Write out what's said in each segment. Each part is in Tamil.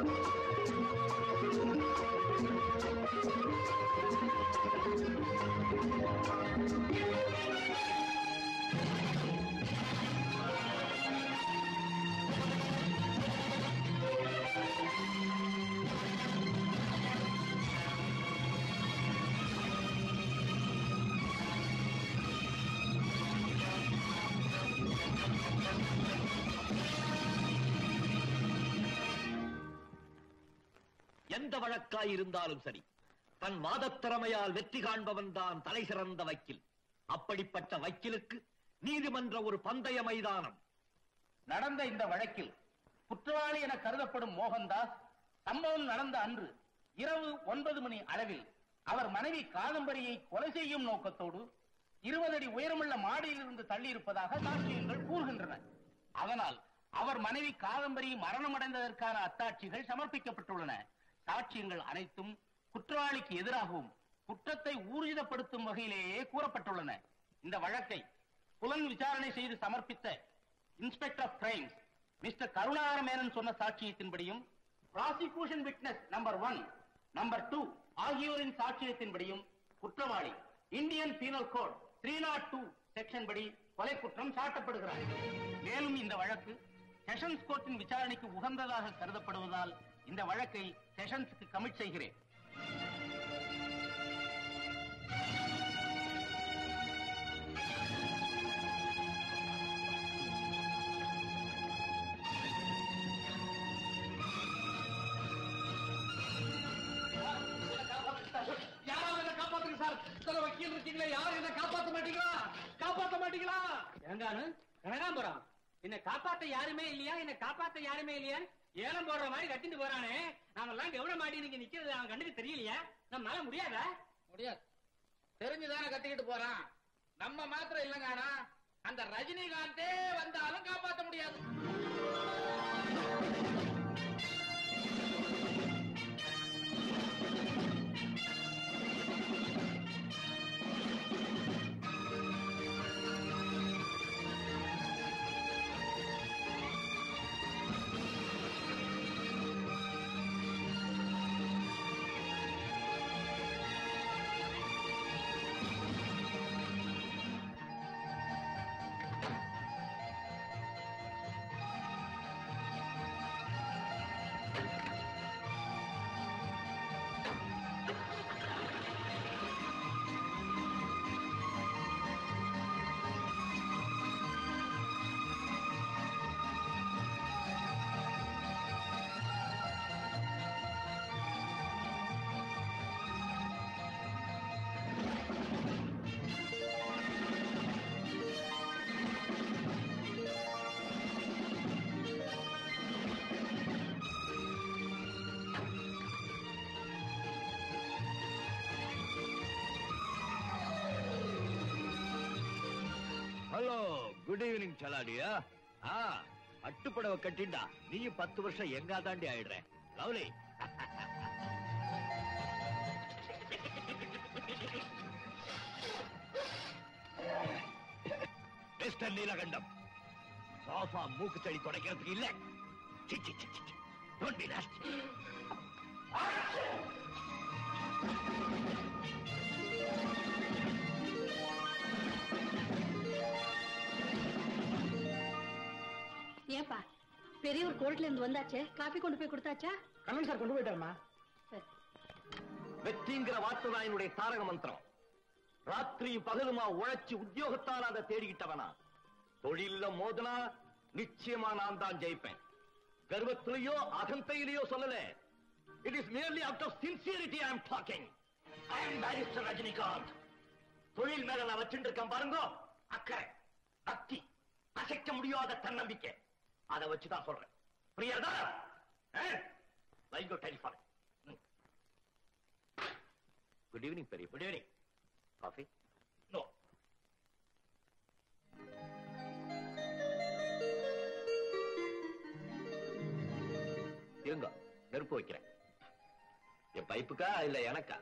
எந்த வழக்காய் இருந்தாலும் சரி தன் வாதத்திறமையால் வெற்றி காண்பவன் தான் தலை சிறந்த வக்கீல் அப்படிப்பட்ட வக்கீலுக்கு நீதிமன்ற ஒரு பந்தய மைதானம் நடந்த இந்த வழக்கில் குற்றவாளி என கருதப்படும் மோகன்தாஸ் சம்பவம் நடந்த அன்று இரவு ஒன்பது மணி அளவில் அவர் மனைவி காதம்பரியை கொலை செய்யும் நோக்கத்தோடு இருபது அடி உயரமுள்ள மாடியிலிருந்து தள்ளியிருப்பதாக சாட்சியங்கள் கூறுகின்றன அதனால் அவர் மனைவி காதம்பரி மரணமடைந்ததற்கான அத்தாட்சிகள் சமர்ப்பிக்கப்பட்டுள்ளன சாட்சியங்கள் அனைத்தும் குற்றவாளிக்கு எதிராகவும் குற்றத்தை ஊர்ஜிதப்படுத்தும் வகையிலேயே கூறப்பட்டுள்ளன இந்த வழக்கை புலன் விசாரணை செய்து சமர்ப்பித்த inspector of crimes mister Karunakara Menon சொன்ன சாட்சியத்தின்படியும் prosecution witness number one number two ஆகியோரின் சாட்சியத்தின்படியும் குற்றவாளி Indian penal code three not two section படி கொலை குற்றம் சாட்டப்படுகிறார் மேலும் இந்த வழக்கு செஷன்ஸ் கோர்ட்டின் விசாரணைக்கு உகந்ததாக கருதப்படுவதால் இந்த வழக்கை செஷன்ஸுக்கு கமிட் செய்கிறேன் யாராவது என்ன காப்பாத்துங்க சார் சில வக்கீல் இருக்கீங்களே யாரும் என்ன காப்பாத்த மாட்டீங்களா காப்பாத்த மாட்டீங்களா இறங்கானு கனகாம்பரம் என்ன காப்பாத்த யாருமே இல்லையா என்ன காப்பாத்த யாருமே இல்லையா ஏலம் போடுற மாதிரி கட்டிட்டு போறானே நாம எல்லாம் எவ்வளவு மாடி நீங்க நிக்கிறது அவன் கண்ணுக்கு தெரியலையா நம்மளால முடியாதா முடியாது தெரிஞ்சுதானே கத்திக்கிட்டு போறான் நம்ம மாத்திரம் இல்லங்க ஆனா அந்த ரஜினிகாந்தே வந்தாலும் காப்பாத்த முடியாது ஹலோ குட் ஈவினிங் சலாடியா ஆ அட்டுப்படவை கட்டிண்டா நீயும் பத்து வருஷம் எங்கா தாண்டி ஆயிடுற லவ்லி மிஸ்டர் நீலகண்டம் சோஃபா மூக்கு செடி துடைக்கிறதுக்கு இல்ல சி, சி, சி, சி, சி. Don't be nasty. ஏன்பா பெரியவர் கோர்ட்ல இருந்து வந்தாச்சே காபி கொண்டு போய் கொடுத்தாச்சா கண்ணன் சார் கொண்டு போயிட்டாருமா சரி வெற்றிங்கிற வார்த்தை தான் என்னுடைய தாரக மந்திரம் ராத்திரியும் பகலுமா உழைச்சு உத்தியோகத்தால் அதை தேடிக்கிட்டவனா தொழில மோதுனா நிச்சயமா நான் தான் ஜெயிப்பேன் கர்வத்திலேயோ அகந்தையிலேயோ சொல்லல it is merely out of sincerity I am talking I am barrister Rajinikanth தொழில் மேல நான் வச்சுட்டு இருக்கேன் பாருங்க அக்கறை பக்தி அசைக்க முடியாத தன்னம்பிக்கை அதை வச்சுதான் சொல்றேன் புரியாதா வைகோ டெலிஃபான் குட் ஈவினிங் பெரிய குட் ஈவினிங் காஃபி நோ இருங்க நெருப்பு வைக்கிறேன் என் பைப்புக்கா இல்ல எனக்கா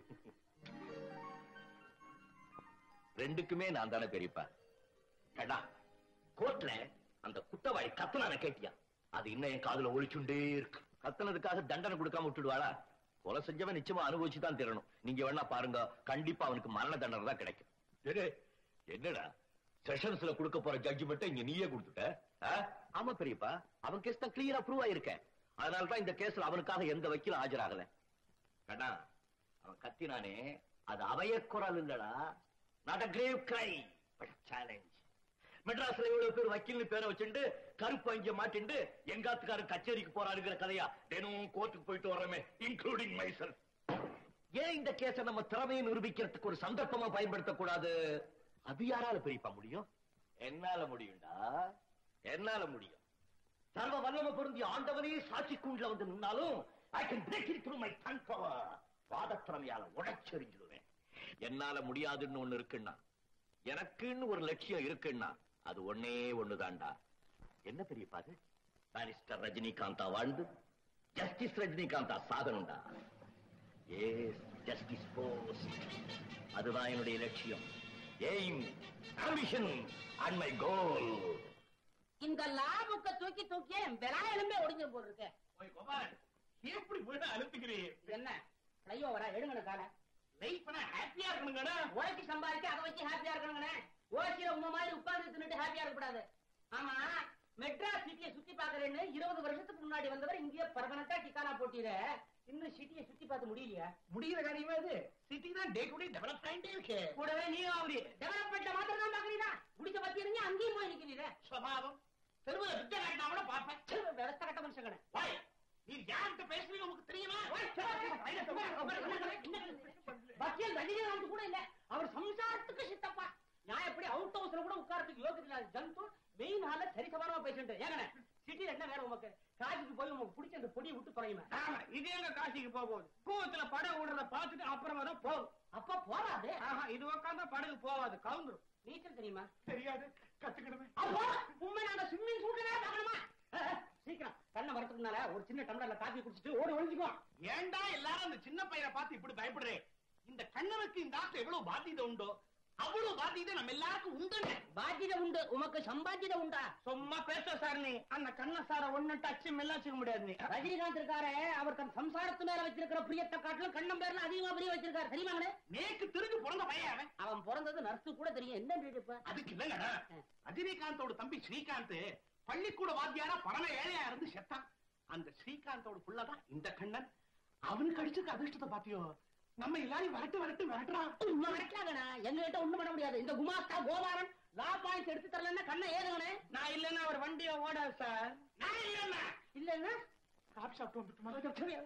ரெண்டுக்குமே நான் தானே பெரியப்பா ஏடா கோர்ட்ல அந்த குத்தவாளி கத்துனான கேட்டியா அது இன்னும் என் காதுல ஒழிச்சுண்டே இருக்கு கத்தனதுக்காக தண்டனை கொடுக்காம விட்டுடுவாளா கொலை செஞ்சவன் நிச்சயமா அனுபவிச்சு தான் தீரணும் நீங்க வேணா பாருங்க கண்டிப்பா அவனுக்கு மரண தண்டனை தான் கிடைக்கும் டேய், என்னடா செஷன்ஸ்ல கொடுக்க போற ஜட்ஜ்மெண்ட் இங்க நீயே கொடுத்துட்ட ஆ? ஆமா பெரியப்பா அவன் கேஸ் தான் கிளியரா ப்ரூவ் ஆயிருக்க அதனால தான் இந்த கேஸ்ல அவனுக்காக எந்த வக்கீலும் ஆஜராகல கண்ணா அவன் கத்தினானே அது அவைய குரல் இல்லடா not a grave cry but challenge மெட்ராஸ்ல இவ்வளவு பேர் வக்கீல்னு பேரை வச்சுட்டு கருப்பு அங்க மாட்டிண்டு எங்காத்துக்காரு கச்சேரிக்கு போறாருங்கிற கதையா தினமும் கோர்ட்டுக்கு போயிட்டு வர்றமே இன்க்ளூடிங் மைசல் ஏன் இந்த கேஸ நம்ம திறமையை நிரூபிக்கிறதுக்கு ஒரு சந்தர்ப்பமா பயன்படுத்தக்கூடாது அது யாரால பெரியப்பா முடியும் என்னால முடியும்டா என்னால முடியும் சர்வ வல்லம பொருந்திய ஆண்டவனே சாட்சி கூண்டுல வந்து நின்னாலும் I can break it through my tongue power வாதத்திறமையால உடைச்செறிஞ்சிடுவேன் என்னால முடியாதுன்னு ஒண்ணு இருக்குன்னா எனக்குன்னு ஒரு லட்சியம் இருக்குன்னா அது ஒண்ணே ஒண்ணுதான்டா என்ன பெரியப்பா அது பாரிஸ்டர் ரஜினிகாந்தா வாழ்ந்து ஜஸ்டிஸ் ரஜினிகாந்தா சாகணும்டா எஸ் ஜஸ்டிஸ் போஸ்ட் அதுதான் என்னுடைய லட்சியம் aim ambition and my goal இந்த லாபுக்க தூக்கி தூக்கி விலா எலும்பே ஒடிஞ்சு போட்டிருக்க ஓய் கோபால் எப்படி விட அனுப்புகிறீர் இது என்ன ஃபிளைஓவரா எடுங்கண்ண கால லைஃப் ஹாப்பியா இருக்கணுங்கடா உழைச்சி சம்பாதிக்க அதை வச்சு ஹாப்பியா இருக்கணுங்கண்ணே ஓசியில உங்க மாதிரி உட்கார்ந்து தின்னுட்டு ஹாப்பியா இருக்க கூடாது ஆமா மெட்ராஸ் சிட்டியை சுத்தி பாக்குறேன்னு இருபது வருஷத்துக்கு முன்னாடி வந்தவர் இங்கேயே பர்மனண்டா டிக்கானா போட்டியில இன்னும் சிட்டியை சுத்தி பார்த்து முடியலையா முடிகிற காரியமா இது சிட்டி தான் டே டு டே டெவலப் ஆயிட்டே இருக்கு கூடவே நீயும் அப்படி டெவலப்மெண்ட்ல மாத்திரம் தான் பாக்குறீங்களா குடிக்க பத்தி இருங்க அங்கேயும் போய் நிக்கிறீங்க சுவாவம் தெருவுல வித்த காட்டினா கூட பார்ப்பேன் விவசாய கட்ட மனுஷங்கண்ணே வாய் நீ யார்கிட்ட பேசுறீங்க உங்களுக்கு தெரியுமா வக்கீல் ரஜினிகாந்த் கூட இல்ல அவர் சம்சாரத்துக்கு சித்தப்பா நான் எப்படி அவுட் ஹவுஸ்ல கூட உட்காரத்துக்கு யோகியது இல்லாத ஜந்து மெயின் ஹால்ல சரி சமானமா பேசிட்டு ஏங்கண்ணே சிட்டில என்ன வேற உமக்கு காசிக்கு போய் உமக்கு பிடிச்ச அந்த பொடியை விட்டு தொலையுமே ஆமா இது எங்க காசிக்கு போக போகுது கூவத்துல படகு விடுறத பார்த்துட்டு அப்புறமா தான் போகும் அப்ப போறாது ஆஹா இது உட்காந்தா படகு போகாது கவுந்துரும் நீச்சல் தெரியுமா தெரியாது கத்துக்கிடுமே அப்போ உண்மை நாங்க ஸ்விம்மிங் சூட்ல பார்க்கணுமா அஹ், அஹ், சீக்கிரம் கண்ணை வரதுக்குனால ஒரு சின்ன டம்ளர்ல காபி குடிச்சிட்டு ஓடி ஒழிஞ்சுக்கோ ஏன்டா எல்லாரும் அந்த சின்ன பையனை பார்த்து இப்படி பயப்படுறே இந்த கண்ணனுக்கு இந்த ஆத்துல எவ்வளவு பாத்தியதை உண்டோ அவ்வளவு பாத்தியதை நம்ம எல்லாருக்கும் உண்டுன்னு பாத்தியதை உண்டு உமக்கு சம்பாத்தியதை உண்டா சும்மா பேச சார் நீ அந்த கண்ண சார ஒண்ணு டச்சு மெல்லாச்சுக்க முடியாது நீ ரஜினிகாந்த் இருக்காரு அவர் தன் சம்சாரத்து மேல வச்சிருக்கிற பிரியத்தை காட்டிலும் கண்ணம் பேர்ல அதிகமா பிரிய வச்சிருக்காரு தெரியுமாங்கண்ணே நேக்கு திரும்பி பிறந்த பையன் அவன் அவன் பிறந்தது நர்ஸு கூட தெரியும் என்ன ரேட் இப்ப அதுக்கு இல்லங்கடா ரஜினிகாந்தோட தம்பி ஸ்ரீகாந்த் பள்ளிக்கூட வாத்தியாரா பரம ஏழையா இருந்து செத்தான் அந்த ஸ்ரீகாந்தோட புள்ளதான் இந்த கண்ணன் அவனுக்கு அடிச்சிருக்க அதிர்ஷ்டத்தை பாத்தியோ நம்ம எல்லாரையும் வரட்டு வரட்டு விரட்டுறான் உண்மை நடக்கலாங்கண்ணா எங்க கிட்ட ஒண்ணும் பண்ண முடியாது இந்த குமாஸ்தா கோபாலன் லா பாயிண்ட்ஸ் எடுத்து தரலன்னா கண்ணை ஏதுங்கண்ணே நான் இல்லன்னா அவர் வண்டியை ஓடாது சார் நான் இல்லன்னா இல்லன்னா காபி சாப்பிட்டு வந்துட்டுமா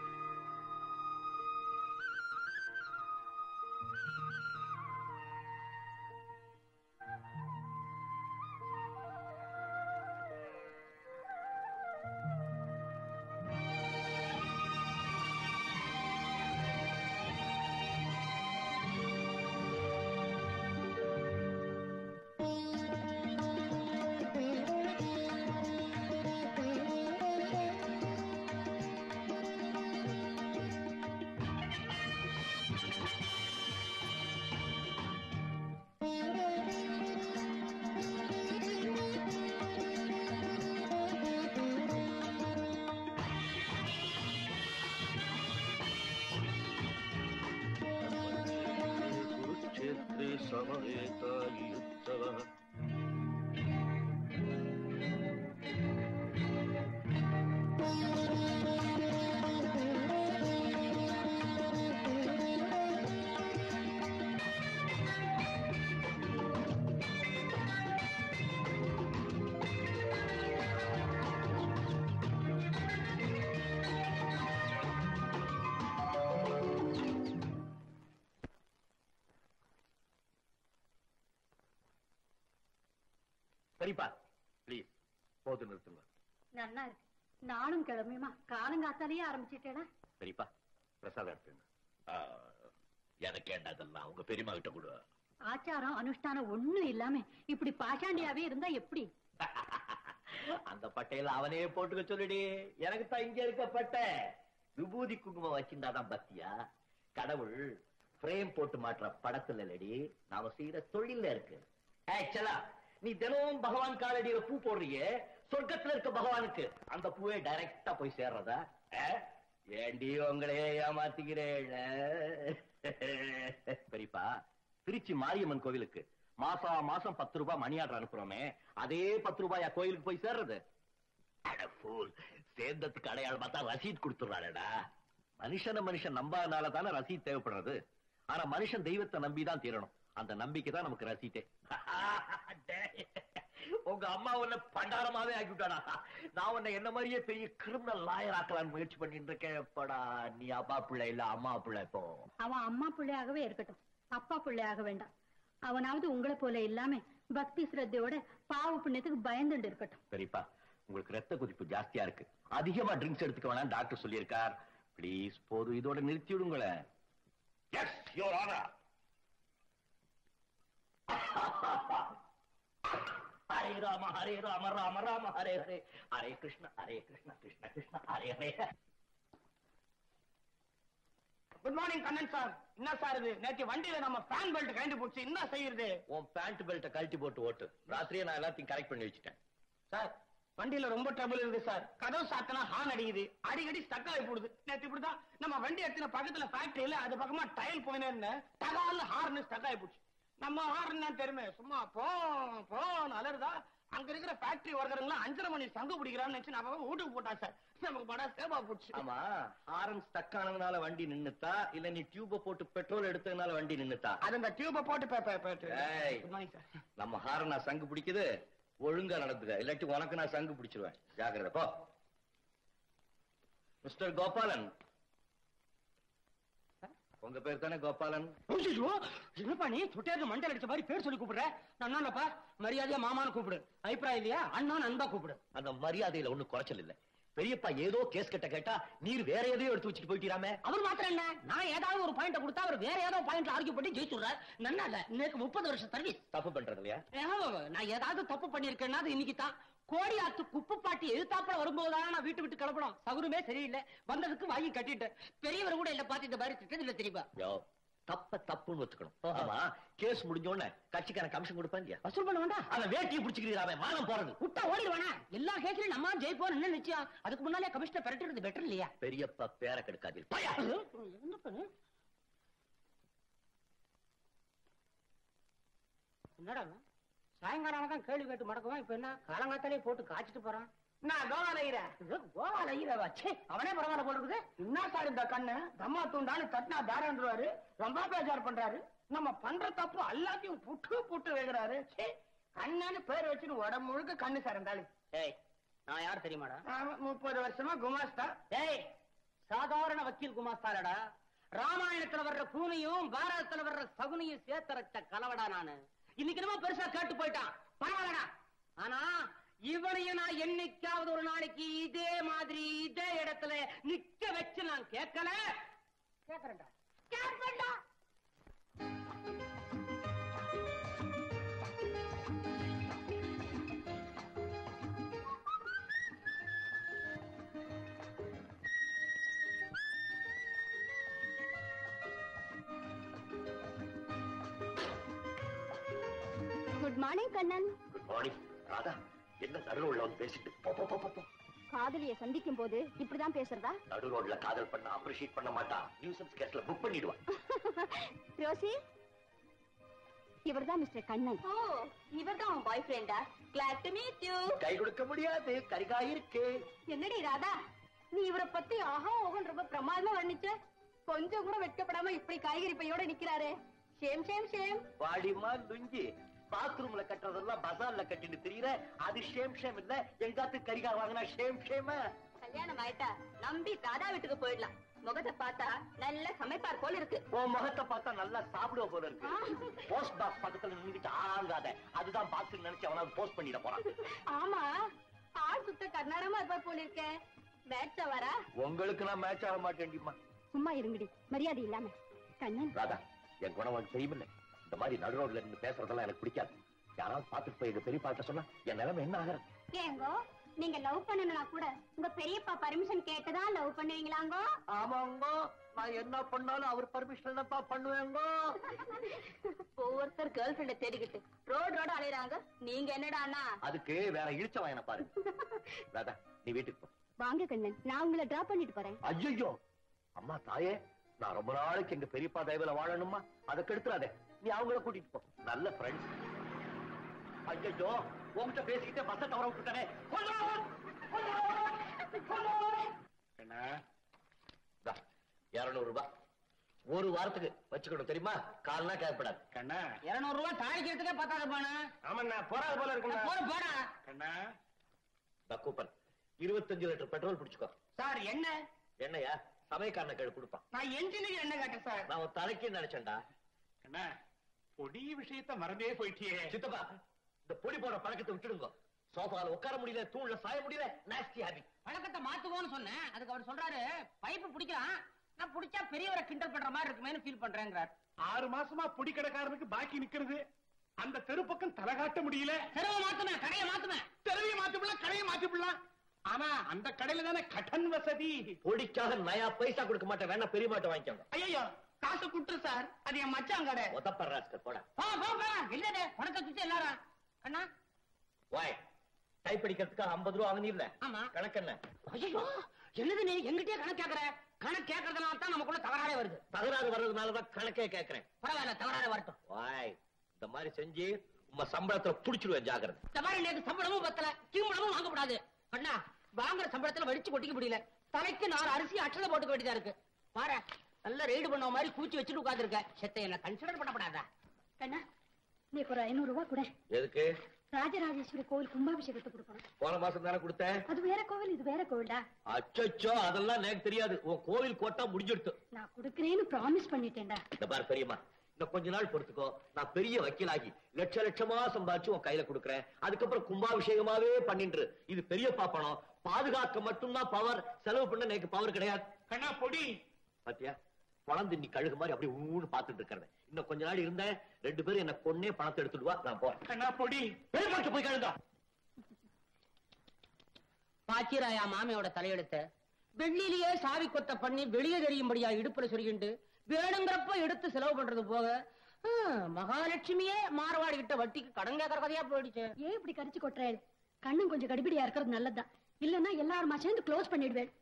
कुरुक्षेत्रे समवेतायुत्सवः சரிப்பா ப்ளீஸ் போது நிறுத்துங்க நன்னா இருக்கு நானும் கிளம்பியுமா காலங்காத்தாலேயே ஆரம்பிச்சிட்டேடா சரிப்பா பிரசாதம் எடுத்துங்க ஆ, எனக்கு என்ன அதெல்லாம் உங்க பெரியம்மா கிட்ட கொடு ஆச்சாரம் அனுஷ்டானம் ஒண்ணும் இல்லாம இப்படி பாஷாண்டியாவே இருந்தா எப்படி அந்த பட்டையில அவனே போட்டுக்க சொல்லுடி எனக்கு தான் இங்க இருக்க பட்டை விபூதி குங்குமம் வச்சிருந்தாதான் பத்தியா கடவுள் பிரேம் போட்டு மாட்டுற படத்துல இல்லடி நாம செய்யற தொழில்ல இருக்கு ஆக்சுவலா நீ தினமும் பகவான் காலடியில பூ போடுறியே சொர்க்கத்துல இருக்க பகவானுக்கு அந்த பூவே டைரக்டா போய் சேர்றதா ஆ? ஏண்டி உங்களே ஏமாத்திக்கிறேன் பெரியப்பா திருச்சி மாரியம்மன் கோவிலுக்கு மாசா மாசம் பத்து ரூபாய் மணி ஆர்டர் அனுப்புறோமே அதே பத்து ரூபாயா கோயிலுக்கு போய் சேர்றது அட fool. சேர்ந்ததுக்கு அடையாளம் பார்த்தா ரசீட் கொடுத்துறாடா மனுஷன மனுஷன் நம்பாதனால தானே ரசீட் தேவைப்படுறது ஆனா மனுஷன் தெய்வத்தை நம்பி தான் தீரணும் அந்த நம்பிக்கை தான் நமக்கு ரசீட்டே டேய், உங்க அம்மா உன்னை பண்டாரமாவே ஆக்கிவிட்டாடா நான் உன்னை என்ன மாதிரியே பெரிய கிரிமினல் லாயர் ஆக்கலாம்னு முயற்சி பண்ணிட்டு இருக்கேன் எப்படா நீ அப்பா பிள்ளை இல்ல அம்மா பிள்ளை இப்போ அவன் அம்மா பிள்ளையாகவே இருக்கட்டும் அப்பா பிள்ளையாக வேண்டாம் அவனாவது உங்களை போல இல்லாம பக்தி சிரத்தையோட பாவ புண்ணியத்துக்கு பயந்துட்டு இருக்கட்டும் சரிப்பா உங்களுக்கு ரத்த கொதிப்பு ஜாஸ்தியா இருக்கு அதிகமா ட்ரிங்க்ஸ் எடுத்துக்க வேணாம் டாக்டர் சொல்லியிருக்கார் ப்ளீஸ் போதும் இதோட நிறுத்தி விடுங்களேன் yes your honour Hare Rama Hare Rama Rama Rama Hare Hare Hare Krishna Hare Krishna Krishna Krishna Hare Hare good morning Kannan sir என்ன சார் இது நேற்று வண்டியில நம்ம ஃபேன் பெல்ட் கழண்டு போச்சு என்ன செய்யறது உன் பேண்ட் பெல்ட்டை கழட்டி போட்டு ஓட்டு ராத்திரியே நான் எல்லாத்தையும் கரெக்ட் பண்ணி வச்சுட்டேன் சார் வண்டியில ரொம்ப ட்ரபிள் இருக்கு சார் கதவு சாத்தினா ஹார்ன் அடிக்குது அடிக்கடி ஸ்டக் ஆகி போடுது நேத்து இப்படிதான் நம்ம வண்டி எடுத்துன பக்கத்துல ஃபேக்டரியில அது பக்கமா டயல் போயினே இருந்தேன் தகால ஹார்ன் ஸ்டக் ஆகி போச்சு நம்ம ஹார்ன் தான் தெரியுமே சும்மா போ போன்னு அலறுதா அங்க இருக்கிற ஃபேக்டரி ஒர்க்கருங்களாம் அஞ்சரை மணி சங்கு பிடிக்கிறான்னு நினைச்சு நம்ம வீட்டுக்கு போட்டா சார் நமக்கு படா சேவா போச்சு ஆமா ஹாரன் ஸ்டக் ஆனதுனால வண்டி நின்னுத்தா இல்ல நீ டியூப போட்டு பெட்ரோல் எடுத்ததுனால வண்டி நின்னுத்தா அது அந்த டியூப போட்டு பே- பே- பே- ஏய். குட் மார்னிங் சார் நம்ம ஹாரன் நான் சங்கு பிடிக்குது ஒழுங்கா நடந்துக்க இல்லாட்டி உனக்கு நான் சங்கு பிடிச்சிருவேன் ஜாக்கிரதை போ மிஸ்டர் கோபாலன் உங்க பேர் தானே கோபாலன் ஐயோ, என்னப்பா நீ சுட்டேருந்து மண்டல் அடிச்ச மாதிரி பேர் சொல்லி கூப்பிடுற நான் என்னப்பா மரியாதையா மாமான்னு கூப்பிடு அபிப்பிராயம் இல்லையா அண்ணா அன்பா கூப்பிடு அந்த மரியாதையில ஒண்ணும் குறைச்சல் இல்ல பெரியப்பா ஏதோ கேஸ் கட்ட கேட்டா நீர் வேற எதையோ எடுத்து வச்சுட்டு போயிட்டீராமே அவர் மாத்திரம் என்ன நான் ஏதாவது ஒரு பாயிண்ட் கொடுத்தா அவர் வேற ஏதோ பாயிண்ட்ல ஆர்கியூ பண்ணி ஜெயிச்சுடுறார் நன்னா இல்ல இன்னைக்கு முப்பது வருஷம் சர்வீஸ் தப்பு பண்றது இல்லையா நான் ஏதாவது தப்பு பண்ணிருக்கேன்னா அது இன்னைக்கு தான் கோடி ஆத்து குப்பு பாட்டி எதிர்த்தாப்புல வரும்போதுதான் நான் வீட்டு விட்டு கிளம்பணும் சகுனமே சரியில்லை வந்ததுக்கு வாங்கி கட்டிட்டேன் பெரியவர் கூட இல்ல பாத்து இந்த மாதிரி திட்டது இல்ல தெரியுமா யோ தப்ப தப்புன்னு ஒத்துக்கணும் ஆமா கேஸ் முடிஞ்ச உடனே கட்சிக்கான கமிஷன் கொடுப்பேன் இல்லையா வசூல் பண்ண வேண்டாம் அந்த வேட்டியை பிடிச்சிக்கிறீராமே மானம் போறது விட்டா ஓடிடுவானா எல்லா கேஸ்லயும் நம்ம ஜெயிப்போம் என்ன நிச்சயம் அதுக்கு முன்னாலே கமிஷனர் பெரட்டுறது பெட்டர் இல்லையா பெரியப்பா பேர கெடுக்காதீர் பையா என்ன பண்ணு என்னடா இவன்? சாயங்காலம் தான் கேள்வி கேட்டு மடக்குவான் இப்ப என்ன காலங்காத்தாலே போட்டு காய்ச்சிட்டு போறான் நான் கோவா லைற கோவா லைறவா சே அவனே பரவாயில்ல போடுறது என்ன சார் இந்த கண்ணு தம்மா தூண்டான்னு தட்டினா தாரன்றாரு ரொம்ப பேஜார் பண்றாரு நம்ம பண்ற தப்பு எல்லாத்தையும் புட்டு புட்டு வைக்கிறாரு சே கண்ணன்னு பேர் வச்சுன்னு உடம்பு முழுக்க கண்ணு சார் இருந்தாலும் ஏய் நான் யார் தெரியுமாடா முப்பது வருஷமா குமாஸ்தா ஏய் சாதாரண வக்கீல் குமாஸ்தாலடா ராமாயணத்துல வர்ற பூனையும் பாரதத்துல வர்ற சகுனியும் சேர்த்தரைச்ச கலவடா நானு இன்னைக்கு என்னமோ பெருசா கேட்டு போயிட்டான் பரவாயில்லடா ஆனா இவனையும் நான் என்னைக்காவது ஒரு நாளைக்கு இதே மாதிரி இதே இடத்துல நிக்க வச்சு நான் கேட்கல கேட்கறேன்டா கேட்பேன்டா good morning Kannan good morning Radha என்ன நடு ரோட்ல வந்து பேசிட்டு போ போ, போ போ, போ காதலிய சந்திக்கும் போது இப்படிதான் பேசுறதா நடு ரோட்ல காதல் பண்ண அப்ரிஷியேட் பண்ண மாட்டா நியூசன்ஸ் கேஸ்ல புக் பண்ணிடுவான் ரோசி இவர்தான் மிஸ்டர் கண்ணன் ஓ இவர்தான் உன் பாய் ஃப்ரெண்டா கிளாட் டு மீட் யூ கை கொடுக்க முடியாது கரிகாய் இருக்கு என்னடி ராதா நீ இவரை பத்தி ஆஹா ஓகன் ரொம்ப பிரமாதமா வர்ணிச்ச கொஞ்சம் கூட வெட்கப்படாம இப்படி காய்கறி பையோட நிக்கிறாரே ஷேம் ஷேம் ஷேம் வாடிமா லுங்கி பாத்ரூம்ல கட்டுறதெல்லாம் பஜார்ல கட்டிட்டு தெரியற அது ஷேம் ஷேம் இல்ல எங்காத்து கரிகாய் வாங்கினா ஷேம் ஷேம் கல்யாணம் ஆயிட்டா நம்பி ராதா வீட்டுக்கு போயிடலாம் முகத்தை பார்த்தா நல்ல சமைப்பார் போல இருக்கு உன் முகத்தை பார்த்தா நல்லா சாப்பிடுவ போல இருக்கு போஸ்ட் பாக்ஸ் பக்கத்துல நின்னுட்டு ஆங்காத அதுதான் பாக்ஸ் நினைச்சு அவனாவது போஸ்ட் பண்ணிட போறான் ஆமா ஆள் சுத்த கர்நாடகமா இருப்பார் போல இருக்க மேட்சா வரா உங்களுக்கு நான் மேட்ச் ஆக மாட்டேன்டிமா சும்மா இருங்கடி மரியாதை இல்லாம கண்ணன் ராதா என் குணம் உனக்கு தெரியுமில்ல இந்த மாதிரி நடு ரோட்ல இருந்து பேசுறதெல்லாம் எனக்கு பிடிக்காது யாராவது பார்த்துட்டு போய் எங்க பெரிய பாட்ட சொன்னா என் நிலைமை என்ன ஆகிறது ஏங்கோ நீங்க லவ் பண்ணணும்னா கூட உங்க பெரியப்பா பர்மிஷன் கேட்டுதான் லவ் பண்ணுவீங்களாங்கோ ஆமாங்க நான் என்ன பண்ணாலும் அவர் பர்மிஷன் என்னப்பா பண்ணுவேங்க ஒவ்வொருத்தர் கேர்ள் ஃபிரெண்ட தேடிக்கிட்டு ரோடு ரோடு அலையறாங்க நீங்க என்னடானா அதுக்கு வேற இழிச்ச வாயன பாரு ராதா நீ வீட்டுக்கு போ வாங்க கண்ணன் நான் உங்களை டிராப் பண்ணிட்டு போறேன் ஐயோ அம்மா தாயே நான் ரொம்ப நாளைக்கு எங்க பெரியப்பா தயவுல வாழணுமா அதை கெடுத்துறாதே நீ அவங்கள கூட்டிட்டு போ நல்ல ஃப்ரெண்ட்ஸ் ஐயோ உன்கிட்ட பேசிக்கிட்டே பஸ்ஸை தவற விட்டுட்டானே இருநூறு ரூபாய் ஒரு வாரத்துக்கு வச்சுக்கணும் தெரியுமா கால்னா கேட்கப்படாது கண்ணா இருநூறு ரூபாய் தாளிக்கிறதுக்கே பத்தாது பானு ஆமாண்ணா போறாது போல இருக்குண்ணா போற போடா கண்ணா இந்த கூப்பன் இருபத்தஞ்சு லிட்டர் பெட்ரோல் பிடிச்சுக்கோ சார் என்ன என்னையா சமயக்காரன கேடு கொடுப்பான் நான் என்ஜினுக்கு என்ன கேட்டேன் சார் நான் உன் தலைக்கு நினைச்சேன்டா கண்ணா பொடி விஷயத்த மறந்தே போயிட்டியே சித்தப்பா இந்த பொடி போடுற பழக்கத்தை விட்டுடுங்க சோஃபால உட்கார முடியல தூண்ல சாய முடியல நாஸ்டி ஹாபி பழக்கத்தை மாத்துவோம்னு சொன்னேன் அதுக்கு அவர் சொல்றாரு பைப்பு பிடிக்கலாம் நான் பிடிச்சா பெரியவரை கிண்டல் பண்ற மாதிரி இருக்குமேனு ஃபீல் பண்றேங்கிறார் ஆறு மாசமா பொடி கடைக்காரனுக்கு பாக்கி நிக்கிறது அந்த தெரு பக்கம் தலை காட்ட முடியல தெருவை மாத்துவேன் கடையை மாத்துவேன் தெருவையை மாத்திவிடலாம் கடையை மாத்திவிடலாம் ஆனா அந்த கடையில தானே கடன் வசதி பொடிக்காக நயா பைசா கொடுக்க மாட்டேன் வேணா பெரிய மாட்டை வாங்கிக்கோங்க ஐயோ காசு குட்டுரு சார் அது என் மச்சான் கடை உதப்படுறாஸ்கர் போட போ போ போ இல்லதே பணத்தை சுத்தி எல்லாரும் அண்ணா வாய் டைப் அடிக்கிறதுக்காக ஐம்பது ரூபா வாங்கினீர்ல ஆமா. கணக்கு என்ன ஐயோ என்னது நீ எங்கிட்டயே கணக்கு கேக்குற கணக்கு கேக்குறதுனால தான் நமக்குள்ள தகராறே வருது தகராறு வர்றதுனாலதான் கணக்கே கேட்கிறேன் பரவாயில்ல தகராறே வரட்டும் வாய் இந்த மாதிரி செஞ்சு உங்க சம்பளத்துல புடிச்சிடுவேன் ஜாகிரதை இந்த மாதிரி நேத்து சம்பளமும் பத்தல கீம்பளமும் வாங்கக்கூடாது அண்ணா வாங்குற சம்பளத்துல வடிச்சு கொட்டிக்க முடியல தலைக்கு நாலு அரிசி அச்சல போட்டுக்க வேண்டியதா இருக்கு பாரு நல்லா ரெய்டு பண்ண மாதிரி கூச்சி வச்சுட்டு உட்கார்ந்து செத்த என்ன கன்சிடர் பண்ணப்படாதா கண்ணா நீ ஒரு ஐநூறு ரூபாய் கூட எதுக்கு ராஜராஜேஸ்வரி கோவில் கும்பாபிஷேகத்தை கொடுக்கணும் போன மாசம் தானே கொடுத்தேன் அது வேற கோவில் இது வேற கோவில்டா அச்சோ அதெல்லாம் எனக்கு தெரியாது உன் கோவில் கோட்டா முடிஞ்சிடுத்து நான் கொடுக்கறேன்னு ப்ராமிஸ் பண்ணிட்டேன்டா இந்த பாரு பெரியம்மா இன்னும் கொஞ்ச நாள் பொறுத்துக்கோ நான் பெரிய வக்கீலாகி லட்ச லட்சமா சம்பாதிச்சு உன் கையில கொடுக்குறேன் அதுக்கப்புறம் கும்பாபிஷேகமாவே பண்ணின்று இது பெரிய பாப்பனம் பாதுகாக்க மட்டும்தான் பவர் செலவு பண்ண எனக்கு பவர் கிடையாது கண்ணா பொடி பாத்தியா பணம் தின்னி கழுகு மாதிரி அப்படியே ஊன்னு பாத்துட்டு இருக்கிறது இன்னும் கொஞ்ச நாள் இருந்தேன் ரெண்டு பேரும் என்ன கொன்னே பணத்தை எடுத்துடுவா நான் போறேன் கண்ணா பொடி பெருமாட்டு போய் கழுதா பாச்சிராயா மாமியோட தலையெடுத்த வெள்ளிலேயே சாவி கொத்த பண்ணி வெளியே தெரியும்படியா இடுப்புல சொருகிண்டு வேணுங்கிறப்ப எடுத்து செலவு பண்றது போக ஆ, மகாலட்சுமியே மார்வாடி கிட்ட வட்டிக்கு கடன் கேட்கற கதையா போயிடுச்சு ஏன் இப்படி கரிச்சு கொட்டுறாரு கண்ணும் கொஞ்சம் கடிபிடியா இருக்கிறது நல்லதுதான் இல்லன்னா எல்லாருமா சேர்ந்து க்ளோஸ் பண்ணிடுவேன்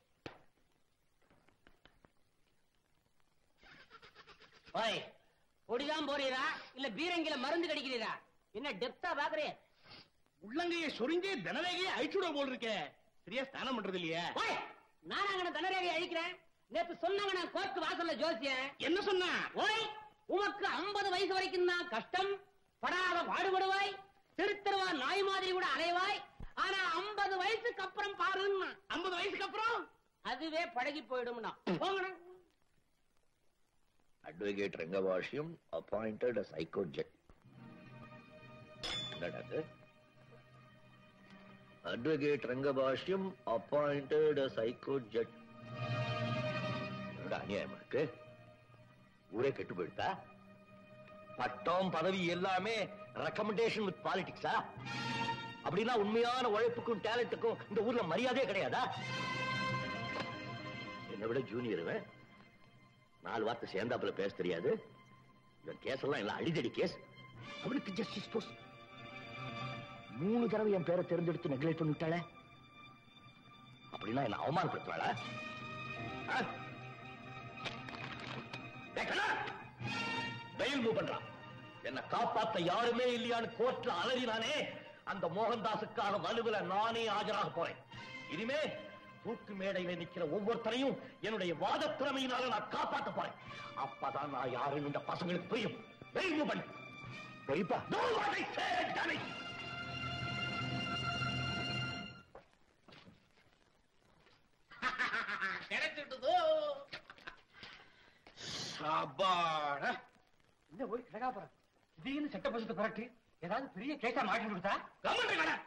ஓய் பொடிதான் போறீரா இல்ல பீரங்கில மருந்து கடிக்கிறீரா என்ன டெப்தா பாக்குறே உள்ளங்கைய சொரிஞ்சு தனரேகையை அழிச்சுட போல் இருக்கே சரியா ஸ்நானம் பண்றது இல்லையா ஓய் நான் அங்க தனரேகை அழிக்கிறேன் நேத்து சொன்னாங்க நான் கோர்ட்டு வாசல்ல ஜோசியன் என்ன சொன்னா ஓய் உமக்கு 50 வயசு வரைக்கும் தான் கஷ்டம் படாத பாடுபடுவாய் திருத்தருவா நாய் மாதிரி கூட அலைவாய் ஆனா 50 வயசுக்கு அப்புறம் பாருன்னா ஐம்பது வயசுக்கு அப்புறம் அதுவே பழகி போயிடும்னா போங்கடா advocate Rangabashyam appointed psycho judge என்னடா advocate Rangabashyam appointed psycho judge என்னடா அநியாயமா இருக்கு ஊரே கெட்டு போயிட்டா பட்டம் பதவி எல்லாமே ரெக்கமெண்டேஷன் வித் பாலிடிக்ஸா அப்படின்னா உண்மையான உழைப்புக்கும் டேலண்ட்டுக்கும் இந்த ஊர்ல மரியாதையே கிடையாதா என்னை விட ஜூனியர் இவன் நாலு வார்த்தை சேர்ந்தாப்புல பேச தெரியாது இவன் கேஸ் எல்லாம் எல்லாம் அடிதடி கேஸ் அவனுக்கு ஜஸ்டிஸ் போஸ்ட் மூணு தடவை என் பேரை தேர்ந்தெடுத்து நெக்லெக்ட் பண்ணிட்டாளே அப்படின்னா என்ன அவமானப்படுத்துவாளா ஆ? டேய் கண்ணா! பெயில் மூவ் பண்றான் என்ன காப்பாத்த யாருமே இல்லையான்னு கோர்ட்ல அலறினானே அந்த மோகன்தாஸுக்கான வலுவில நானே ஆஜராக போறேன் இனிமே தூக்கு மேடையில நிக்கிற ஒவ்வொருத்தரையும் என்னுடைய வாத திறமையினால நான் காப்பாத்த போறேன் அப்பதான் நான் யாரும் இந்த பசங்களுக்கு புரியும் பெயில் மூவ் பண்ணு பெரியப்பா Do what I say, damn it! கிடைச்சிட்டுதோ சாப்பாடா இந்த போய் கிடக்கா போறேன் திடீர்னு சட்ட பசத்தை புரட்டு ஏதாவது பெரிய கேஸா மாட்டி கொடுத்தா கமெண்ட் கடை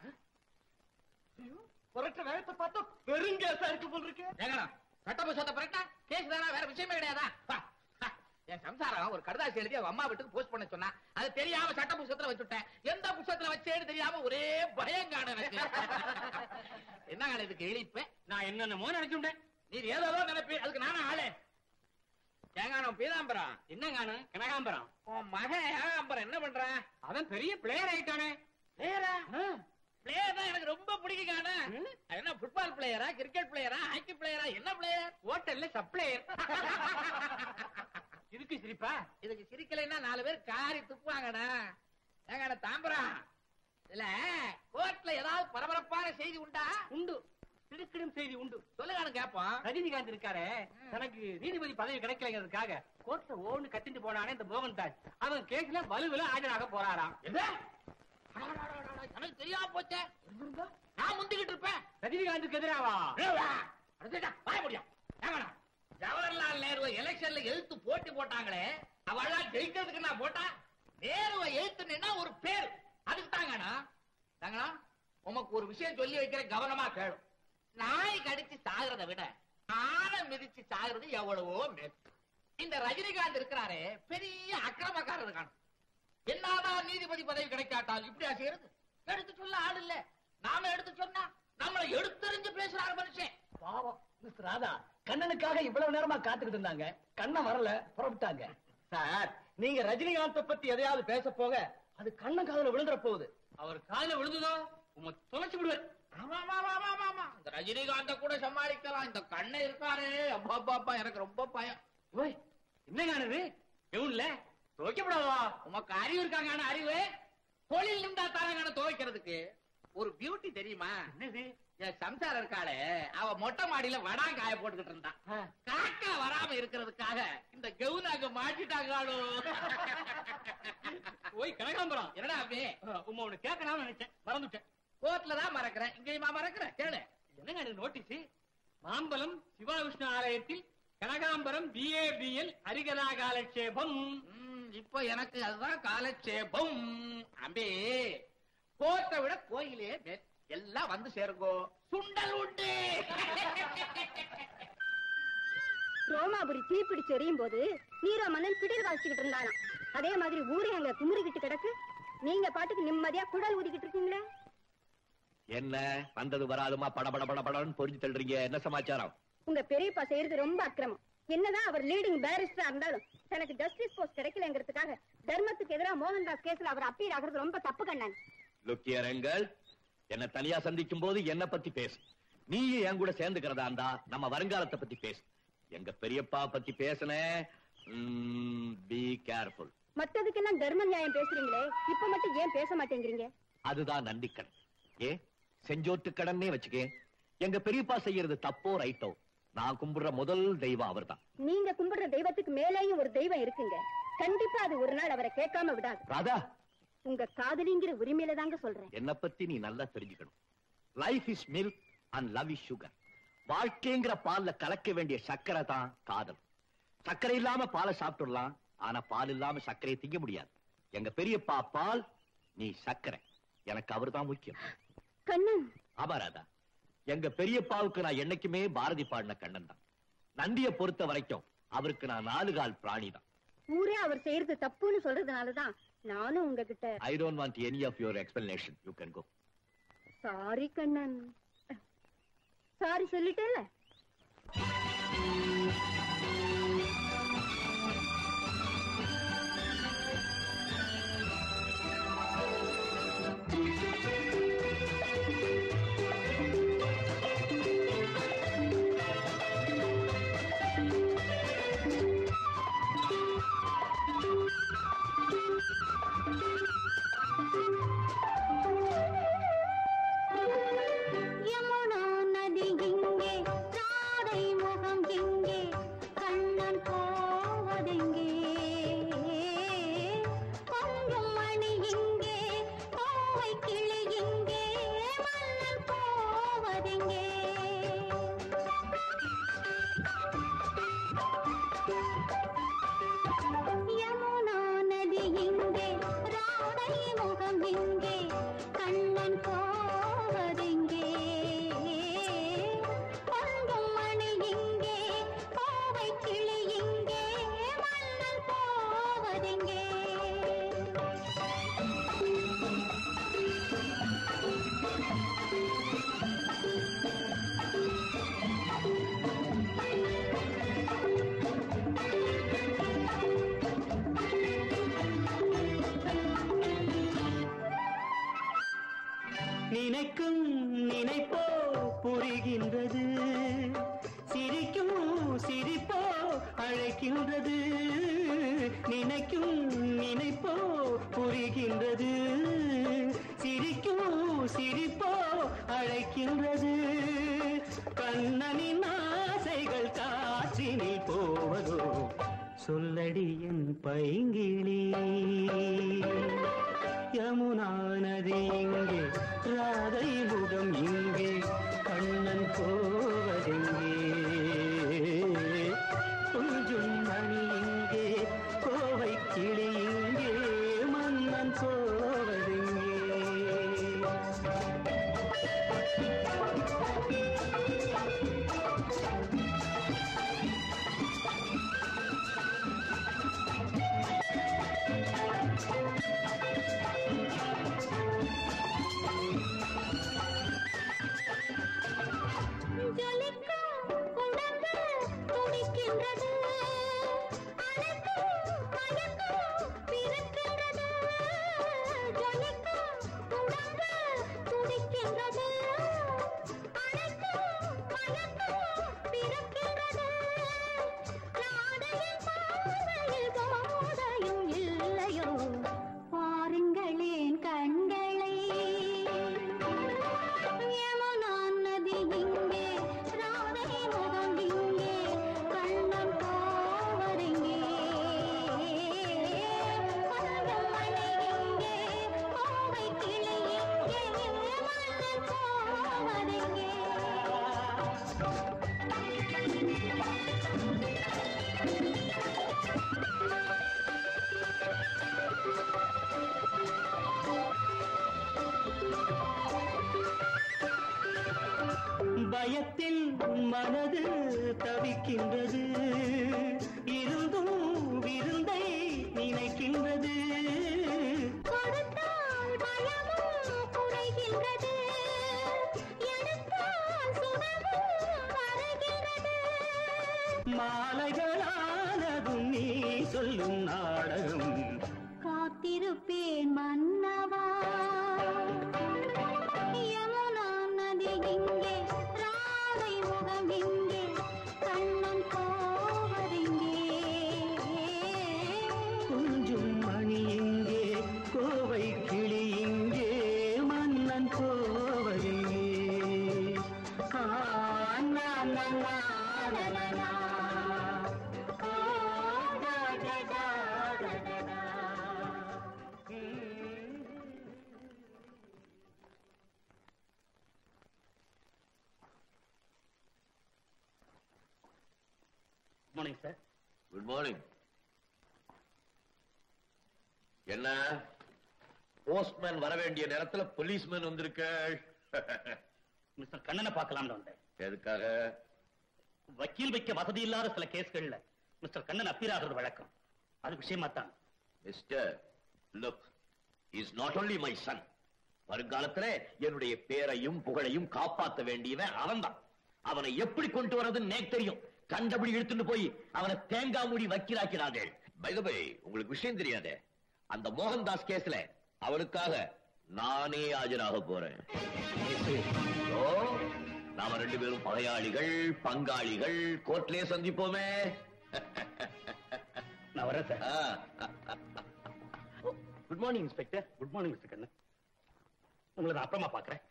புரட்ட வேகத்தை பார்த்தா பெருங்கேசா இருக்கு போல் இருக்கு ஏங்கடா சட்ட புசத்தை பரட்டா கேஸ் தானா வேற விஷயமே கிடையாதா பா, பா. என் சம்சாரம் ஒரு கடுதாசி எழுதி அவ அம்மா வீட்டுக்கு போஸ்ட் பண்ண சொன்னா அது தெரியாம சட்ட புஸ்தகத்துல வச்சுட்டேன் எந்த புஸ்தகத்துல வச்சேன்னு தெரியாம ஒரே பயம் காண எனக்கு என்ன காண இதுக்கு இழிப்பேன் நான் என்னென்னமோ நினைச்சுட்டேன் நீ ஏதோ நினைப்பி அதுக்கு நானும் ஆளே ஏங்கானம் பீதாம்பரம் என்ன காணும் கனகாம்பரம் உன் மகன் ஏகாம்பரம் என்ன பண்றான் அவன் பெரிய பிளேயர் ஆயிட்டானே பிளேயரா பிளேயர் தான் எனக்கு ரொம்ப பிடிக்கும் காண என்ன ஃபுட்பால் பிளேயரா கிரிக்கெட் பிளேயரா ஹாக்கி பிளேயரா என்ன பிளேயர் ஹோட்டல்ல சப்ளையர் இதுக்கு சிரிப்பா இதுக்கு சிரிக்கலைன்னா நாலு பேர் காரி துப்புவாங்கடா ஏங்கடா தாம்பரம் இதுல கோர்ட்ல ஏதாவது பரபரப்பான செய்தி உண்டா உண்டு திடுக்கிடும் செய்தி உண்டு சொல்லுங்க கேப்போம் ரஜினிகாந்த் இருக்காரே தனக்கு நீதிபதி பதவி கிடைக்கலங்கிறதுக்காக கோர்ட்ல ஓன்னு கத்திட்டு போனானே இந்த மோகன்தாஸ் அவன் கேஸ்ல வலுவில ஆஜராக போறாராம் என்ன அடடடடடட, எனக்கு தெரியாம போச்சே நான் முந்திக்கிட்டு இருப்பேன் ரஜினிகாந்துக்கு எதிராவா வாய முடியும் ஏங்கடா, ஜவஹர்லால் நேரு எலெக்ஷன்ல எழுத்து போட்டி போட்டாங்களே அவெல்லாம் ஜெயிக்கிறதுக்கு நான் போட்டா நேருவை எழுத்துனா ஒரு பேர் அதுக்கு தாங்கண்ணா தாங்கண்ணா உமக்கு ஒரு விஷயம் சொல்லி வைக்கிற கவனமா கேளு நாய் கடிச்சு சாகிறத விட ஆனை மிதிச்சு சாகிறது எவ்வளவோ மேல் இந்த ரஜினிகாந்த் இருக்கிறாரே பெரிய அக்கிரமக்காரர் காணும் என்னதான் நீதிபதி பதவி கிடைக்காட்டால் இப்படியா செய்யறது எடுத்து சொல்ல ஆள் இல்ல நாம எடுத்து சொன்னா நம்மளை எடுத்தறிஞ்சு பேசுறாரு மனுஷன் பாவம் மிஸ் ராதா கண்ணனுக்காக இவ்வளவு நேரமா காத்துக்கிட்டு இருந்தாங்க கண்ணன் வரல புறப்பட்டாங்க சார் நீங்க ரஜினிகாந்த பத்தி எதையாவது பேச போக அது கண்ணன் காதுல விழுந்துற போகுது அவர் காதுல விழுந்ததோ உங்க தொலைச்சு விடுவார் ஆமா ஆமா ஆமா ஆமா, ஆமா ஆமா இந்த ரஜினிகாந்த கூட சமாளிக்கலாம் இந்த கண்ணை இருக்காரு அப்பா அப்பா, அப்பா எனக்கு ரொம்ப பயம் ஓய் என்ன காணுது எவுன்ல துவைக்கப்படாதா உமக்கு அறிவு இருக்காங்க ஆனா அறிவு தொழில் இருந்தா தானே துவைக்கிறதுக்கு ஒரு பியூட்டி தெரியுமா என்னது என் சம்சாரம் இருக்காளே அவ மொட்டை மாடியில வடாம் காய போட்டுக்கிட்டு இருந்தான் காக்கா வராம இருக்கிறதுக்காக இந்த கவுன் அங்க மாட்டிட்டாங்களோ ஓய் கனகாம்பரம் என்னடா அப்படி உமா ஒண்ணு கேட்கலாம்னு நினைச்சேன் மறந்துட்டேன் கோர்ட்ல தான் மறக்கிறேன் இங்கேயுமா மறக்கிறேன் கேளு என்னங்க எனக்கு நோட்டீஸ் மாம்பலம் சிவவிஷ்ணு ஆலயத்தில் கனகாம்பரம் பிஏபிஎல் ஹரிகதா காலட்சேபம் ம், இப்போ எனக்கு அதுதான் காலட்சேபம் அம்பி கோர்ட்டை விட கோயிலே மேல். எல்லாம் வந்து சேருங்கோ சுண்டல் உண்டு ரோமாபுரி தீப்பிடிச்சு எரியும் போது நீரோ மன்னன் பிடில் வாசிச்சுக்கிட்டு இருந்தானாம் அதே மாதிரி ஊரே அங்க குமுறிக்கிட்டு கிடக்கு நீங்க பாட்டுக்கு நிம்மதியா குடல் ஊதிக்கிட்டு இருக்கீங்களே என்ன வந்தது வராதுமா படபட படபடன்னு பொறிஞ்சு தள்ளுறீங்க என்ன சமாச்சாரம் உங்க பெரியப்பா செய்யறது ரொம்ப அக்கிரமம் என்னதான் அவர் லீடிங் பேரிஸ்டரா இருந்தாலும் தனக்கு ஜஸ்டிஸ் போஸ்ட் கிடைக்கலங்கிறதுக்காக தர்மத்துக்கு எதிராக மோகன்தாஸ் கேஸ்ல அவர் அப்பீல் ஆகுறது ரொம்ப தப்பு கண்ணன் லுக்கியரங்கள் என்ன தனியா சந்திக்கும் போது என்ன பத்தி பேசு நீயும் என் கூட சேர்ந்துக்கிறதா இருந்தா நம்ம வருங்காலத்தை பத்தி பேசு எங்க பெரியப்பா பத்தி பேசுன பி கேர்ஃபுல் மத்ததுக்கெல்லாம் தர்ம நியாயம் பேசுறீங்களே இப்ப மட்டும் ஏன் பேச மாட்டேங்கிறீங்க அதுதான் நன்றிக்கடன் ஏ செஞ்சோட்டு கடன்னே வச்சுக்கே எங்க பெரியப்பா செய்யறது தப்போ ரைட்டோ நான் கும்பிடுற முதல் தெய்வம் அவர்தான் நீங்க கும்பிடுற தெய்வத்துக்கு மேலேயும் ஒரு தெய்வம் இருக்குங்க கண்டிப்பா அது ஒரு நாள் அவரை கேட்காம விடாது ராதா உங்க காதலிங்கிற உரிமையில தாங்க சொல்றேன் என்ன பத்தி நீ நல்லா தெரிஞ்சுக்கணும் life is milk and love is sugar வாழ்க்கைங்கிற பால்ல கலக்க வேண்டிய சர்க்கரை தான் காதல் சர்க்கரை இல்லாம பாலை சாப்பிட்டுடலாம் ஆனா பால் இல்லாம சர்க்கரையை திங்க முடியாது எங்க பெரியப்பா பால் நீ சர்க்கரை எனக்கு அவர்தான் முக்கியம் கண்ணன் ஆமா ராதா எங்க பெரியப்பாவுக்கு நான் என்னைக்குமே பாரதி பாடின கண்ணன் தான் நந்திய பொறுத்த வரைக்கும் அவருக்கு நான் நாலு கால் பிராணி தான் ஊரே அவர் செய்யறது தப்புன்னு சொல்றதுனாலதான் நானும் உங்ககிட்ட I don't want any of your explanation you can go sorry Kannan sorry சொல்லிட்டேல்ல யமுனா நதி இங்கே நினைக்கும் நினைப்போ புரிகின்றது சிரிக்கும் சிரிப்போ அழைக்கின்றது நினைக்கும் நினைப்போ புரிகின்றது சிரிக்கும் சிரிப்போ அழைக்கின்றது கண்ணனின் ஆசைகள் காற்றினில் போவதோ சொல்லடி என் பைங்கிளி யமுனா நதி இங்கே ராதை முகம் இங்கே கண்ணன் போவதெங்கே கொஞ்சம் மணி இங்கே கோவை கிளி இங்கே மன்னன் போவதெங்கே ஜொலிக்கும் உடம்பு துடிக்கின்றது அனைத்தும் மயக்கம் பிறக்கின்றது ஜொலிக்கும் உடம்பு துடிக்கின்றது அனைத்தும் மயக்கம் பிறக்கின்றது ராதையின் பார்வையில் போதையும் இல்லையோ பாருங்களேன் கண்களை யமுனா நதி இங்கே ராதை முகம் இங்கே கண்ணன் போவதெங்கே கொஞ்சம் மணி இங்கே கோவை கிளி இங்கே மன்னன் போவதெங்கே பயத்தில் மனது தவிக்கின்றது இருந்தும் விருந்தை நினைக்கின்றது கொடுத்தால் பயமும் குறைகின்றது எடுத்தால் சுகமும் வருகின்றது மாலைகளானதும் நீ சொல்லும் நாடகம் காத்திருப்பேன் மன்னவா யமுனா நதி இங்கே ராதை முகம் இங்கே கண்ணன் போவதெங்கே கொஞ்சம் மணி இங்கே கோவை கிளி இங்கே மன்னன் போவதெங்கே ஆ, நா, நா, நா, நா, நா, நா. ஆ, டா, டா, டா, டா, டா, டா. ம். மார்னிங் சார் குட் மார்னிங் என்ன போஸ்ட்மேன் வர வேண்டிய நேரத்துல போலீஸ்மேன் வந்திருக்க மிஸ்டர் கண்ணனை பார்க்கலாம்னு வந்தேன் எதுக்காக வக்கீல் வைக்க வசதி இல்லாத சில கேஸ்கள்ல மிஸ்டர் கண்ணன் அப்பீராகிறது வழக்கம் அது விஷயமா தான் mister look is not only my son வருங்காலத்துல என்னுடைய பேரையும் புகழையும் காப்பாத்த வேண்டியவன் அவன்தான் அவனை எப்படி கொண்டு வர்றதுன்னு நேக்கு தெரியும் கண்டபடி இழுத்துட்டு போய் அவனை தேங்காய் மூடி வக்கீலாக்கிறார்கள் பை உங்களுக்கு விஷயம் தெரியாதே அந்த மோகன்தாஸ் கேஸ்ல அவனுக்காக நானே ஆஜராக போறேன் ஓ நாம ரெண்டு பேரும் பகையாளிகள் பங்காளிகள் கோர்ட்லயே சந்திப்போமே நான் வரேன் sir good morning inspector good morning mister Kannan உங்களை நான் அப்புறமா பார்க்கறேன்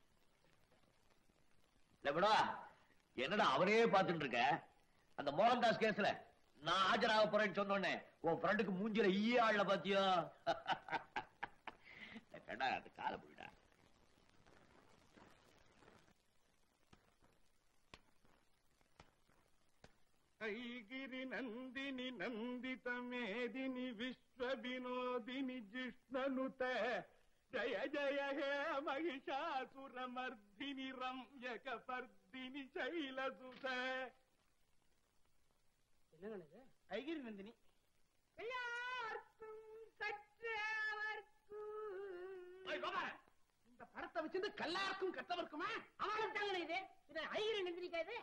லெபடா என்னடா அவனே பார்த்துட்டு இருக்க அந்த மோகன்தாஸ் கேஸ்ல நான் ஆஜராக போறேன்னு சொன்னோடனே உன் ஃப்ரெண்டுக்கு மூஞ்சில ஈய ஆள்ல பாத்தியா கண்டா அது கால போயிடா ಐಗಿರಿ ನಂದಿನಿ ನಂದಿತ ಮೇದಿನಿ ವಿಶ್ವ ವಿನೋದಿನಿ ಜಿಷ್ಣನುತ ಜಯ ಜಯ ಹೇ ಮಹಿಷಾಸುರ ಮರ್ದಿನಿ ರಮ್ಯಕ ಪರ್ದಿನಿ ಶೈಲಸುತ ஐகிரி நந்தினி இந்த படத்தை வச்சிருந்து கல்லாருக்கும் கத்தவருக்குமா அவனுக்கு தாங்க இது இது ஐயரு நந்திரிக்காது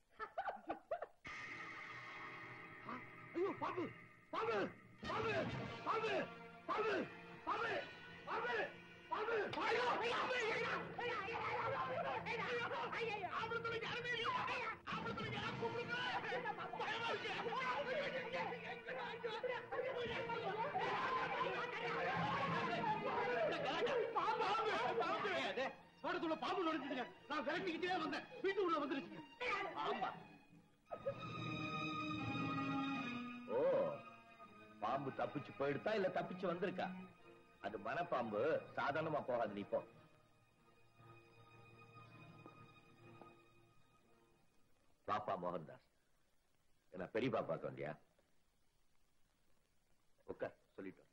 ஐயோ பாம்பு பாம்பு பாம்பு பாம்பு பாம்பு பாம்பு பாம்பு பாம்பு தோட்டத்துள்ள பாம்பு நுழைஞ்சுங்க நான் விரட்டிக்கிட்டே வந்தேன் வீட்டுக்குள்ள வந்துருச்சு ஆமா ஓ பாம்பு தப்பிச்சு போயிடுதா இல்ல தப்பிச்சு வந்திருக்கா அது மனப்பாம்பு சாதாரணமா போகாது நீ போ பாப்பா மோகன்தாஸ் என்ன பெரிய பாப்பாக்கு வந்தியா உட்கார் சொல்லிட்டோம்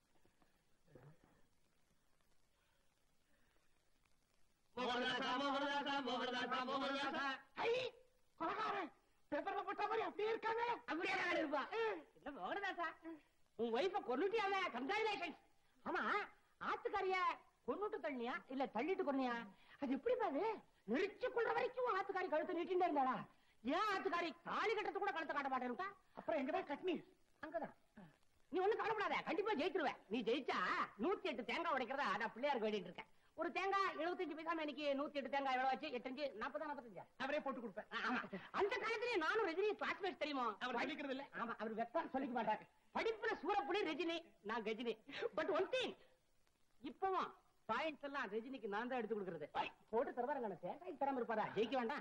மோகனதாசா மோகனதாசா மோகனதாசா மோகனதாசா ஐ கொலகாரன் பேப்பர்ல போட்ட மாதிரி அப்படியே இருக்காங்க அப்படியே தான் இருப்பா இல்ல மோகனதாசா உன் ஒய்ஃப கொன்னுட்டியாவே கங்க்ராச்சுலேஷன் ஆமா ஆத்துக்காரிய கொன்னுட்டு தள்ளியா இல்ல தள்ளிட்டு கொன்னியா அது எப்படி பாது நெரிச்சு கொள்ற வரைக்கும் ஆத்துக்காரி கழுத்து நீட்டிண்டே இருந்தாளா ஏன் ஆத்துக்காரி தாலி கட்டத்து கூட கழுத்தை காட்ட மாட்டேன்ட்டா அப்புறம் எங்கதான் காஷ்மீர் அங்கதான் நீ ஒண்ணும் கவலைப்படாத கண்டிப்பா ஜெயிச்சிருவ நீ ஜெயிச்சா நூத்தி எட்டு தேங்காய் உடைக்கிறதா நான் பிள்ளையாருக்கு வேண்டிட்டு இருக்கேன் ஒரு தேங்காய் எழுபத்தஞ்சு பைசா இன்னைக்கு நூத்தி எட்டு தேங்காய் எவ்வளவு வச்சு எட்டஞ்சு நாற்பதா நாற்பத்தஞ்சா அவரே போட்டு கொடுப்பேன் ஆமா அந்த காலத்திலேயே நானும் ரஜினி கிளாஸ்மேட் தெரியுமா அவர் சொல்லிக்கிறது இல்ல ஆமா அவர் வெப்பம் சொல்லிக்க மாட்டாரு படிப்புல சூரப்புலி ரஜினி நான் கஜினி பட் ஒன் திங் இப்பவும் பாயிண்ட்ஸ் எல்லாம் ரஜினிக்கு நான் தான் எடுத்து கொடுக்கறது போட்டு தருவாருங்க தேங்காய் தராம இருப்பாரா ஜெயிக்க வேண்டாம்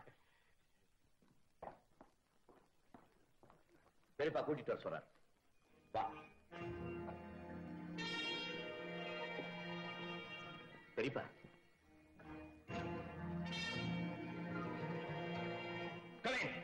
பெரியப்பா கூட்டிட்டு வர சொல்றார் வா பெரியப்பா Come in.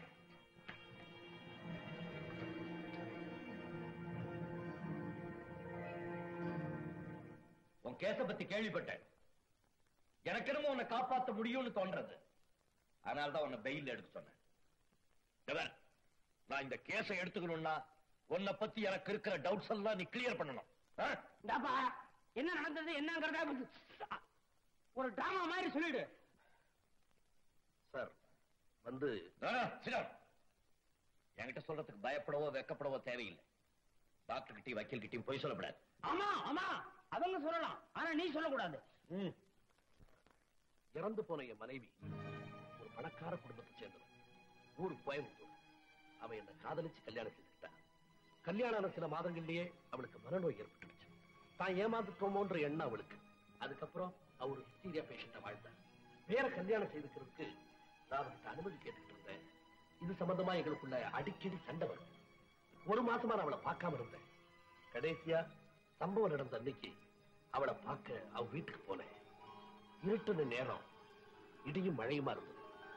உன் கேஸ பத்தி கேள்விப்பட்டேன் எனக்கு என்னமோ உன்னை காப்பாத்த முடியும்னு தோன்றது அதனாலதான் உன்னை பெயில் எடுக்க சொன்னேன் இவர், நான் இந்த கேஸை எடுத்துக்கணும்னா உன்னை பத்தி எனக்கு இருக்கிற டவுட்ஸ் எல்லாம் நீ கிளியர் பண்ணணும் ஆ? இந்தாப்பா என்ன நடந்தது என்னங்கறத ஒரு டிராமா மாதிரி சொல்லிடு சார் வந்து என்கிட்ட சொல்றதுக்கு பயப்படவோ வெக்கப்படவோ தேவையில்லை டாக்டர் கிட்டயும் வக்கீல் கிட்டயும் போய் சொல்லக்கூடாது ஆமா ஆமா அவங்க சொல்லலாம் ஆனா நீ சொல்லக்கூடாது இறந்து போன என் மனைவி ஒரு பணக்கார குடும்பத்தை சேர்ந்தவன் ஊரு கோயம்புத்தூர் அவன் என்ன காதலிச்சு கல்யாணம் செஞ்சுக்கிட்டா கல்யாணம் ஆன சில மாதங்கள்லயே அவளுக்கு மனநோய் ஏற்பட்டுடுச்சு தான் ஏமாந்துட்டோமோன்ற எண்ணம் அவளுக்கு அதுக்கப்புறம் அவர் ஹிஸ்டீரியா பேஷண்ட வாழ்ந்தார் வேற கல்யாணம் செய்துக்கிறதுக்கு நான் அவர்கிட்ட அனுமதி கேட்டுக்கிட்டு இருந்தேன் இது சம்பந்தமா எங்களுக்குள்ள அடிக்கடி சண்டை வரும் ஒரு மாசமா நான் அவளை பார்க்காம இருந்தேன் கடைசியா சம்பவம் நடந்த அன்னைக்கு அவளை பார்க்க அவ வீட்டுக்கு போனேன் இருட்டுன நேரம் இடியும் மழையுமா இருந்தது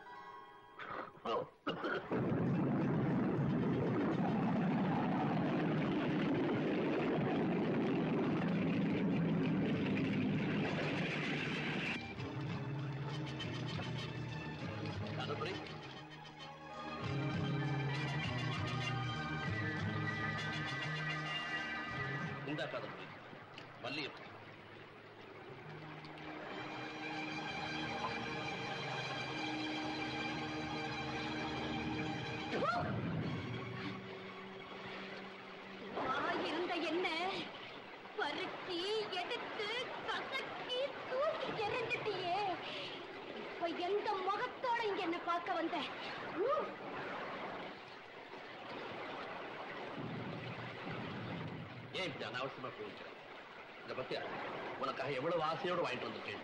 கதவுரை இந்த கதவுரை மல்லிகைப்பூ இருந்த என்ன பருக்கி எடுத்து கசக்கி தூக்கி எறிஞ்சிட்டியே இப்ப எந்த முகத்தோட இங்க என்ன பார்க்க வந்த ஊ! ஏன் இப்படி அனாவசியமா போயிருக்கிறேன் இந்த பத்தியா உனக்காக எவ்வளவு ஆசையோடு வாங்கிட்டு வந்திருக்கேன்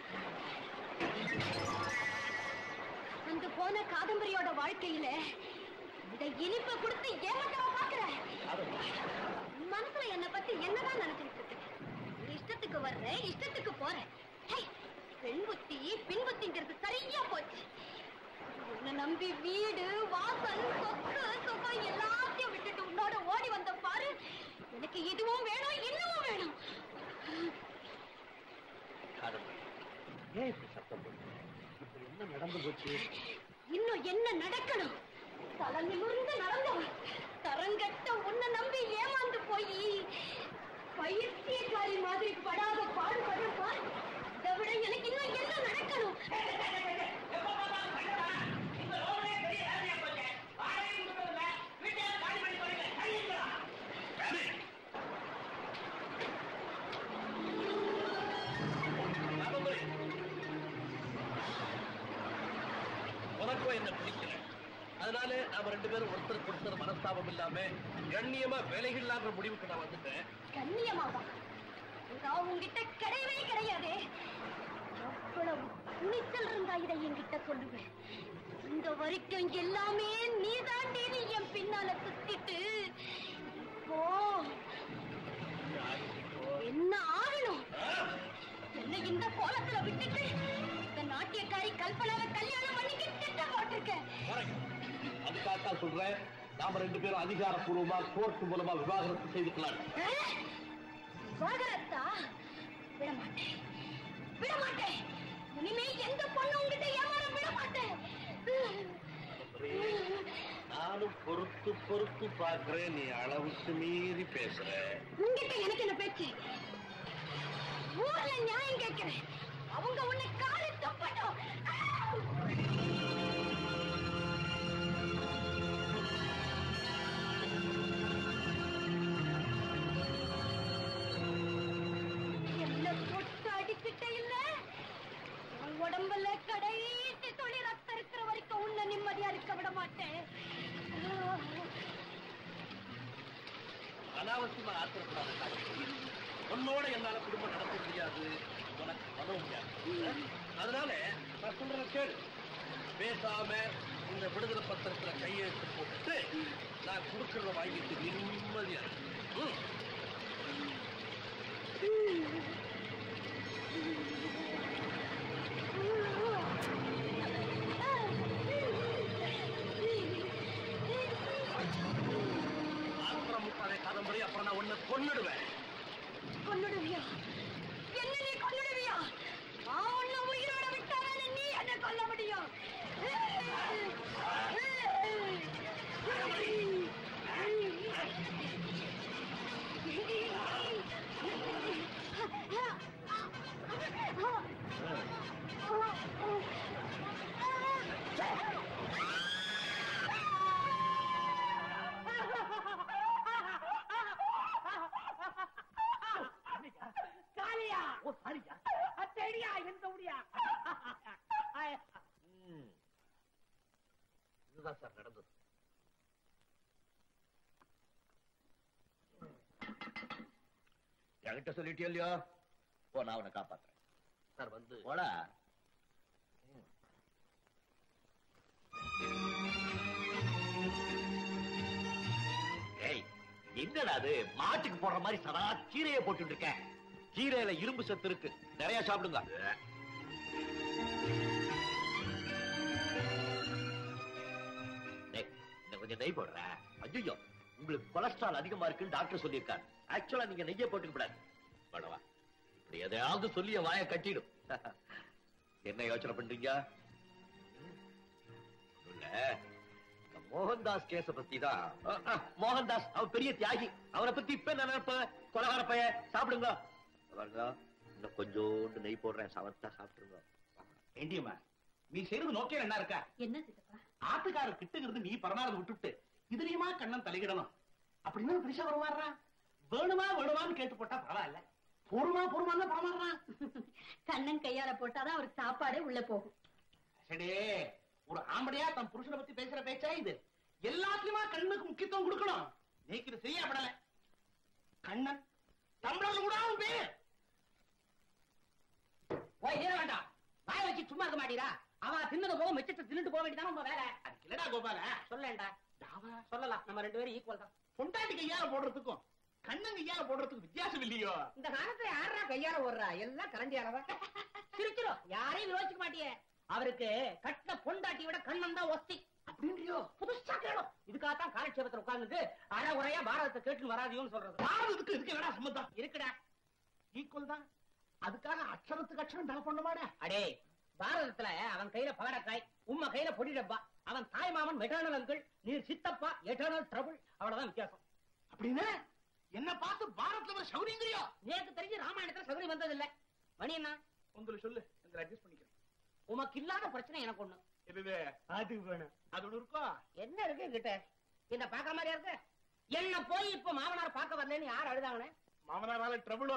அந்த போன காதம்பரியோட வாழ்க்கையில இந்த இனிப்பை கொடுத்து ஏமாத்தவ பாக்குற மனசுல என்ன பத்தி என்னதான் நினைச்சிட்டு இருக்க இஷ்டத்துக்கு வர்ற இஷ்டத்துக்கு போற ஹே, பெண் புத்தி பின் புத்திங்கிறது சரியா போச்சு உன்னை நம்பி வீடு வாசல் சொத்து சுகம் எல்லாத்தையும் விட்டுட்டு உன்னோட ஓடி வந்த பாரு எனக்கு இதுவும் வேணும் இன்னமும் வேணும் காதம்பரி ஏன் இப்படி சத்தம் போடுற? இப்ப என்ன நடந்து போச்சு இன்னும் என்ன நடக்கணும் தலை நிமிர்ந்து நடந்தவன் தரங்கட்ட உன்னை நம்பி ஏமாந்து போய் பயிற்சியக்காரி மாதிரி படாத பாடுபடுறப்பா இதை விட எனக்கு இன்னும் என்ன நடக்கணும் காதம்பரி என்ன பிடிக்கல அதனால நாம ரெண்டு பேரும் ஒருத்தருக்கு ஒருத்தர் மனஸ்தாபம் இல்லாம கண்ணியமா வேலைகள்லான்ற முடிவுக்கு நான் வந்துட்டேன் கண்ணியமாவா நான் உங்ககிட்ட கிடையவே கிடையாதே எவ்வளவு துணிச்சல் இருந்தா இதை என்கிட்ட சொல்லுவேன் இந்த வரைக்கும் எல்லாமே நீ தாண்டி என் பின்னால சுத்திட்டு இப்போ என்ன ஆகணும் என்ன இந்த கோலத்துல விட்டுட்டு இந்த நாட்டியக்காரி கல்பனாவை கல்யாணம் பண்ணிக்க திட்டம் போட்டிருக்கேன் அதுக்காகத்தான் சொல்றேன் நாம ரெண்டு பேரும் அதிகாரப்பூர்வமா கோர்ட் மூலமா விவாகரத்து செய்துக்கலாம் விவாகரத்தா விட மாட்டேன் விட மாட்டேன் இனிமே எந்த பொண்ணு உங்ககிட்ட ஏமாற விட மாட்டேன் நானும் பொறுத்து பொறுத்து பாக்குறேன் நீ அளவுக்கு மீறி பேசுற உங்ககிட்ட எனக்கு என்ன பேச்சு ஊர்ல நியாயம் கேட்கிறேன் அவங்க உன்னை காலி தப்பட்டும் என்ன தொட்டு அடிக்கிட்ட இல்ல உன் உடம்புல கடைசி துளி ரத்தம் இருக்கிற வரைக்கும் உன்னை நிம்மதியா இருக்க விட மாட்டேன் அனாவசியமா ஆத்திரப்படாத உன்னோட என்னால குடும்பம் நடத்த முடியாது உனக்கு பண்ண முடியாது அதனால நான் சொல்றத கேளு பேசாம இந்த விடுதலை பத்திரத்துல கையெழுத்து போட்டு நான் கொடுக்கறத வாங்கிட்டு நிம்மதியா இரு. ம். ஆத்திரம் முட்டாதே காதம்பரி அப்புறம் நான் உன்னை கொன்னுடுவேன் கொன்னுடுவியா என்ன நீ கொன்னுடுவியா நான் உன்னை உயிரோட விட்டாதானே நீ என்ன கொல்ல முடியும் காளியா ஓ சாரியா அத்தடியா எந்த முடியா ம். இதுதான் சார் நடந்தது என்கிட்ட சொல்லிட்டியோ இல்லையோ போ நான் அவனை காப்பாத்துறேன் சார் வந்து போடா ஏய் என்னடா அது மாட்டுக்கு போடுற மாதிரி சதா கீரையை போட்டுட்டு இருக்கேன் கீரையில இரும்பு சத்து இருக்கு நிறைய சாப்பிடுங்க டேய், இன்னும் கொஞ்சம் நெய் போடுறேன் ஐயோ உங்களுக்கு கொலஸ்ட்ரால் அதிகமா இருக்குன்னு டாக்டர் சொல்லியிருக்காரு ஆக்சுவலா நீங்க நெய்யை போட்டுக்க கூடாது படவா இப்படி எதையாவது சொல்லி என் வாயை கட்டிடும் என்ன யோசனை பண்றீங்க இல்ல, இந்த மோகன்தாஸ் கேஸ பத்தி தான் அஹ், அஹ், மோகன்தாஸ் அவன் பெரிய தியாகி அவனை பத்தி இப்ப என்ன நினைப்ப கொலகார பைய சாப்பிடுங்க பாருங்க இன்னும் கொஞ்சோண்டு நெய் போடுறேன் சவத்தா சாப்பிட்டுருங்க ஏண்டியம்மா நீ செய்யறது நோக்கியம் என்ன இருக்கா என்ன சித்தப்பா ஆத்துக்காரர் கிட்டுங்கிறது நீ பரமாரத விட்டுட்டு இதுலயுமா கண்ணன் தலையிடணும் அப்படின்னு பெருசா வருவாரா வேணுமா வேணுமான்னு கேட்டு போட்டா பரவாயில்ல பொறுமா பொறுமான்னு பரமாடுறான் கண்ணன் கையால போட்டாதான் அவருக்கு சாப்பாடே உள்ள போகும் சரி ஒரு ஆம்படையா தன் புருஷனை பத்தி பேசுற பேச்சா இது எல்லாத்துலயுமா கண்ணுக்கு முக்கியத்துவம் கொடுக்கணும் நீக்கு இது செய்யப்படல கண்ணன் தமிழர்கள் கூட அவன் பேர் ஓய் ஏற வேண்டாம் வாய வச்சு சும்மா இருக்க மாட்டீரா அவ தின்னது போக மிச்சத்தை தின்னுட்டு போக வேண்டியதானே உங்க வேலை அதுக்கு இல்லடா கோபால சொல்லேன்டா சொல்லலாம் நம்ம ரெண்டு பேரும் ஈக்குவல் தான் பொண்டாட்டி கையால போடுறதுக்கும் கண்ணன் கையால போடுறதுக்கும் வித்தியாசம் இல்லையோ இந்த காலத்துல யாரா கையால ஓடுறா எல்லாம் கரண்டியாலவா சிரிச்சிரும் யாரையும் யோசிக்க மாட்டியே அவருக்கு கட்டின பொண்டாட்டி விட கண்ணன் தான் ஒஸ்தி அப்படின்றியோ புதுசா கேளும் இதுக்காகத்தான் காலட்சேபத்துல உட்கார்ந்துட்டு அரை உரையா பாரதத்தை கேட்டு வராதியோன்னு சொல்றது பாரதத்துக்கு இதுக்கு என்னடா சம்பந்தம் இருக்குடா ஈக்குவல் தான் அதுக்காக அக்ஷரத்துக்கு அக்ஷரம் தலை பண்ண மாட அடே பாரதத்துல அவன் கையில பகடக்காய் உம்மா கையில பொடி டப்பா அவன் தாய் மாமன் மெட்டர்னல் அங்கிள் நீர் சித்தப்பா எட்டர்னல் ட்ரபிள் அவ்வளவுதான் வித்தியாசம் அப்படின்னு என்ன பார்த்து பாரத்ல ஒரு சௌரியங்கிறியோ நேக்கு தெரிஞ்சு ராமாயணத்துல சகுனி வந்தது இல்ல மணி என்ன உங்களுக்கு சொல்லு இதுல அட்ஜஸ்ட் பண்ணிக்கிறேன் உமக்கு இல்லாத பிரச்சனை எனக்கு ஒண்ணு எது அது வேணும் அது ஒண்ணு இருக்கோ என்ன இருக்கு என்கிட்ட என்ன பாக்குற மாதிரியா இருக்கு என்ன போய் இப்ப மாமனார் பார்க்க வரலன்னு யார் அழுதாங்கன்னு மாமனாரால ட்ரபிளோ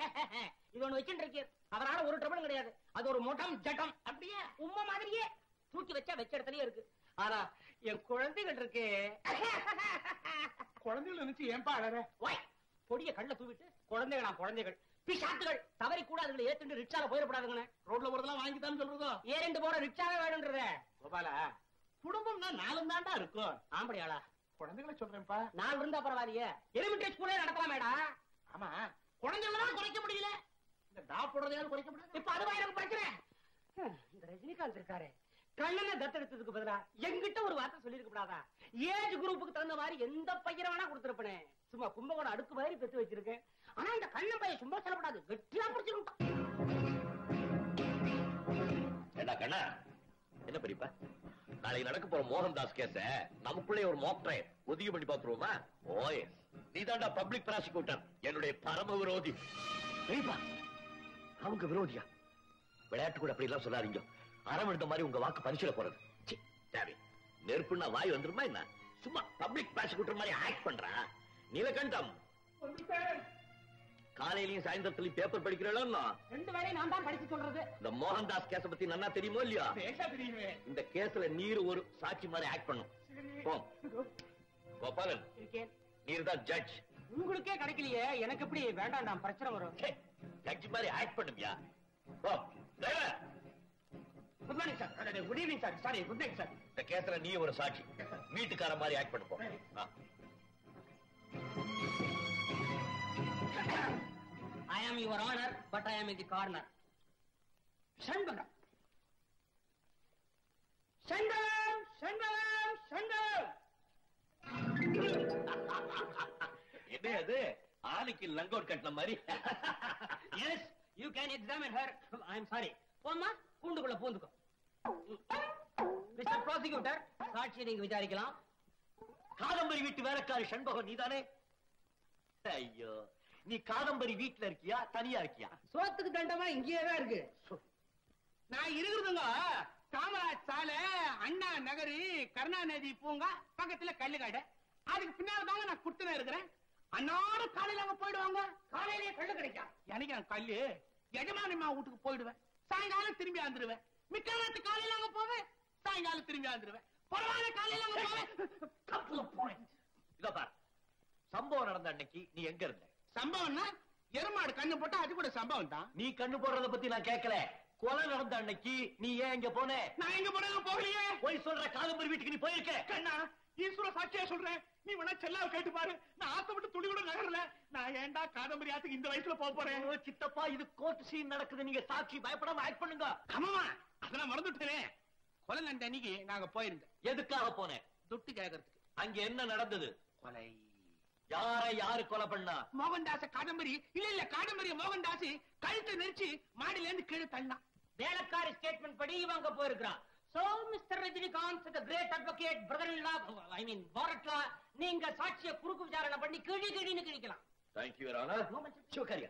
இது ஒண்ணு வச்சுட்டு இருக்கு அவரால ஒரு ட்ரபிளும் கிடையாது அது ஒரு மொட்டம் ஜட்டம் அப்படியே உம்மா மாதிரியே தூக்கி வச்சா வச்ச இடத்துலயே இருக்கு ஆனா என் குழந்தைகள் இருக்கு குழந்தைகள் நினைச்சு ஏன்பா அழற ஒய், பொடிய கண்ண தூவிட்டு குழந்தைகளா குழந்தைகள் பிசாத்துகள் தவறி கூட அதுகளை ஏத்துட்டு ரிக்ஷால போயிடப்படாதுங்கண்ணே ரோட்ல போறதெல்லாம் வாங்கித்தான்னு சொல்றதோ ஏறிண்டு போற ரிக்ஷாவே வேணும்ன்றத கோபாலா குடும்பம்னா நாலும் தாண்டா இருக்கும் ஆம்படியாளா குழந்தைகளை சொல்றேன்ப்பா நாலு இருந்தா பரவாயில்லையே எலிமெண்டரி ஸ்கூலே நடத்தலாமேடா ஆமா குழந்தைகளை தான் குறைக்க முடியல இந்த டா போடுறதையாவது குறைக்க முடியாது இப்ப அதுவா எனக்கு பிரச்சனை ஹம், இந்த ரஜினிகாந்த் இருக்காரு கண்ணனை தத்தெடுத்ததுக்கு பதிலா எங்கிட்ட ஒரு வார்த்தை சொல்லிருக்க கூடாதா ஏஜ் குரூப்புக்கு தகுந்த மாதிரி எந்த பையனை வேணா கொடுத்துருப்பனே சும்மா கும்பகோணம் அடுக்கு மாதிரி பெத்து வச்சிருக்கேன் ஆனா இந்த கண்ணன் பையன் சும்மா சொல்லக்கூடாது வெற்றியா பிடிச்சிருக்கான் ஏண்டா கண்ணா என்ன பெரியப்பா நாளைக்கு நடக்க போற மோகன்தாஸ் கேஸ நமக்குள்ளே ஒரு மாக் ட்ரையல் ஒதுக்கி பண்ணி பாத்துருவோமா ஓயே நீதாண்டா பப்ளிக் ப்ராசிக்யூட்டர் என்னுடைய பரம விரோதி பெரியப்பா அவங்க விரோதியா விளையாட்டு கூட அப்படி எல்லாம் சொல்லாதீங்க அறம் எடுத்த மாதிரி உங்க வாக்கு பரிசுல போறது ச்சீ, தேவை நெருப்புன்னா வாய் வந்துருமா என்ன சும்மா பப்ளிக் ப்ராசிக்யூட்டர் மாதிரி ஆக்ட் பண்றா நீலகண்டம் காலையிலயும் சாயந்தரத்துலயும் பேப்பர் படிக்கிறோம் ரெண்டு வேலையும் நான் தான் படிச்சு சொல்றது இந்த மோகன்தாஸ் கேஸ பத்தி நன்னா தெரியுமோ இல்லையா பேசா தெரியுமே இந்த கேஸ்ல நீர் ஒரு சாட்சி மாதிரி ஆக்ட் பண்ணும் போ கோபாலன் இருக்கேன் நீர் தான் ஜட்ஜ் உங்களுக்கே கிடைக்கலையே எனக்கு எப்படி வேண்டாம் நான் பிரச்சனை வரும் ஜட்ஜ் மாதிரி ஆக்ட் பண்ணுவியா போ driver, good morning sir good evening sir sorry good night sir இந்த கேஸ்ல நீ ஒரு சாட்சி வீட்டுக்கார மாதிரி ஆக்ட் பண்ணு போ ஆ. ஐ am your honour but I ஆம் இன் தி கார்னர் சண்பகம் சண்பகம் சண்பகம் சண்பகம் என்ன அது ஆளுக்கு லங்கோட் கட்டின மாதிரி yes you can examine her I am sorry போம்மா கூண்டுக்குள்ள பூந்துக்கோ மிஸ்டர் ப்ராசிக்யூட்டர் சாட்சியை நீங்க விசாரிக்கலாம் காதம்பரி வீட்டு வேலைக்காரி சண்பகம் நீதானே ஐயோ நீ காதம்பரி வீட்டுல இருக்கியா தனியா இருக்கியா சோத்துக்கு தண்டமா இங்கேயே தான் இருக்கு நான் இருக்கிறதுங்க காமராஜ் சாலை அண்ணா நகரு கருணாநிதி பூங்கா பக்கத்துல கல்லுக்காடு அதுக்கு பின்னால தாங்க நான் குடுத்துன இருக்கிறேன் அன்னாட காலையில அங்க போயிடுவாங்க காலையிலேயே கள்ளு கிடைக்கும் எனக்கு நான் கல்லு எஜமானிமா வீட்டுக்கு போயிடுவேன் சாயங்காலம் திரும்பி வந்துருவேன் மிக்க நேரத்து காலையில அங்க போவேன் சாயங்காலம் திரும்பி வந்துருவேன் பரவாயில்ல காலையில அங்க போவேன் couple of points. இதோ பார் சம்பவம் நடந்த அன்னைக்கு நீ எங்க இருந்த சம்பவம்னா எருமாடு கண்ணு போட்டா அது கூட சம்பவம் தான் நீ கண்ணு போடுறத பத்தி நான் கேட்கல கொலை நடந்த அன்னைக்கு நீ ஏன் இங்க போன நான் எங்க போனேன் போகலையே போய் சொல்ற காதம்பரி வீட்டுக்கு நீ போயிருக்க கண்ணா ஈஸ்வர சாட்சியா சொல்றேன் நீ வேணா செல்லாவை கேட்டு பாரு நான் ஆசைப்பட்டு துளி கூட நகரல நான் ஏன்டா காதம்பரி ஆத்துக்கு இந்த வயசுல போக போறேன் ஐயோ, சித்தப்பா இது கோர்ட் சீன் நடக்குது நீங்க சாட்சி பயப்படாம ஆக்ட் பண்ணுங்க கமமா அதெல்லாம் மறந்துட்டேனே கொலை நடந்த அன்னைக்கு நாங்க போயிருந்தேன் எதுக்காக போனேன் துட்டு கேக்குறதுக்கு அங்க என்ன நடந்தது கொலை யார யாரு கொலை பண்ணா மோகன்தாச காதம்பரி இல்ல இல்ல காதம்பரிய மோகன்தாஸ் கழுத்தை நெரிச்சு மாடியில இருந்து கீழே தள்ளினான் வேலைக்காரி ஸ்டேட்மெண்ட் படி இவங்க போயிருக்கிறான் so mister Rajinikanth the great advocate brother in law I mean வாரட்லா நீங்க சாட்சிய குறுக்கு விசாரணை பண்ணி கிழி கிழின்னு கிழிக்கலாம் தேங்க்யூ சிவகாரியா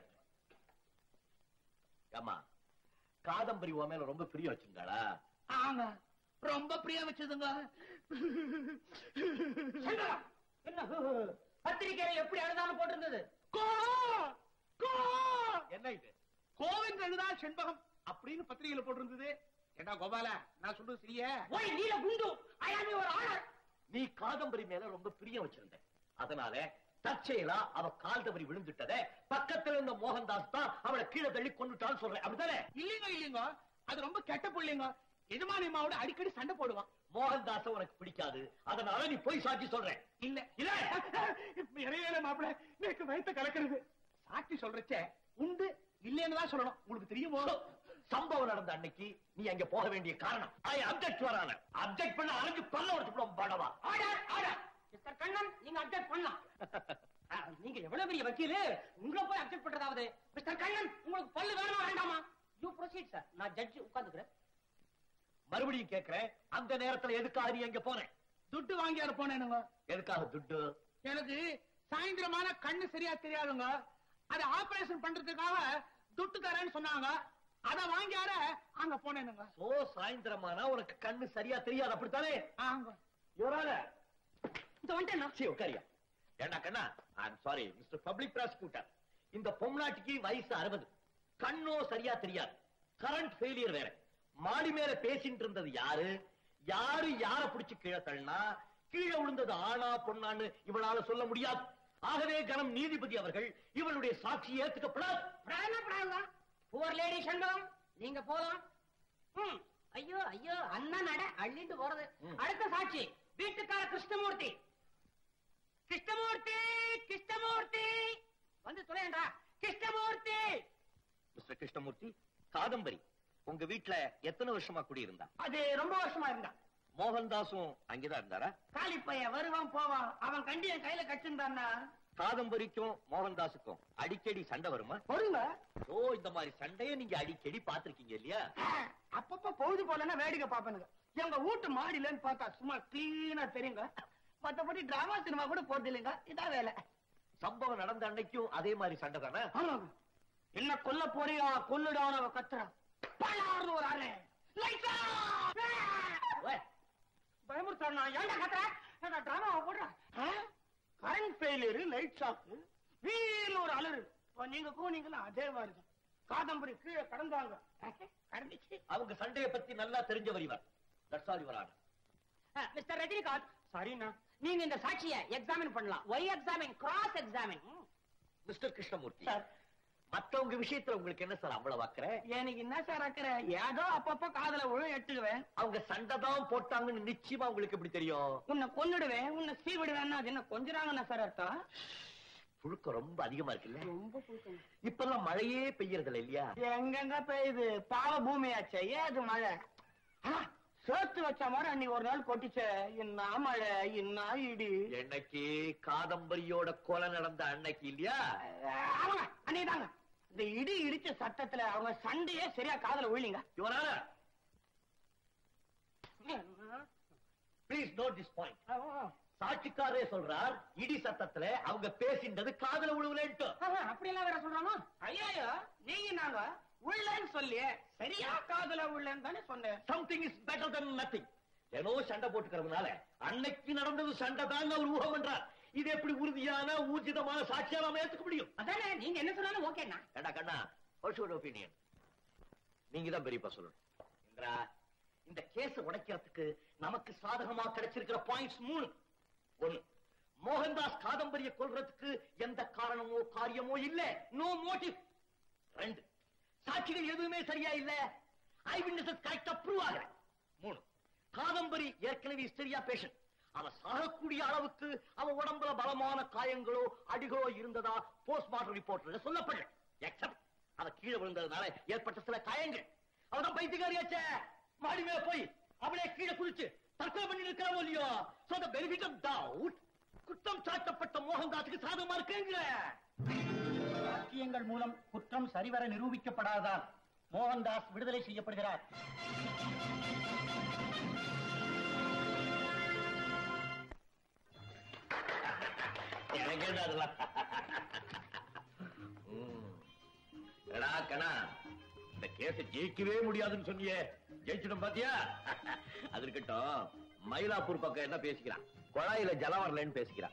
ஆமா காதம்பரி உன் மேல ரொம்ப பிரியம் வச்சிருந்தாளா ஆங்க ரொம்ப பிரியா வச்சதுங்க செல்வம், என்ன பத்திரிகையில எப்படி எழுதாம போட்டிருந்தது கோ கோ என்ன இது கோவிந்த் ரகுதா செண்பகம் அப்படின்னு பத்திரிகையில போட்டிருந்தது ஏண்டா கோபால நான் சொல்றது சரியா ஒய் நீல குண்டு ஐ ஆம் யுவர் ஆனர் நீ காதம்பரி மேல ரொம்ப பிரியம் வச்சிருந்த அதனால தற்செயலா அவ கால் தவறி விழுந்துட்டதே பக்கத்துல இருந்த மோகன்தாஸ் தான் அவளை கீழே தள்ளி கொண்டுட்டான்னு சொல்றேன் அப்படித்தானே இல்லைங்க இல்லைங்க அது ரொம்ப கெட்ட பிள்ளைங்க எஜமானியம்மாவோட அடிக்கடி சண்டை போடுவான் மோகன்தாஸ உனக்கு பிடிக்காது அதனால நீ போய் சாட்சி சொல்ற இல்ல இல்ல இறையில மாப்பிள எனக்கு வயித்த கலக்கிறது சாட்சி சொல்றச்சே உண்டு இல்லைன்னு தான் சொல்லணும் உங்களுக்கு தெரியுமோ சம்பவம் நடந்த அன்னைக்கு நீ அங்க போக வேண்டிய காரணம் ஐ அப்ஜெக்ட் வரான அப்ஜெக்ட் பண்ண அரைஞ்சு பல்ல உடச்சு படவா ஆர்டர் ஆர்டர் மிஸ்டர் கண்ணன் நீங்க அப்டேட் பண்ணலாம் ஆ, நீங்க எவ்வளவு பெரிய வக்கீலு உங்களை போய் அப்டேட் பண்றதாவது மிஸ்டர் கண்ணன் உங்களுக்கு பல்லு வேணுமா வேண்டாமா யூ ப்ரொசீட் சார் நான் ஜட்ஜ் உட்கார்ந்துக்கிறேன் மறுபடியும் கேக்குறேன் அந்த நேரத்துல எதுக்காக நீ அங்க போன துட்டு வாங்கியாரு போனேனுங்க எதுக்காக துட்டு எனக்கு சாயந்தரமான கண்ணு சரியா தெரியாதுங்க அத ஆபரேஷன் பண்றதுக்காக துட்டு தரேன்னு சொன்னாங்க அத வாங்கியார அங்க போனேனுங்க சோ சாயந்தரமானா உனக்கு கண்ணு சரியா தெரியாது அப்படித்தானே ஆங்க யோரால இந்த வந்துட்டேன் சீ உட்காரியா ஏண்டா கண்ணா I'm sorry mister public prosecutor இந்த பொம்நாட்டிக்கு வயசு அறுபது கண்ணோ சரியா தெரியாது கரண்ட் ஃபெயிலியர் வேற மாடி மேல பேசிட்டு இருந்தது யாரு யாரு யார பிடிச்சு கீழே தள்ளினா கீழே விழுந்தது ஆணா பொண்ணான்னு இவளால சொல்ல முடியாது ஆகவே கணம் நீதிபதி அவர்கள் இவளுடைய சாட்சி ஏத்துக்கப்படாது பிராண பிராணம் புவர் லேடி சங்கம் நீங்க போலாம் ம், ஐயோ ஐயோ அண்ணன் நட அள்ளிட்டு போறது ம். அடுத்த சாட்சி வீட்டுக்கார கிருஷ்ணமூர்த்தி கிருஷ்ணமூர்த்தி கிருஷ்ணமூர்த்தி வந்து துணையண்டா கிருஷ்ணமூர்த்தி மிஸ்டர் கிருஷ்ணமூர்த்தி காதம்பரி உங்க வீட்டுல எத்தனை வருஷமா குடியிருந்தா அது ரொம்ப வருஷமா இருந்தா மோகன்தாஸும் அங்கேதான் இருந்தாரா காளிப்பைய வருவான் போவான் அவன் கண்டி என் கையில கச்சிருந்தான்னா காதம்பரிக்கும் மோகன்தாஸுக்கும் அடிக்கடி சண்டை வருமா பொருங்க ஓ இந்த மாதிரி சண்டையை நீங்க அடிக்கடி பாத்திருக்கீங்க இல்லையா அப்பப்ப பொழுது போலன்னா வேடிக்கை பாப்பனுங்க எங்க வீட்டு மாடியிலன்னு பார்த்தா சும்மா கிளீனா தெரியுங்க மத்தபடி டிராமா சினிமா கூட போறது இல்லைங்க இதான் வேலை சம்பவம் நடந்த அன்னைக்கும் அதே மாதிரி சண்டை தானே ஆமாங்க என்ன கொல்ல போறியா கொல்லுடான அவ கத்துறான் பலார்னு ஒரு ஆளு லைட்ஸ் பயமுறுத்தா ஏன்டா கத்துற ஏன்டா டிராமாவை போடுற கரண்ட் ஃபெயிலியர் லைட் ஷாக் வீல் ஒரு அலறு இப்ப நீங்க கூனீங்களா அதே மாதிரி தான் காதம்பரி கீழே கடந்தாங்க கடந்துச்சு அவங்க சண்டையை பத்தி நல்லா தெரிஞ்சவர் இவர் that's all your honour mister Rajinikanth சரிண்ணா நீங்க இந்த சாட்சியை எக்ஸாமின் பண்ணலாம் why examine cross examine mister Krishnamurthy sir மத்தவங்க விஷயத்துல உங்களுக்கு என்ன சார் அவ்வளவு அக்கறை எனக்கு என்ன சார் அக்கறை ஏதோ அப்பப்போ காதல விழு எட்டுக்குவேன் அவங்க சண்டை தான் போட்டாங்கன்னு நிச்சயமா உங்களுக்கு எப்படி தெரியும் உன்னை கொன்னுடுவேன் உன்னை சீவிடுவேன்னா அது என்ன கொஞ்சறாங்கண்ணா சார் அர்த்தம் புழுக்கம் ரொம்ப அதிகமா இருக்குல்ல ரொம்ப புழுக்கம் இப்பெல்லாம் மழையே பெய்யறது இல்லையா எங்கெங்க பெய்யுது பாவ பூமியாச்சே ஏது மழை ஆனா, சேர்த்து வச்ச மாதிரி அன்னைக்கு ஒரு நாள் கொட்டிச்சே என்ன மழை என்ன இடி என்னைக்கு காதம்பரியோட கொலை நடந்த அன்னைக்கு இல்லையா ஆமாங்க அன்னைக்கு தாங்க இந்த இடி இடிச்ச சத்தத்துல அவங்க சண்டையே சரியா காதல விழுங்க your honour please note this point சாட்சிக்காரரே சொல்றார் இடி சத்தத்துல அவங்க பேசின்றது காதல உழுவுலேன்ட்டு அப்படி எல்லாம் வேற சொல்றாங்க ஐயோ நீங்க நாங்க உள்ளன்னு சொல்லி சரியா காதல உள்ளன்னு தானே சொன்னேன் something is better than nothing ஏனோ சண்டை போட்டுக்கிறதுனால அன்னைக்கு நடந்தது சண்டை தான் அவர் ஊகம் பண்றார் இது எப்படி உறுதியான ஊர்ஜிதமான சாட்சியா நாம ஏத்துக்க முடியும் அதானே நீங்க என்ன சொன்னாலும் ஓகேண்ணா கண்ணா கண்ணா வாட்ஸ் யுவர் ஒப்பீனியன் நீங்க தான் பெரியப்பா சொல்லணும் இந்திரா இந்த கேஸ் உடைக்கிறதுக்கு நமக்கு சாதகமா கிடைச்சிருக்கிற பாயிண்ட்ஸ் மூணு ஒண்ணு மோகன்தாஸ் காதம்பரிய கொல்றதுக்கு எந்த காரணமோ காரியமோ இல்ல நோ மோட்டிவ் ரெண்டு சாட்சிகள் எதுவுமே சரியா இல்ல ஐ விட்னஸஸ் கரெக்டா ப்ரூவ் ஆகல மூணு காதம்பரி ஏற்கனவே ஹிஸ்டரியா பேஷண்ட் அவன் சாகக்கூடிய அளவுக்கு அவன் உடம்புல பலமான காயங்களோ அடிகளோ இருந்ததா போஸ்ட்மார்ட்டம் ரிப்போர்ட்ல சொல்லப்படல எக்ஸப்ட் அவ கீழே விழுந்ததுனால ஏற்பட்ட சில காயங்கள் அவன் பைத்தியக்காரியாச்சே மாடி மேல போய் அவளே கீழே குதிச்சு தற்கொலை பண்ணி இருக்கிறாவோ இல்லையோ so the benefit of doubt குற்றம் சாட்டப்பட்ட மோகன்தாஸுக்கு சாதகமா இருக்குங்கிற சாட்சியங்கள் மூலம் குற்றம் சரிவர நிரூபிக்கப்படாததால் மோகன்தாஸ் விடுதலை செய்யப்படுகிறார் எனக்கு என்ன அதெல்லாம் ம். எடா கண்ணா இந்த கேஸ ஜெயிக்கவே முடியாதுன்னு சொன்னியே ஜெயிச்சிடும் பாத்தியா அது இருக்கட்டும் மயிலாப்பூர் பக்கம் என்ன பேசிக்கிறான் குழாயில ஜலம் வரலன்னு பேசிக்கிறான்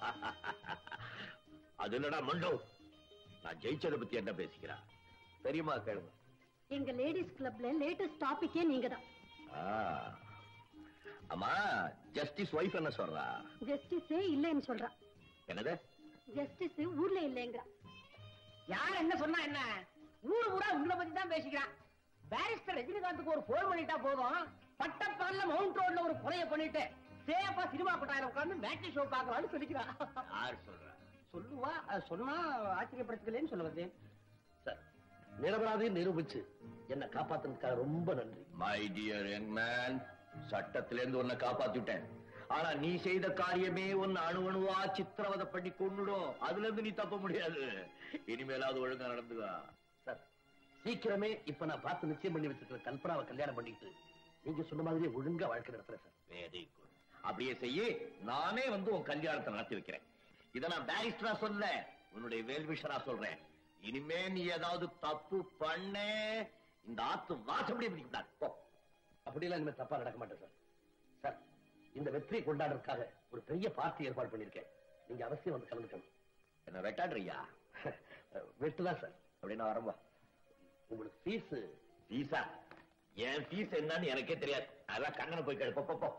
அது இல்லடா மண்டோ நான் ஜெயிச்சதை பத்தி என்ன பேசிக்கிறான் தெரியுமா கேளுங்க எங்க லேடிஸ் கிளப்ல லேட்டஸ்ட் டாபிக்கே நீங்க தான் ஆ. அம்மா ஜஸ்டிஸ் ஒய்ஃப் என்ன சொல்றா ஜஸ்டிஸே இல்லைன்னு சொல்றா என்னது ஜஸ்டிஸ் ஊர்ல இல்லைங்கிறா யார் என்ன சொன்னா என்ன ஊரு ஊரா உங்களை பத்தி தான் பேசிக்கிறான் பாரிஸ்டர் ரஜினிகாந்துக்கு ஒரு போன் பண்ணிட்டா போதும் பட்டப்பால்ல மவுண்ட் ரோட்ல ஒரு கொலையை பண்ணிட்டு சேஃபா சினிமா கொட்டாயிரம் உட்கார்ந்து மேட்ச் ஷோ பாக்கலாம்னு சொல்லிக்கிறான் யார் சொல்றா சொல்லுவா அது சொன்னா ஆச்சரியப்படுத்துக்கலன்னு சொல்ல வந்தேன் சார் நிரபராதி நிரூபிச்சு என்ன காப்பாத்துனதுக்காக ரொம்ப நன்றி மை டியர் யங் மேன் சட்டத்திலிருந்து உன்னை காப்பாத்திட்டேன் ஆனா நீ செய்த காரியமே உன்னை அணு அணுவா சித்திரவதை பண்ணி கொன்னுடும் அதுல இருந்து நீ தப்ப முடியாது இனிமேலாவது ஒழுங்கா நடந்துக்கா சார் சீக்கிரமே இப்ப நான் பார்த்து நிச்சயம் பண்ணி வச்சிருக்கிற கல்பனாவை கல்யாணம் பண்ணிட்டு நீங்க சொன்ன மாதிரியே ஒழுங்கா வாழ்க்கை நடத்துறேன் சார் வெரி குட் அப்படியே செய்யி நானே வந்து உன் கல்யாணத்தை நடத்தி வைக்கிறேன் இத நான் பேரிஸ்டரா சொல்ல உன்னுடைய வேல்விஷரா சொல்றேன் இனிமே நீ ஏதாவது தப்பு பண்ண இந்த ஆத்து வாசப்படியே பிடிக்கூடாது போ அப்படியெல்லாம் இனிமே தப்பா நடக்க மாட்டேன் சார் சார் இந்த வெற்றியை கொண்டாடுறதுக்காக ஒரு பெரிய பார்ட்டி ஏற்பாடு பண்ணிருக்கேன் நீங்க அவசியம் வந்து கலந்துக்கணும் என்ன வெட்டாடுறியா வெட்டுதான் சார் அப்படின்னா வரம்பா உங்களுக்கு ஃபீஸ் பீசா என் ஃபீஸ் என்னன்னு எனக்கே தெரியாது அதான் கண்ணனை போய் கேளு போ, போ, போ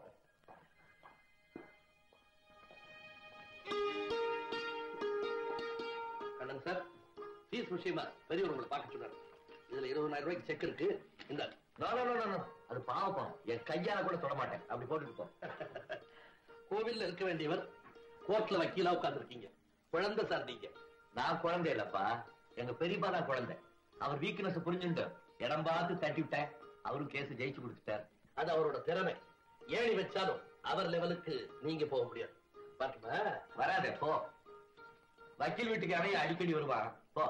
கண்ணன் சார் ஃபீஸ் விஷயமா பெரியவர் உங்களை பார்க்க சொன்னாரு இதுல இருபதாயிரம் ரூபாய்க்கு செக் இருக்கு இந்த no, no, no, no, no. அது பாவம் என் கையால கூட தொட மாட்டேன் அப்படி போட்டுட்டு போ கோவில்ல இருக்க வேண்டியவர் கோர்ட்ல வக்கீலா உட்கார்ந்துருக்கீங்க குழந்தை சார் நீங்க நான் குழந்தை இல்லப்பா எங்க பெரியப்பா தான் குழந்தை அவர் வீக்னஸ் புரிஞ்சுட்டு இடம் பார்த்து தட்டி விட்டேன் அவரும் கேஸ் ஜெயிச்சு கொடுத்துட்டார் அது அவரோட திறமை ஏணி வச்சாலும் அவர் லெவலுக்கு நீங்க போக முடியாது பாட்டுமா வராதே போ வக்கீல் வீட்டுக்கு அடைய அடிக்கடி வருவான் போ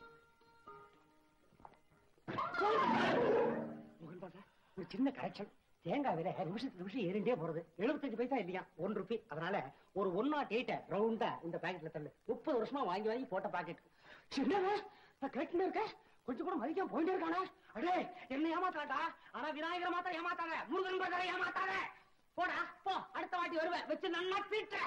ஒரு சின்ன கரெக்ஷன் தேங்காய் விலை நிமிஷத்துக்கு நிமிஷம் ஏறிண்டே போறது எழுபத்தஞ்சு பைசா இல்லையா ஒன் ருபி அதனால ஒரு ஒன் நாட் எயிட்ட ரவுண்டா இந்த பாக்கெட்ல தள்ளு முப்பது வருஷமா வாங்கி வாங்கி போட்ட பாக்கெட் சின்னவ நான் கேட்டுன்னு இருக்க கொஞ்சம் கூட மதிக்காம போயிட்டே இருக்கானே அடே என்ன ஏமாத்தாடா ஆனா விநாயகரை மாத்திரம் ஏமாத்தாத முருகன் பிரதரை ஏமாத்தாத போடா போ அடுத்த வாட்டி வருவேன் வச்சு நல்லா தீட்ட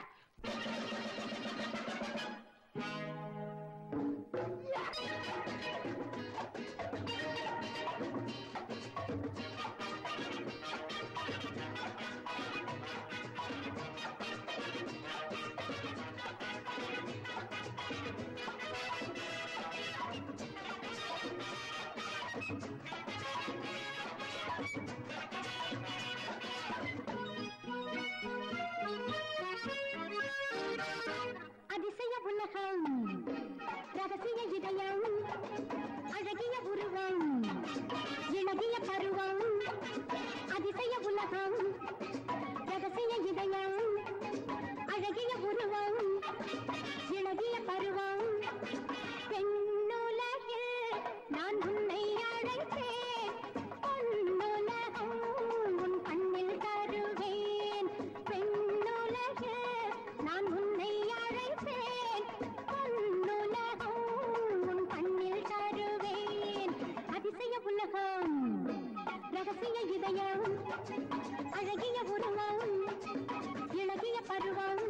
அதிசய உலகம் ரகசிய இதயம் அழகிய உருவம் இழகிய பருவம் அதிசய உலகம் ரகசிய இதயம் அழகிய உருவம் இழகிய பருவம் பெண்ணுலகில் நான் உன்னை அழைத்தேன் பொன்னுலகம் உன் கண்ணில் தருவேன் பெண்ணுலகில் நான் உன்னை அழைத்தேன் பொன்னுலகம் உன் கண்ணில் தருவேன் அதிசய உலகம் ரகசிய இதயம் அழகிய உருவம் இழகிய பருவம்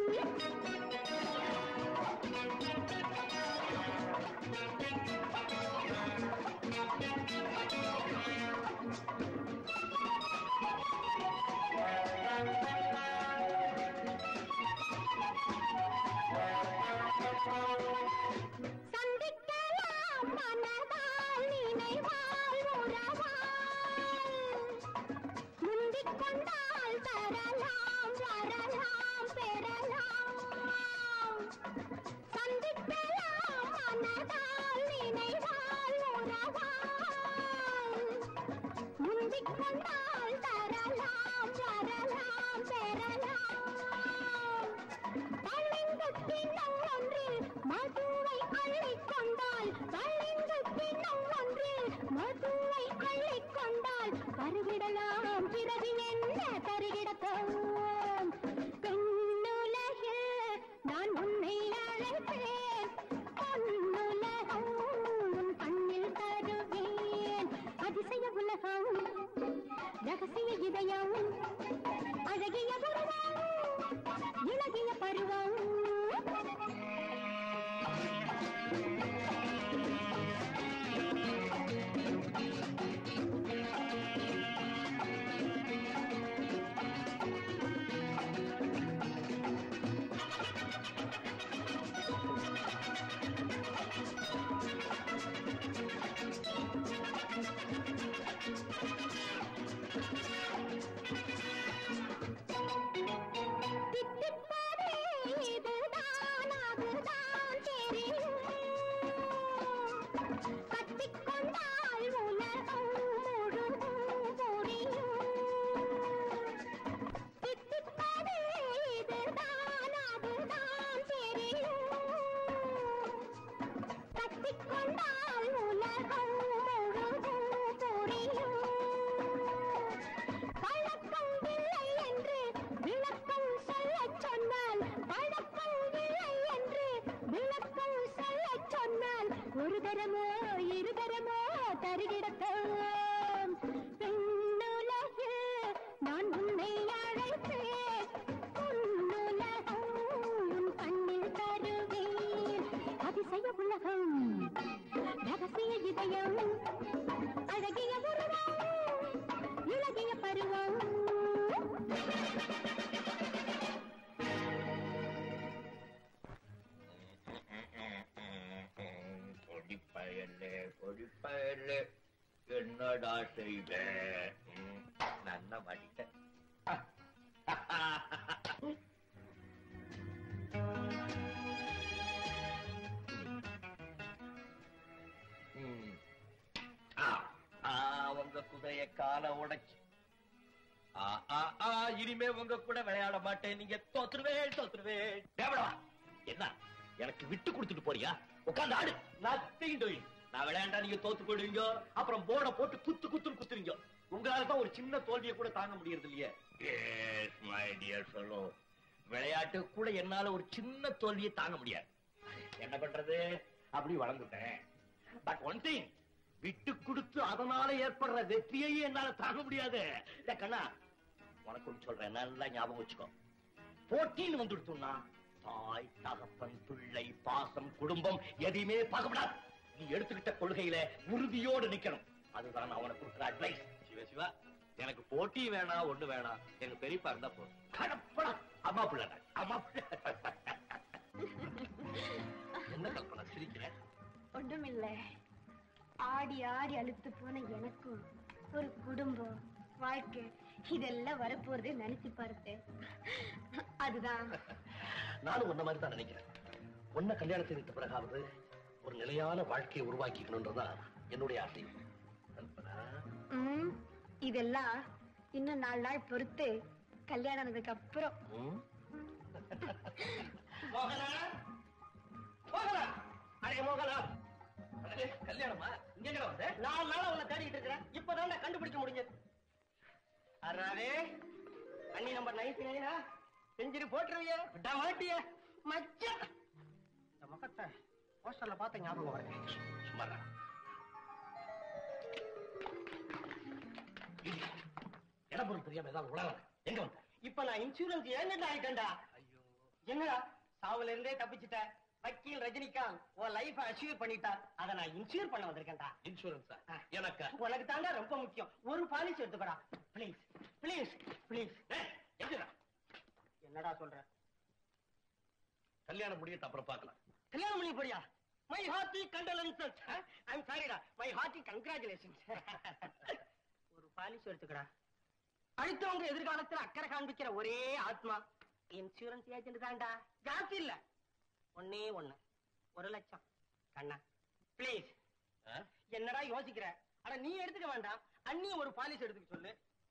சந்திக்கலாம் மனதால் நினைவால் உறவால் முந்திக் கொண்டால் தரலாம் வரலாம் பெறலாம் சந்திக்கலாம் மனதால் நினைவால் உறவால் முந்திக் கொண்டால் தரலாம் வரலாம் பெறலாம் பளிங்கு கிண்ணம் ஒன்றில் மதுவை அள்ளிக் கொண்டால் பளிங்கு கிண்ணம் ஒன்றில் மதுவை அள்ளிக் கொண்டால் பருகிடலாம் பிறகு என்ன தருகிடத்தோம் பெண்ணுலகில் நான் உன்னை அழைப்பேன் பொன்னுலகம் உன் கண்ணில் தருவேன் அதிசய உலகம் ரகசிய இதயம் அழகிய உருவம் இளகிய பருவம் தித்திப்பதே இதுதான் அதுதான் தெரியும் கத்திக்கொண்டால் உலகம் முழுதும் புரியும் தித்திப்பதே இதுதான் அதுதான் தெரியும் கத்திக்கொண்டால் உலகம் முழுதும் புரியும் பழக்கம் இல்லை என்று விளக்கம் சொல்லச் சொன்னால் பழக்கம் இல்லை என்று விளக்கம் சொல்லச் சொன்னால் ஒரு தரமோ இரு தரமோ தருகிடத்தோம் பெண்ணுலகில் நான் உன்னை அழைப்பேன் பொன்னுலகம் உன் கண்ணில் தருவேன் அதிசய உலகம் ரகசிய இதயம் அழகிய உருவம் பயலே கொடி பயலே என்னடா செய்வேன் ம், நல்லா மாட்டிட்டேன் ம். ஆ, ஆ, உங்க குதிரைய கால உடைச்சு ஆ, ஆ, ஆ, இனிமே உங்க கூட விளையாட மாட்டேன் நீங்க தோத்துருவேன் தோத்துருவேன் தேவடா என்ன எனக்கு விட்டு கொடுத்துட்டு போறியா உட்கார்ந்து ஆடு நத்திங் டூயிங் நான் விளையாண்டா நீங்க தோத்து போயிடுவீங்க அப்புறம் போர்டை போட்டு குத்து குத்துன்னு குத்துறீங்க உங்களால தான் ஒரு சின்ன தோல்வியை கூட தாங்க முடியறது இல்லையே எஸ் மை டியர் சொல்லோ விளையாட்டு கூட என்னால ஒரு சின்ன தோல்வியை தாங்க முடியாது என்ன பண்றது அப்படி வளர்ந்துட்டேன் பட் ஒன் திங் விட்டு கொடுத்து அதனால ஏற்படுற வெற்றியையும் என்னால தாங்க முடியாது இந்த கண்ணா உனக்கு ஒண்ணு சொல்றேன் நல்லா ஞாபகம் வச்சுக்கோ போட்டின்னு வந்துடுத்தோம்னா தாய் தகப்பன் பிள்ளை பாசம் குடும்பம் எதையுமே பார்க்கப்படாது நீ எடுத்துக்கிட்ட கொள்கையில உறுதியோடு நிக்கணும் அதுதான் நான் உனக்கு கொடுக்குற அட்வைஸ் சிவ சிவா எனக்கு போட்டி வேணாம் ஒண்ணு வேணாம் எங்க பெரியப்பா இருந்தா போதும் கடப்படா அம்மா பிள்ளை அம்மா பிள்ளை என்ன கல்பனா சிரிக்கிறேன் ஒண்ணுமில்ல ஆடி ஆடி அழுத்து போன எனக்கும் ஒரு குடும்பம் வாழ்க்கை இதெல்லாம் வரப்போறது நினைச்சு பார்த்தேன் அதுதான் நானும் உன்ன மாதிரி தான் நினைக்கிறேன் உன்ன கல்யாணம் செய்துட்ட பிறகாவது ஒரு நிலையான வாழ்க்கையை உருவாக்கிக்கணும்ன்றதான் என்னுடைய ஆசை கல்பனா ம், இதெல்லாம் இன்னும் நாலு நாள் பொறுத்து கல்யாணம் ஆனதுக்கு அப்புறம் ம்? மோகனா மோகனா அடே மோகனா அடே, கல்யாணமா இங்க எங்கடா வந்த நாலு நாளா உன்னை தேடிட்டு இருக்கிறேன் இப்பதான் நான் கண்டுபிடிக்க முடிஞ்சது அறாவே அண்ணி நம்பர் நைன்டி நைனா செஞ்சுட்டு போட்டுருவிய விட்டா மாட்டிய மச்சான் இந்த முகத்தை போஸ்டர்ல பார்த்த ஞாபகம் வரேன் சும்மா இரு. இடி. இடம் பொருள் தெரியாம ஏதாவது உலகம் எங்க வந்த இப்ப நான் இன்சூரன்ஸ் ஏஜென்ட் ஆயிட்டேன்டா ஐயோ என்னடா சாவுல இருந்தே தப்பிச்சிட்ட வக்கீல் ரஜினிகாந்த் உன் லைஃப் அஷ்யூர் பண்ணிட்டார் அதை நான் இன்சூர் பண்ண வந்திருக்கேன்டா இன்சூரன்ஸா எனக்கு உனக்கு தாண்டா ரொம்ப முக்கியம் ஒரு பாலிசி எடுத்துக்கடா ப்ளீஸ் ப்ளீஸ் ப்ளீஸ் ஏய், எங்கடா என்னடா சொல்ற கல்யாணம் முடியட்டு அப்புறம் பார்க்கலாம் கல்யாணம் பண்ணி போறியா my hearty condolences I am சாரிடா மை ஹார்ட்டி கங்க்ராச்சுலேஷன்ஸ் ஒரு பாலிசி எடுத்துக்கடா அடுத்தவங்க எதிர்காலத்துல அக்கறை காண்பிக்கிற ஒரே ஆத்மா இன்சூரன்ஸ் ஏஜென்ட் தான்டா ஜாஸ்தி இல்ல ஒண்ணே ஒண்ணு ஒரு லட்சம் கண்ணா ப்ளீஸ் ஆ? என்னடா யோசிக்கிற அட நீ எடுத்துக்க வேண்டாம் அண்ணி ஒரு பாலிசி எடுத்துக்க சொல்லு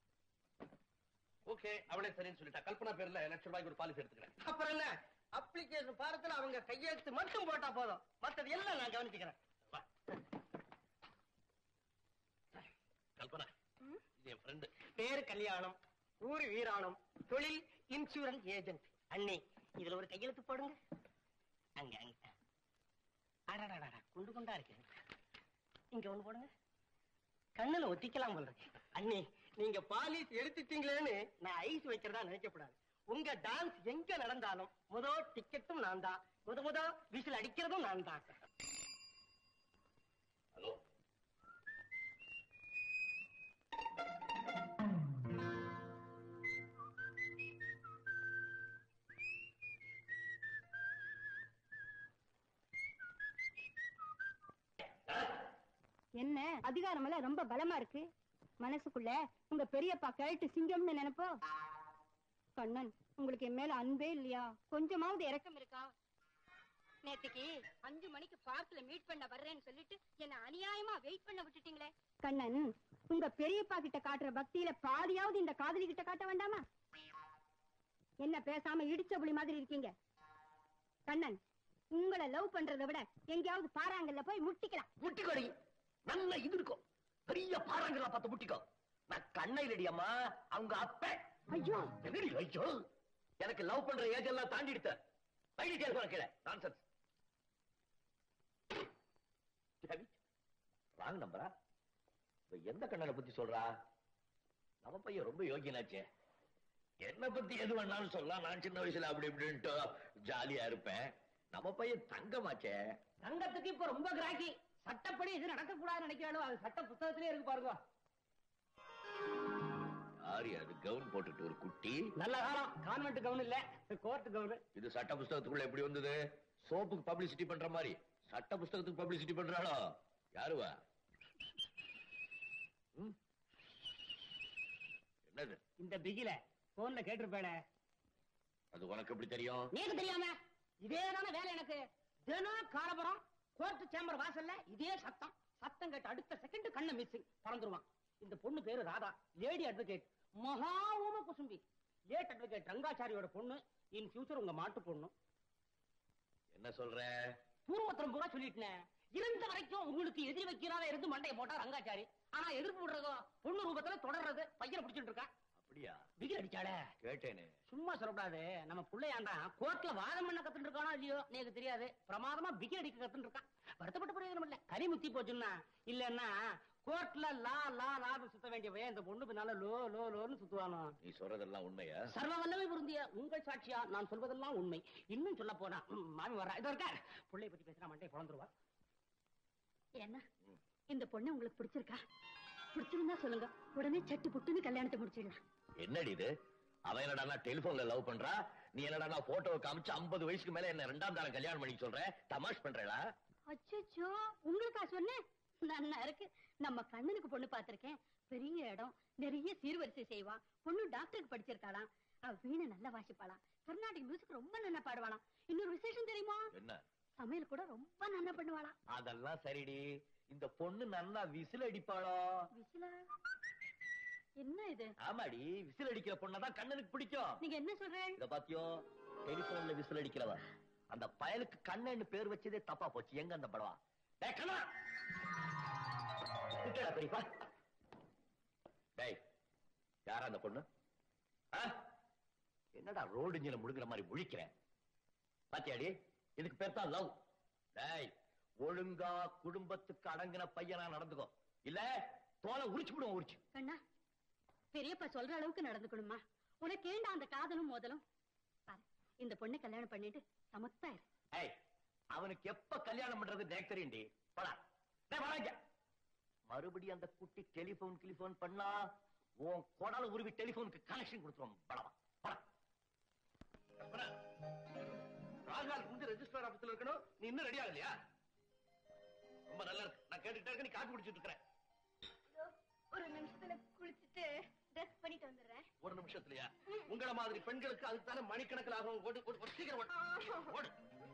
ஓகே அவளே சரின்னு சொல்லிட்டா கல்பனா பேர்ல லட்சம் ரூபாய்க்கு ஒரு பாலிசி எடுத்துக்கிறேன் அப்புறம் என்ன அப்ளிகேஷன் பாரத்துல அவங்க கையெழுத்து மட்டும் போட்டா போதும் மத்தது எல்லாம் நான் கவனிச்சுக்கிறேன் வா. கல்பனா இது என் ஃப்ரெண்டு பேரு கல்யாணம் ஊரு வீராணம் தொழில் இன்சூரன்ஸ் ஏஜென்ட் அண்ணி இதுல ஒரு கையெழுத்து போடுங்க அங்க அங்க அடடடடா குண்டு குண்டா இருக்கு இங்க ஒண்ணு போடுங்க கண்ணுல ஒத்திக்கலாம் போல இருக்கு அண்ணி நீங்க பாலிஸ் எடுத்துட்டீங்களேன்னு நான் ஐஸ் வைக்கிறதா நினைக்கக்கூடாது உங்க டான்ஸ் எங்க நடந்தாலும் முத டிக்கெட்டும் நான் தான் முத முத விசில் அடிக்கிறதும் நான் தான் ஹலோ என்ன அதிகாரம் எல்லாம் ரொம்ப பலமா இருக்கு மனசுக்குள்ள உங்க பெரியப்பா கேட்டு சிங்கம்னு நினைப்போ கண்ணன் உங்களுக்கு என் மேல அன்பே இல்லையா கொஞ்சமாவது இறக்கம் இருக்கா நேத்துக்கு அஞ்சு மணிக்கு பார்க்ல மீட் பண்ண வர்றேன்னு சொல்லிட்டு என்ன அநியாயமா வெயிட் பண்ண விட்டுட்டீங்களே கண்ணன் உங்க பெரியப்பா கிட்ட காட்டுற பக்தியில பாதியாவது இந்த காதலி கிட்ட காட்ட வேண்டாமா என்ன பேசாம இடிச்ச புலி மாதிரி இருக்கீங்க கண்ணன் உங்களை லவ் பண்றதை விட எங்கேயாவது பாறாங்கல்ல போய் முட்டிக்கலாம் முட்டிக்கோடி நல்ல இது இருக்கும் பெரிய பாறாங்களா பார்த்து முட்டிக்கோ நான் கண்ணையிலடி அம்மா அவங்க அப்ப ஐயோ என்னடி ஐயோ எனக்கு லவ் பண்ற ஏஜ் எல்லாம் தாண்டிடுத்த ஐடி டெலிபோன் கீழே நான்சென்ஸ் ராங் நம்பரா இப்ப எந்த கண்ணனை பத்தி சொல்றா நம்ம பையன் ரொம்ப யோகியனாச்சே என்ன பத்தி எது வேணாலும் சொல்லலாம் நான் சின்ன வயசுல அப்படி இப்படின்ட்டு ஜாலியா இருப்பேன் நம்ம பையன் தங்கமாச்சே தங்கத்துக்கு இப்ப ரொம்ப கிராக்கி சட்டப்படி இது நடக்க கூடாதுன்னு நினைக்கிறானோ அது சட்ட புத்தகத்திலே இருக்கு பாருங்க யாரு அது கவுன் போட்டுட்டு ஒரு குட்டி நல்ல காலம் கான்வென்ட் கவுன் இல்ல கோர்ட் கவுன் இது சட்ட புஸ்தகத்துக்குள்ள எப்படி வந்தது சோப்புக்கு பப்ளிசிட்டி பண்ற மாதிரி சட்ட புஸ்தகத்துக்கு பப்ளிசிட்டி பண்றாளோ யாருவா ம்? என்னது இந்த பிகில போன்ல கேட்டிருப்பேனே அது உனக்கு எப்படி தெரியும் நீக்கு தெரியாம இதே தானே வேலை எனக்கு தினம் காலபுரம் கோர்ட் சேம்பர் வாசல்ல இதே சத்தம் சத்தம் கேட்டு அடுத்த செகண்ட் கண்ணை மிஸ்ஸிங் பறந்துருவான் இந்த பொண்ணு பேரு ராதா லேடி அட்வொகேட் மகா ஊம குசும்பி லேட் அட்வொகேட் ரங்காச்சாரியோட பொண்ணு இன் ஃபியூச்சர் உங்க மாட்டு பொண்ணு என்ன சொல்ற பூர்வத்திரம் பூரா சொல்லிட்டேன் இருந்த வரைக்கும் உங்களுக்கு எதிரி வைக்கிறாத இருந்து மண்டையை போட்டா ரங்காச்சாரி ஆனா எதிர்ப்பு விடுறதோ பொண்ணு ரூபத்துல தொடர்றது பையனை பிடிச்சிட்டு இருக்கா அப்படியா பிகில் அடிச்சாளே கேட்டேனே சும்மா சொல்லக்கூடாது நம்ம பிள்ளையாண்டா கோர்ட்ல வாதம் பண்ண கத்துட்டு இருக்கானோ இல்லையோ எனக்கு தெரியாது பிரமாதமா பிகி அடிக்க கத்துட்டு இருக்கான் வருத்தப்பட்ட பிரயோஜனம் இல்ல கறி முத்தி போச்சுன்னா இல்லன்னா கோர்ட்ல லா லா லான்னு சுத்த வேண்டியவன் இந்த பொண்ணு பின்னால லோ லோ லோன்னு சுத்துவானோ நீ சொல்றதெல்லாம் உண்மையா சர்வ வல்லமை பொருந்திய உங்கள் சாட்சியா நான் சொல்வதெல்லாம் உண்மை இன்னும் சொல்ல போனா ம், மாமி வர்றா இதோ இருக்க பிள்ளைய பத்தி பேசினா மண்டே பிறந்துருவா என்ன இந்த பொண்ணு உங்களுக்கு பிடிச்சிருக்கா பிடிச்சிருந்தா சொல்லுங்க உடனே சட்டு புட்டுன்னு கல்யாணத்தை முடிச்சிடலாம் என்னடி இது அவன் என்னடா டெலிபோன்ல லவ் பண்றா நீ என்னடா போட்டோ காமிச்சு 50 வயசுக்கு மேல என்ன ரெண்டாம் தாரம் கல்யாணம் பண்ணிக்க சொல்ற தமாஷ் பண்றேடா அச்சோ உங்களுக்கா சொன்னேன் நன்னா இருக்கு நம்ம கண்ணனுக்கு பொண்ணு பார்த்திருக்கேன் பெரிய இடம் நிறைய சீர்வரிசை செய்வா பொண்ணு டாக்டருக்கு படிச்சிருக்காளாம் அவ வீணை நல்லா வாசிப்பாளாம் கர்நாடிக் மியூசிக் ரொம்ப நல்லா பாடுவாளாம் இன்னொரு விசேஷம் தெரியுமா என்ன சமையல் கூட ரொம்ப நல்லா பண்ணுவாளாம் அதெல்லாம் சரிடி இந்த பொண்ணு நல்லா விசில் அடிப்பாளோ விசிலா என்ன இது ஆமாடி விசில் அடிக்கிற பொண்ணதான் கண்ணனுக்கு பிடிக்கும் நீங்க என்ன சொல்றேன் இத பாத்தியோ டெலிபோன்ல விசில் அடிக்கிறவ அந்த பயலுக்கு கண்ணன்னு பேர் வச்சதே தப்பா போச்சு எங்க அந்த படவா டேய் கண்ணா விட்டுடா பெரியப்பா டேய் யாரா அந்த பொண்ணு ஆ? என்னடா ரோடு இஞ்சில முழுங்குற மாதிரி முழிக்கிறேன் பாத்தியாடி இதுக்கு பேர் தான் லவ் டேய் ஒழுங்கா குடும்பத்துக்கு அடங்கின பையனா நடந்துக்கோ இல்ல தோலை உரிச்சு விடுவோம் உரிச்சு கண்ணா பெரியப்பா சொல்ற அளவுக்கு நடந்துக்கணுமா உனக்கு ஏண்டா அந்த காதலும் மோதலும் பாரு இந்த பொண்ணை கல்யாணம் பண்ணிட்டு சமத்தா இரு ஏய் அவனுக்கு எப்ப கல்யாணம் பண்றது எனக்கு தெரியும்டி போடா டேய் வாடா இங்க. மறுபடியும் அந்த குட்டி டெலிபோன் டெலிபோன் பண்ணா உன் குடல உருவி டெலிபோனுக்கு கனெக்ஷன் கொடுத்துருவோம் படவா படா ராஜால் முடிஞ்சு ரெஜிஸ்டர் ஆபீஸ்ல இருக்கணும் நீ இன்னும் ரெடி ஆகலையா ரொம்ப நல்லா இருக்கு நான் கேட்டுட்டே இருக்க நீ காப்பி குடிச்சிட்டு இருக்கிறேன் ஒரு நிமிஷத்துல குளிச்சுட்டு ட்ரெஸ் பண்ணிட்டு வந்துடுறேன் ஒரு நிமிஷத்துலயா உங்கள மாதிரி பெண்களுக்கு அதுக்கு தானே மணிக்கணக்கில் ஆகும் ஓடு, ஓடு, ஓடு, சீக்கிரம் ஓடு. ஓடு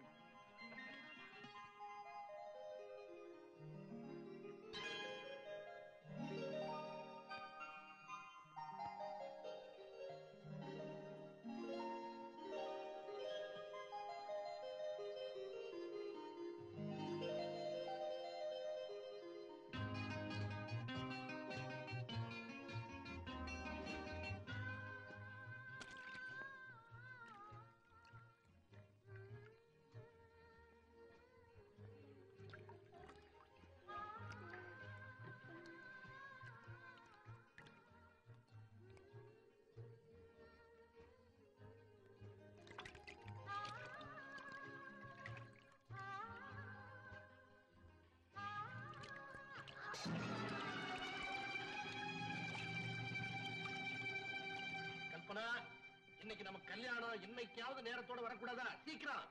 கல்பனா இன்னைக்கு நம்ம கல்யாணம் இன்னைக்காவது நேரத்தோட வரக்கூடாதா சீக்கிரம்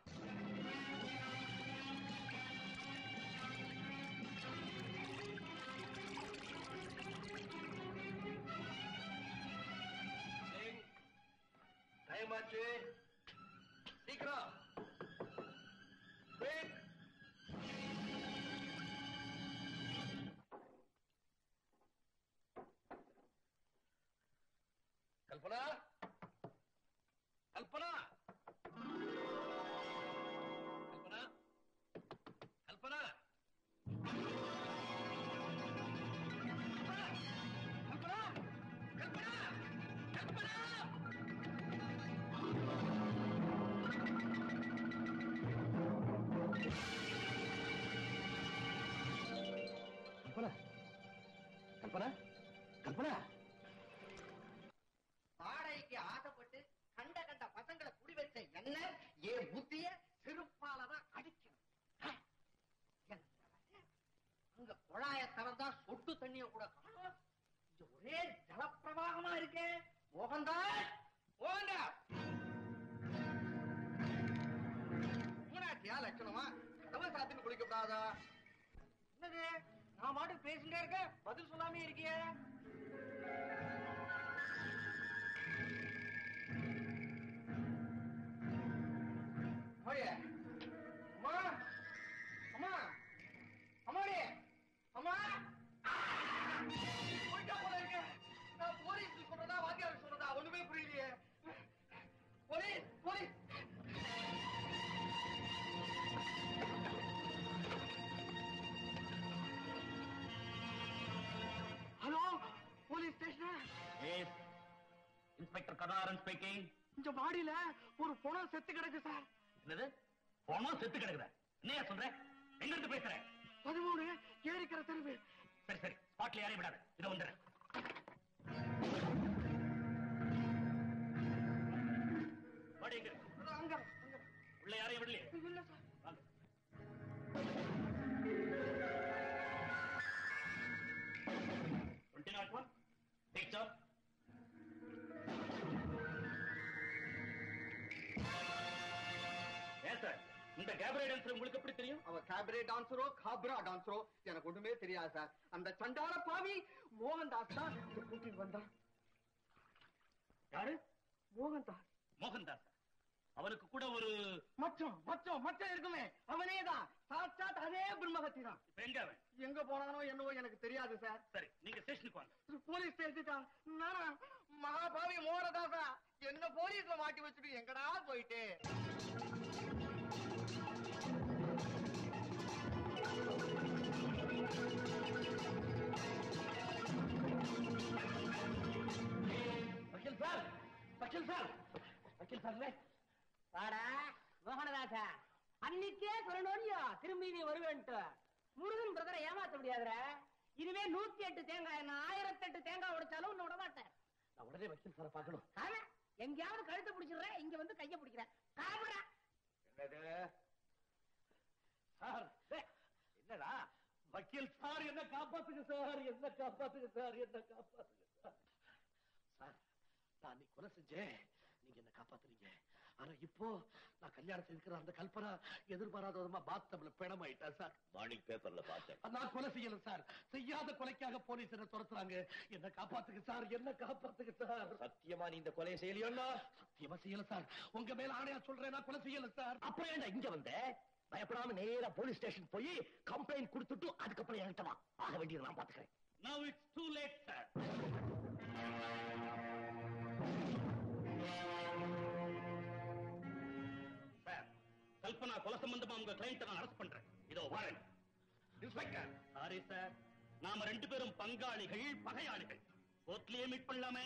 டைம் ஆச்சு சீக்கிரம் Quick. கல்பனா கல்பனா கல்பனா கல்பனா கல்பனா கல்பனா கல்பனா கல்பனா கல்பனா கல்பனா வாடகைக்கு ஆசைப்பட்டு கண்ட கண்ட பசங்களை குடி வச்ச என்ன என் புத்திய செருப்பாலதான் அடிக்கணும் ஆ? என்ன? அங்க குழாய திறந்தா சொட்டு தண்ணிய கூட காணோம் இங்க ஒரே ஜலப்பிரவாகமா இருக்கே மோகன்தாஸ் மோகன்தாஸ் மூணாட்டியா லட்சணமா கதவை சாத்தின்னு குளிக்க கூடாதா என்னது நான் மாட்டுக்கு பேசிட்டே இருக்கேன் பதில் சொல்லாமே இருக்கியே அம்மாடியே அம்மா அம்மா அம்மாடி அம்மா போயிட்டா போல இருக்கு நான் போலீஸ் சொல்றதா வாத்தியார் சொல்றதா ஒண்ணுமே புரியலையே போலீஸ் போலீஸ் ஹலோ போலீஸ் ஸ்டேஷனா இன்ஸ்பெக்டர் கதாரன் ஸ்பீக்கிங் இந்த மாடியில ஒரு பணம் செத்து கிடக்கு சார் என்னது போனோம் செத்து கிடக்குற என்னையா சொல்ற எங்க இருந்து பேசுற பதிமூணு ஏரிக்கிற தெருவு சரி சரி ஸ்பாட்ல யாரையும் விடாத இதை வந்துடுறேன் வாடி இங்க. அங்க அங்க உள்ள யாரையும் விடலையே இல்ல சார் வாங்க twenty not one take sir ஏன் சார் இந்த கேபரே டான்சர் உங்களுக்கு எப்படி தெரியும் அவ கேபரே டான்சரோ காப்ரா டான்சரோ எனக்கு ஒண்ணுமே தெரியாது சார் அந்த சண்டால பாவி மோகன்தாஸ் தான் இந்த கூட்டிட்டு வந்தான் யாரு மோகன்தாஸ் மோகன்தாஸ் அவனுக்கு கூட ஒரு மச்சம் மச்சம் மச்சம் இருக்குமே அவனே தான் சாட்சாத் அதே பிரம்மகத்தி தான் இப்ப எங்க அவன் எங்க போனானோ என்னவோ எனக்கு தெரியாது சார் சரி நீங்க ஸ்டேஷனுக்கு வாங்க போலீஸ் ஸ்டேஷன் நானா மகாபாவி மோகனதாசா என்ன போலீஸ்ல மாட்டி வச்சுட்டு எங்கடா போயிட்டு வக்கீல் சார் வக்கீல் சார் வக்கீல் சார் வாடா மோகனதாசா அன்னைக்கே சொல்லணும்யா திரும்பி நீ வருவேன்ட்டு முருகன் பிரதரை ஏமாத்த முடியாதுற இதுவே நூத்தி எட்டு தேங்காய் நான் ஆயிரத்தி எட்டு தேங்காய் உடைச்சாலும் உன்னை விட மாட்டேன் நான் உடனே வக்கீல் சாரை பார்க்கணும் ஆமா எங்கேயாவது கழுத்தை பிடிச்சிடுற இங்க வந்து கைய பிடிக்கிற காமரா என்னது சார் என்னடா வக்கீல் சார் என்ன காப்பாத்துங்க சார் என்ன காப்பாத்துங்க சார் என்ன காப்பாத்துங்க சார் சார் நான் அன்னைக்கு கொலை செஞ்சேன் நீங்க என்ன காப்பாத்துறீங்க ஆனா இப்போ நான் கல்யாணத்தில் இருக்கிற அந்த கல்பனா எதிர்பாராத விதமா பாத்டப்ல பிணமாயிட்டா சார் மார்னிங் பேப்பர்ல பார்த்தேன் நான் கொலை செய்யல சார் செய்யாத கொலைக்காக போலீஸ் என்ன துரத்துறாங்க என்ன காப்பாத்துங்க சார் என்ன காப்பாத்துங்க சார் சத்தியமா நீ இந்த கொலையை செய்யலையோன்னா சத்தியமா செய்யல சார் உங்க மேல ஆணையா சொல்றேன் நான் கொலை செய்யல சார் அப்புறம் ஏன்டா இங்க வந்த பயப்படாம நேரா போலீஸ் ஸ்டேஷன் போய் கம்ப்ளைண்ட் கொடுத்துட்டு அதுக்கப்புறம் என்கிட்ட வா ஆக வேண்டியது நான் பாத்துக்கிறேன் Now it's too late, sir. Sir Kalpana கொலை சம்பந்தமா உங்க கிளைண்ட் நான் அரெஸ்ட் பண்றேன் இதோ வாரண்ட் இன்ஸ்பெக்டர் சாரி சார் நாம ரெண்டு பேரும் பங்காளிகள் பகையாளிகள் கோர்ட்லயே மீட் பண்ணலாமே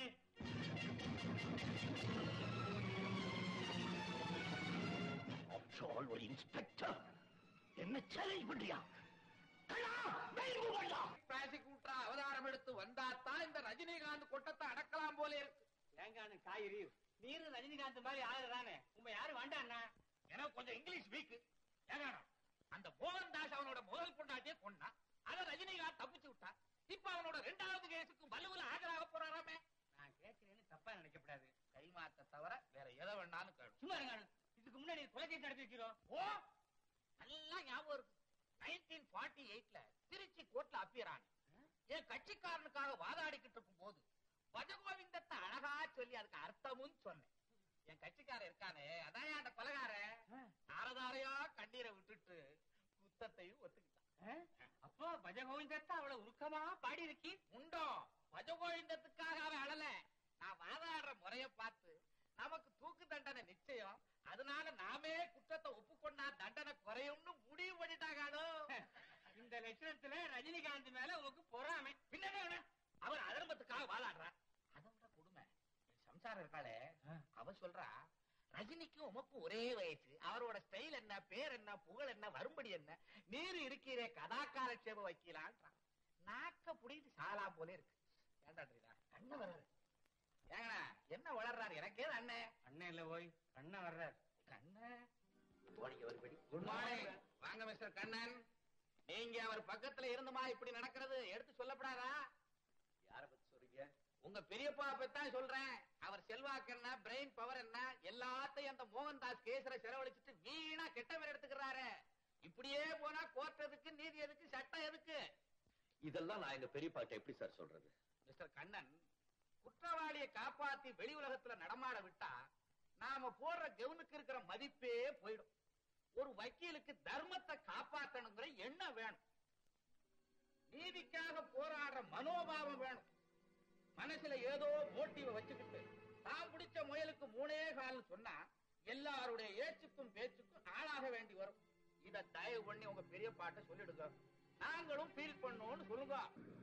ஆல் ஒரு இன்ஸ்பெக்டர் என்ன சேலஞ்ச் பண்றியா கண்ணா, வெளிய move பண்ணா. ப்ராசிக்யூட்டரா அவதாரம் எடுத்து வந்தாத்தான் இந்த ரஜினிகாந்த் கொட்டத்தை அடக்கலாம் போல இருக்கு தேங்காய் காய்கறி நீரு ரஜினிகாந்த் மாதிரி ஆளு தானே உங்க யாரும் வேண்டாண்ணா எனக்கு கொஞ்சம் இங்கிலீஷ் வீக் ஏங்க அந்த மோகன்தாஸ் அவனோட முதல் பொண்டாட்டியே கொண்டா அத ரஜினிகாந்த் தப்பிச்சு விட்டா இப்ப அவனோட ரெண்டாவது கேஸுக்கு வலுவுல ஆஜராக போறாராமே நான் கேட்கிறேன்னு தப்பா நினைக்கப்படாது கைமாத்த தவிர வேற எதை வேணாலும் கேளு சும்மா இருங்க இதுக்கு முன்னாடி கொலை கேஸ் நடத்தி வைக்கிறோம் ஓ நல்லா ஞாபகம் இருக்கு நைன்டீன் ஃபார்ட்டி எயிட்ல திருச்சி கோர்ட்ல அப்பியரானி என் கட்சிக்காரனுக்காக வாதாடிக்கிட்டு இருக்கும் போது பஜகோவிந்தத்தை அழகா சொல்லி அதுக்கு அர்த்தமும் சொன்னேன் என் கட்சிக்காரன் இருக்கானே அதான் அந்த கொலகாரன் தாரதாரையா கண்ணீரை விட்டுட்டு குத்தத்தையும் ஒத்துக்கிட்டான் அப்போ பஜகோவிந்தத்தை அவ்வளவு உருக்கமா பாடி இருக்கி உண்டோ பஜகோவிந்தத்துக்காக அவன் அழல நான் வாதாடுற முறைய பார்த்து நமக்கு தூக்கு தண்டனை நிச்சயம் அதனால நாமே குற்றத்தை ஒப்புக்கொண்டா தண்டனை குறையும்னு முடிவு பண்ணிட்டாகாடோ இந்த லட்சணத்துல ரஜினிகாந்த் மேல உங்களுக்கு பொறாமை பின்னே அவர் அதர்மத்துக்காக வாதாடுறார் அதை விட கொடுமை என் சம்சாரம் இருக்காளே அவ சொல்றா ரஜினிக்கும் உமக்கும் ஒரே வயசு அவரோட ஸ்டைல் என்ன பேர் என்ன புகழ் என்ன வரும்படி என்ன நீர் இருக்கிற கதாகாரட்சேப வைக்கலான்றான் நாக்க புடிட்டு சாலா போல இருக்கு ஏன்டா தெரியுதா கண்ண வர்றாரு ஏங்கண்ணா என்ன வளர்றாரு எனக்கே அண்ணன் அண்ணன் இல்ல போய் அண்ணன் வர்றார் கண்ணன் குட் மார்னிங் வாங்க மிஸ்டர் கண்ணன் நீங்க அவர் பக்கத்துல இருந்துமா இப்படி நடக்கிறது எடுத்து சொல்லப்படாதா யார பத்தி சொல்றீங்க உங்க பெரியப்பா பத்தான் சொல்றேன் அவர் செல்வாக்கு என்ன பிரெயின் பவர் என்ன எல்லாத்தையும் அந்த மோகன்தாஸ் கேஸ்ல செலவழிச்சிட்டு வீணா கெட்ட பேர் எடுத்துக்கிறாரு இப்படியே போனா கோர்ட் எதுக்கு நீதி எதுக்கு சட்டம் எதுக்கு இதெல்லாம் நான் எங்க பெரியப்பாட்ட எப்படி சார் சொல்றது மிஸ்டர் கண்ணன் குற்றவாளியை காப்பாத்தி வெளி உலகத்துல நடமாட விட்டா நாம போடுற கவுனுக்கு இருக்கிற மதிப்பே போயிடும் ஒரு வக்கீலுக்கு தர்மத்தை காப்பாத்தணுங்கிற எண்ணம் வேணும் நீதிக்காக போராடுற மனோபாவம் வேணும் மனசுல ஏதோ மோட்டிவ வச்சுக்கிட்டு தான் பிடிச்ச முயலுக்கு மூணே கால்னு சொன்னா எல்லாருடைய ஏச்சுக்கும் பேச்சுக்கும் ஆளாக வேண்டி வரும் இத தயவு பண்ணி உங்க பெரிய பாட்ட சொல்லிடுங்க நாங்களும் ஃபீல் பண்ணோம்னு சொல்லுங்க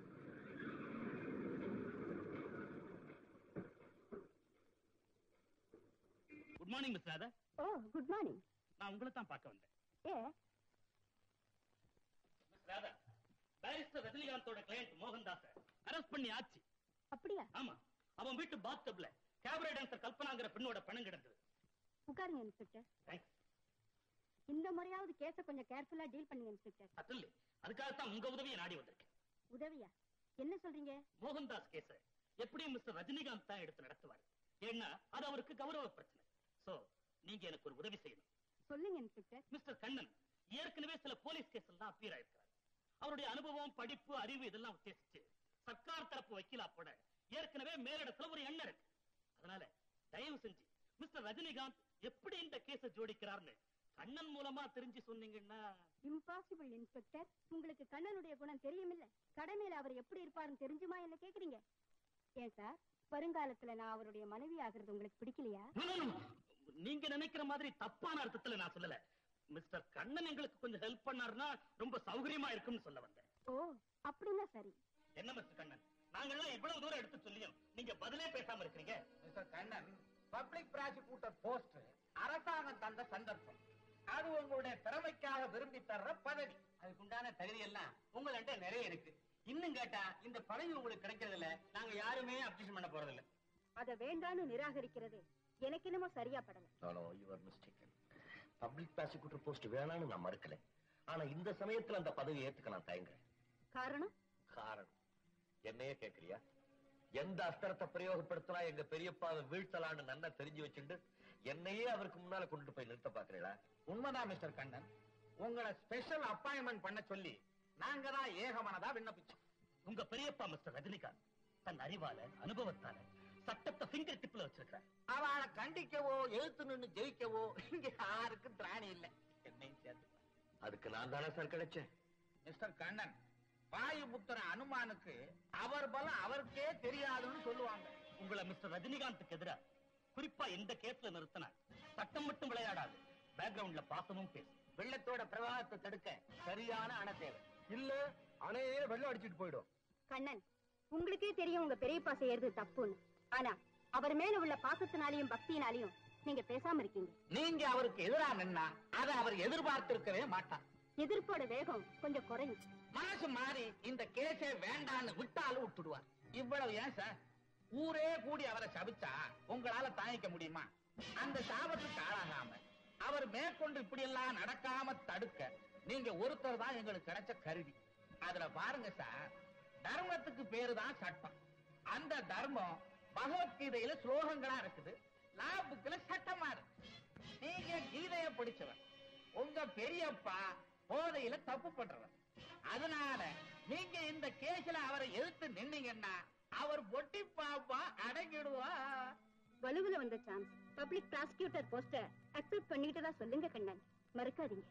good morning miss Radha oh good morning நான் உங்களை தான் பார்க்க வந்தேன் ஏ மிஸ் ராதா பேரிஸ்டர் ரஜினிகாந்தோட கிளையண்ட் மோகன்தாஸ அரெஸ்ட் பண்ணி ஆச்சு அப்படியா ஆமா அவன் வீட்டு பாத்டப்ல கேபரே டான்சர் கல்பனாங்கிற பெண்ணோட பணம் கிடந்தது உட்காருங்க இன்ஸ்பெக்டர் தேங்க்ஸ் இந்த முறையாவது கேஸ கொஞ்சம் கேர்ஃபுல்லா டீல் பண்ணுங்க இன்ஸ்பெக்டர் அத்துல அதுக்காகத்தான் உங்க உதவியை நாடி வந்திருக்கேன் உதவியா என்ன சொல்றீங்க மோகன்தாஸ் கேஸ எப்படியும் மிஸ்டர் ரஜினிகாந்த் தான் எடுத்து நடத்துவார் ஏன்னா அது அவருக்கு கௌரவ பிரச்சனை சோ நீங்க எனக்கு ஒரு உதவி செய்யணும் சொல்லுங்க இன்ஸ்பெக்டர் மிஸ்டர் கண்ணன் ஏற்கனவே சில போலீஸ் கேஸ் எல்லாம் அப்பீர் ஆயிருக்கிறார் அவருடைய அனுபவம் படிப்பு அறிவு இதெல்லாம் உத்தேசிச்சு சர்க்கார் தரப்பு வக்கீலா போட ஏற்கனவே மேலிடத்துல ஒரு எண்ணம் இருக்கு அதனால தயவு செஞ்சு மிஸ்டர் ரஜினிகாந்த் எப்படி இந்த கேஸ ஜோடிக்கிறார்னு கண்ணன் மூலமா தெரிஞ்சு சொன்னீங்கன்னா இம்பாசிபிள் இன்ஸ்பெக்டர் உங்களுக்கு கண்ணனுடைய குணம் தெரியுமில்ல கடமையில அவர் எப்படி இருப்பாருன்னு தெரிஞ்சுமா என்ன கேக்குறீங்க ஏன் சார் வருங்காலத்துல நான் அவருடைய மனைவி ஆகுறது உங்களுக்கு பிடிக்கலையா No, no, no. நீங்க நினைக்கிற மாதிரி தப்பான அர்த்தத்துல நான் சொல்லல மிஸ்டர் கண்ணன் எங்களுக்கு கொஞ்சம் ஹெல்ப் பண்ணாருன்னா ரொம்ப சௌகரியமா இருக்கும்னு சொல்ல வந்தேன் ஓ அப்படின்னா சரி என்ன மிஸ்டர் கண்ணன் நாங்கெல்லாம் இவ்வளவு தூரம் எடுத்து சொல்லியும் நீங்க பதிலே பேசாம இருக்கிறீங்க mister Kannan public prosecutor post அரசாங்கம் தந்த சந்தர்ப்பம் அது உங்களுடைய திறமைக்காக விரும்பி தர்ற பதவி அதுக்குண்டான தகுதி எல்லாம் உங்கள்ட்ட நிறைய இருக்கு இன்னும் கேட்டா இந்த பதவி உங்களுக்கு கிடைக்கிறது இல்ல நாங்க யாருமே அப்ளிகேஷன் பண்ண போறது இல்ல அத வேண்டான்னு நிராகரிக்கிறது எனக்கு என்னமோ சரியா படல நானோ your mistaken public prosecutor post வேணாம்னு நான் மறுக்கல ஆனா இந்த சமயத்துல அந்த பதவி ஏத்துக்க நான் தயங்குறேன் காரணம் காரணம் என்னையே கேக்குறியா எந்த அஸ்திரத்தை பிரயோகப்படுத்தினா எங்க பெரியப்பாவை வீழ்த்தலான்னு நன்னா தெரிஞ்சு வச்சுட்டு என்னையே அவருக்கு முன்னால கொண்டு போய் நிறுத்த பாக்குறீங்களா உண்மைதான் மிஸ்டர் கண்ணன் உங்களை ஸ்பெஷல் அப்பாயின்மெண்ட் பண்ண சொல்லி நாங்க தான் ஏகமனதா விண்ணப்பிச்சோம் உங்க பெரியப்பா மிஸ்டர் ரஜினிகாந்த் தன் அறிவால அனுபவத்தால சட்டத்தை பிங்கர் டிப்ல வச்சிருக்கிறார் அவளை கண்டிக்கவோ எழுத்து நின்னு ஜெயிக்கவோ இங்க யாருக்கும் திராணி இல்ல என்னையும் சேர்த்து அதுக்கு நான் தானே சார் கிடைச்சேன் மிஸ்டர் கண்ணன் வாயுபுத்திர அனுமானுக்கு அவர் பலம் அவருக்கே தெரியாதுன்னு சொல்லுவாங்க உங்களை மிஸ்டர் ரஜினிகாந்துக்கு எதிரா குறிப்பா இந்த கேஸ்ல நிறுத்தினா சட்டம் மட்டும் விளையாடாது பேக்ரவுண்ட்ல பாசமும் பேசும் வெள்ளத்தோட பிரவாகத்தை தடுக்க சரியான அணை தேவை இல்ல அணையே வெள்ளம் அடிச்சிட்டு போயிடும் கண்ணன் உங்களுக்கே தெரியும் உங்க பெரியப்பா செய்யறது தப்புன்னு ஆனா அவர் மேல உள்ள பாசத்தினாலையும் பக்தியினாலையும் நீங்க பேசாம இருக்கீங்க நீங்க அவருக்கு எதிரா நின்னா அதை அவர் எதிர்பார்த்திருக்கவே மாட்டார் எதிர்ப்போட வேகம் கொஞ்சம் குறையும் மனசு மாறி இந்த கேஸே வேண்டான்னு விட்டாலும் விட்டுடுவார் இவ்வளவு ஏன் சார் ஊரே கூடி அவரை சபிச்சா உங்களால தாங்கிக்க முடியுமா அந்த சாபத்துக்கு ஆளாகாம அவர் மேற்கொண்டு இப்படி எல்லாம் நடக்காம தடுக்க நீங்க ஒருத்தர் தான் எங்களுக்கு கிடைச்ச கருவி அதுல பாருங்க சார் தர்மத்துக்கு பேரு தான் சட்டம் அந்த தர்மம் பகவத்கீதையில ஸ்லோகங்களா இருக்குது லா புக்ல சட்டமா இருக்கு நீங்க கீதைய படிச்சவர் உங்க பெரியப்பா போதையில தப்பு பண்றவர் அதனால நீங்க இந்த கேஸ்ல அவரை எதிர்த்து நின்னீங்கன்னா அவர் பொட்டி பாப்பா அடங்கிடுவா வலுவுல வந்த சான்ஸ் பப்ளிக் ப்ராசிக்யூட்டர் போஸ்ட அக்செப்ட் பண்ணிட்டு தான் சொல்லுங்க கண்ணன் மறக்காதீங்க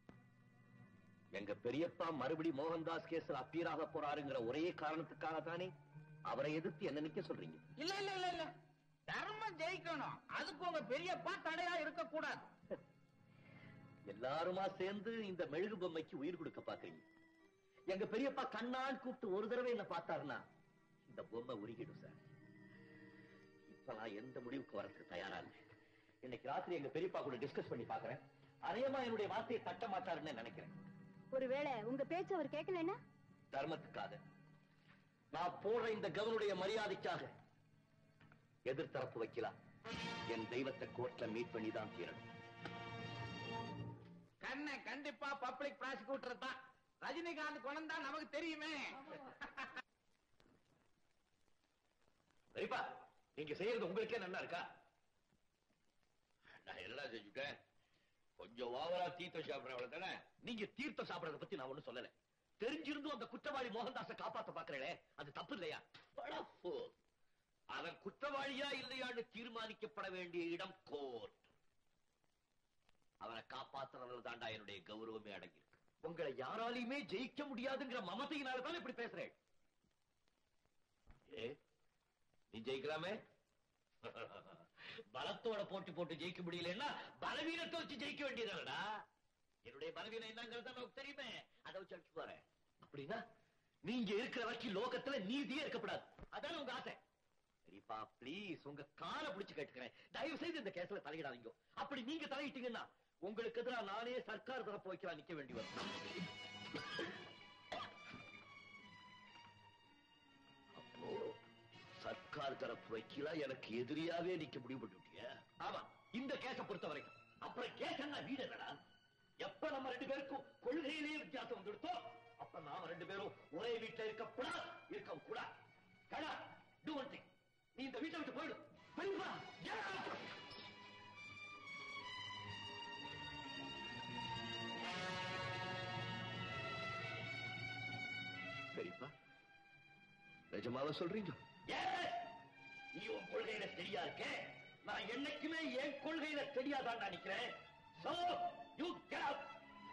எங்க பெரியப்பா மறுபடி மோகன்தாஸ் கேஸ்ல அப்பீராக போறாருங்கிற ஒரே காரணத்துக்காக தானே அவரை எதிர்த்து என்ன நிக்க சொல்றீங்க இல்ல இல்ல இல்ல இல்ல தர்மம் ஜெயிக்கணும் அதுக்கு உங்க பெரியப்பா தடையா இருக்க கூடாது எல்லாருமா சேர்ந்து இந்த மெழுகு பொம்மைக்கு உயிர் கொடுக்க பாக்குறீங்க எங்க பெரியப்பா கண்ணால் கூப்பிட்டு ஒரு தடவை என்ன பார்த்தாருன்னா இந்த பொம்மை உருகிடும் சார் இப்ப நான் எந்த முடிவுக்கு வரதுக்கு தயாரா இல்லை இன்னைக்கு ராத்திரி எங்க பெரியப்பா கூட டிஸ்கஸ் பண்ணி பாக்குறேன் அதேமா என்னுடைய வார்த்தையை தட்ட மாட்டாருன்னு நினைக்கிறேன் ஒருவேளை உங்க பேச்சு அவர் கேட்கலன்னா தர்மத்துக்காக நான் போடுற இந்த கவனுடைய மரியாதைக்காக எதிர்த்தரப்பு வைக்கலாம் என் தெய்வத்தை கோர்ட்ல மீட் பண்ணி தான் தீரணும் கண்ணை கண்டிப்பா பப்ளிக் ப்ராசிக்யூட்டர் தான் ரஜினிகாந்த் குணம் தான் நமக்கு தெரியுமே சரிப்பா நீங்க செய்யறது உங்களுக்கே நல்லா இருக்கா நான் எல்லாம் செஞ்சுட்டேன் கொஞ்சம் ஓவரா தீர்த்தம் சாப்பிடுறவள தானே நீங்க தீர்த்தம் சாப்பிடறத பத்தி நான் ஒண்ணும் சொல்லல தெரிஞ்சிருந்தும் அந்த குற்றவாளி மோகன்தாஸை காப்பாத்த பாக்குறே அது தப்பு இல்லையா பட fool. அவன் குற்றவாளியா இல்லையான்னு தீர்மானிக்கப்பட வேண்டிய இடம் கோர்ட் அவனை காப்பாத்துறதுல தாண்டா என்னுடைய கௌரவமே அடங்கியிருக்கு உங்களை யாராலையுமே ஜெயிக்க முடியாதுங்கிற மமதையினால தான் இப்படி பேசுறேன் ஏ நீ ஜெயிக்கலாமே பலத்தோட போட்டி போட்டு ஜெயிக்க முடியலன்னா பலவீனத்தை வச்சு ஜெயிக்க வேண்டியதுடா என்னுடைய பலவீனம் என்னங்கிறது நமக்கு தெரியுமே அதை வச்சு அடிச்சு போறேன் அப்படின்னா நீங்க இருக்கிற வரைக்கும் லோகத்துல நீதியே இருக்கப்படாது அதான உங்க ஆசை சரிப்பா ப்ளீஸ் உங்க காலை பிடிச்சு கேட்டுக்கிறேன் தயவு செய்து இந்த கேஸ்ல தலையிடாதீங்க அப்படி நீங்க தலையிட்டீங்கன்னா உங்களுக்கு எதிராக நானே சர்க்கார் தரப்பு வைக்கலாம் நிக்க வேண்டி வரும் அப்போ சர்க்கார் தரப்பு வைக்கல எனக்கு எதிரியாவே நிக்க முடிவு பண்ணிவிட்டிய ஆமா இந்த கேஸ பொறுத்த வரைக்கும் அப்புறம் கேஸ் என்ன வீடு என்னடா எப்ப நம்ம ரெண்டு பேருக்கும் கொள்கையிலேயே வித்தியாசம் வந்துடுத்தோ அப்ப நாம ரெண்டு பேரும் ஒரே வீட்டுல இருக்கக்கூடாது இருக்க கூடாது கடா டூ ஒன் திங் நீ இந்த வீட்டை விட்டு போயிடு பெரியப்பா get out. பெரியப்பா நிஜமாவா சொல்றீங்க நீ உன் கொள்கையில சரியா இருக்க நான் என்னைக்குமே என் கொள்கையில தெரியாதான் நினைக்கிறேன் So, you get out.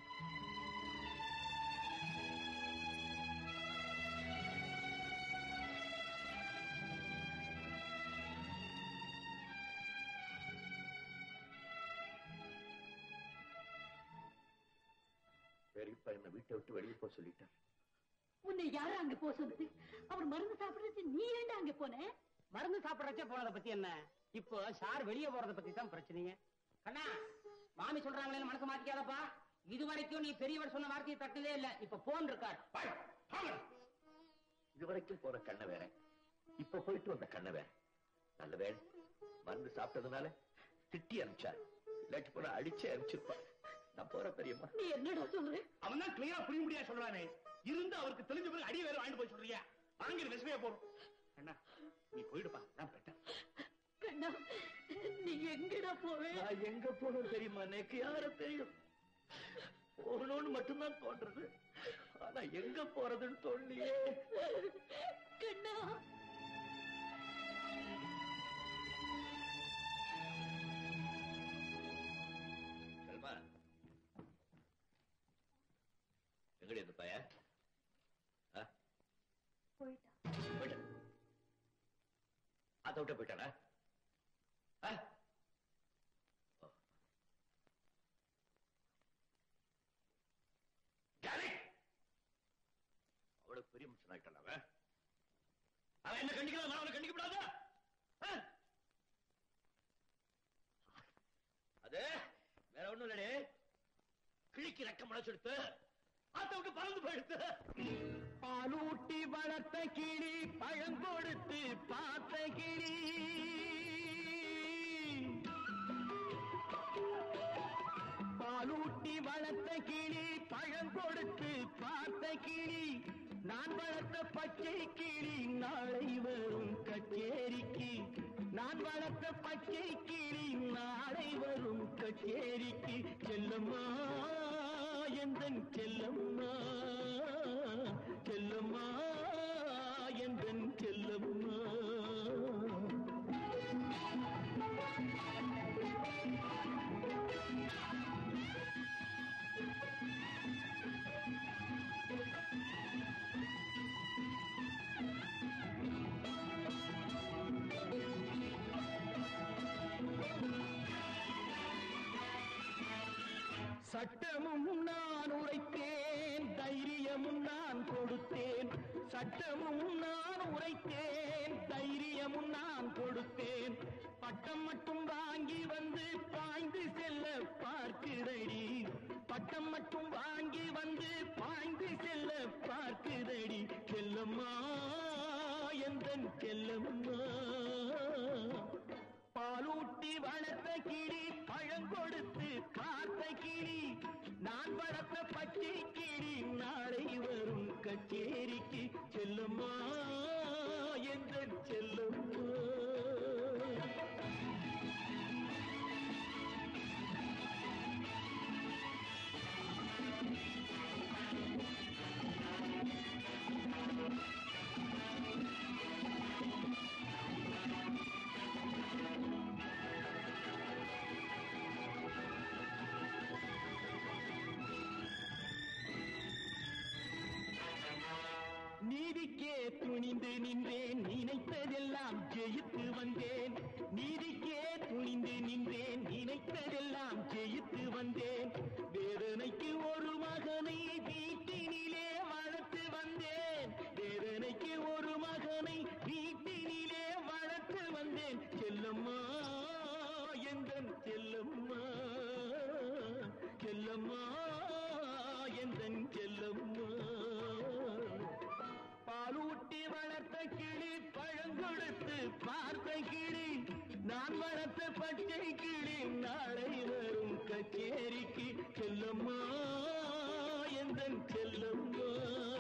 பெரியப்பா என்ன வீட்டை விட்டு வெளியே போக சொல்லிட்டேன் உன்னை யாரு அங்க போக சொன்னது அவர் மருந்து சாப்பிடுறது நீ ஏன்டா அங்க போன மருந்து சாப்பிடறச்சே போனதை பத்தி என்ன இப்போ சார் வெளியே போறத பத்தி தான் பிரச்சனைங்க கண்ணா மாமி சொல்றாங்களே மனசு மாத்திக்காதப்பா இது வரைக்கும் நீ பெரியவர் சொன்ன வார்த்தையை தட்டதே இல்ல இப்ப போன் இருக்கார் இதுவரைக்கும் போற கண்ண வேற இப்ப போயிட்டு வந்த கண்ண வேற நல்ல வேலை மருந்து சாப்பிட்டதுனால திட்டி அனுப்பிச்சார் இல்லாட்டி போல அடிச்சே அனுப்பிச்சிருப்பா நான் போற பெரியம்மா நீ என்னடா சொல்ற அவன் தான் கிளியரா புரிய முடியா சொல்றானே இருந்து அவருக்கு தெரிஞ்ச பிறகு அடி வேற வாங்கிட்டு போய் சொல்றியா வாங்கிற விஷயமே போறோம் அண்ணா நீ போயிடுப்பா நான் பெட்டேன் கண்ணா நீ எங்கடா போவே நான் எங்க போகணும் தெரியுமா எனக்கு யார தெரியும் போகணும்னு மட்டும்தான் தோன்றது ஆனா எங்க போறதுன்னு தோணலையே கண்ணா செல்மா எங்கடி இந்த பையன் ஆ? போயிட்டான் போயிட்டான் அதை விட்ட போயிட்டானா ஆ? ஓ. டாடி! அவ்வளவு பெரிய மனுஷன் ஆயிட்டான் அவன் அவன் என்ன கண்டிக்கலாம் நான் அவனை கண்டிக்கப்படாதா ஆ? அது வேற ஒண்ணும் இல்லடே கிழிக்கு ரெக்கம் முளைச்செடுத்து ஆத்த விட்டு பறந்து போயிடுத்து பாலூட்டி வளர்த்த கிளி பழங்கொடுத்து பார்த்த கிளி பாலூட்டி வளர்த்த கிளி பழங்கொடுத்து பார்த்த கிளி நான் வளர்த்த பச்சை கிளி நாளை வரும் கச்சேரிக்கு நான் வளர்த்த பச்சை கிளி நாளை வரும் கச்சேரிக்கு செல்லம்மா எந்தன் செல்லம்மா செல்லம்மா எந்தன் செல்லம்மா சட்டமும் நான் உரைத்தேன் தைரியமும் நான் கொடுத்தேன் சட்டமும் நான் உரைத்தேன் தைரியமும் நான் கொடுத்தேன் பட்டம் மட்டும் வாங்கி வந்து பாய்ந்து செல்ல பார்க்கிறடி பட்டம் மட்டும் வாங்கி வந்து பாய்ந்து செல்ல பார்க்கிறடி செல்லம்மா எந்தன் செல்லம்மா பாலூட்டி வளர்த்த கிளி பழங்கொடுத்து பார்த்த கிளி நான் வளர்த்த பச்சை கிளி நாளை வரும் கச்சேரிக்கு செல்லுமா என்ற செல்லுமா துணிந்து நின்றேன் நினைத்ததெல்லாம் ஜெயித்து வந்தேன் நீதிக்கே துணிந்து நின்றேன் நினைத்ததெல்லாம் ஜெயித்து வந்தேன் வேதனைக்கு ஒரு மகனை வீட்டினிலே வளர்த்து வந்தேன் வேதனைக்கு ஒரு மகனை வீட்டினிலே வளர்த்து வந்தேன் செல்லம்மா எந்தன் செல்லம்மா செல்லம்மா எந்தன் செல்லம்மா பாலூட்டி வளர்த்த கிளி பழங்கொடுத்து பார்த்த கிளி நான் வளர்த்த பச்சை கிளி நாளை வரும் கச்சேரிக்கு செல்லம்மா எந்தன் செல்லம்மா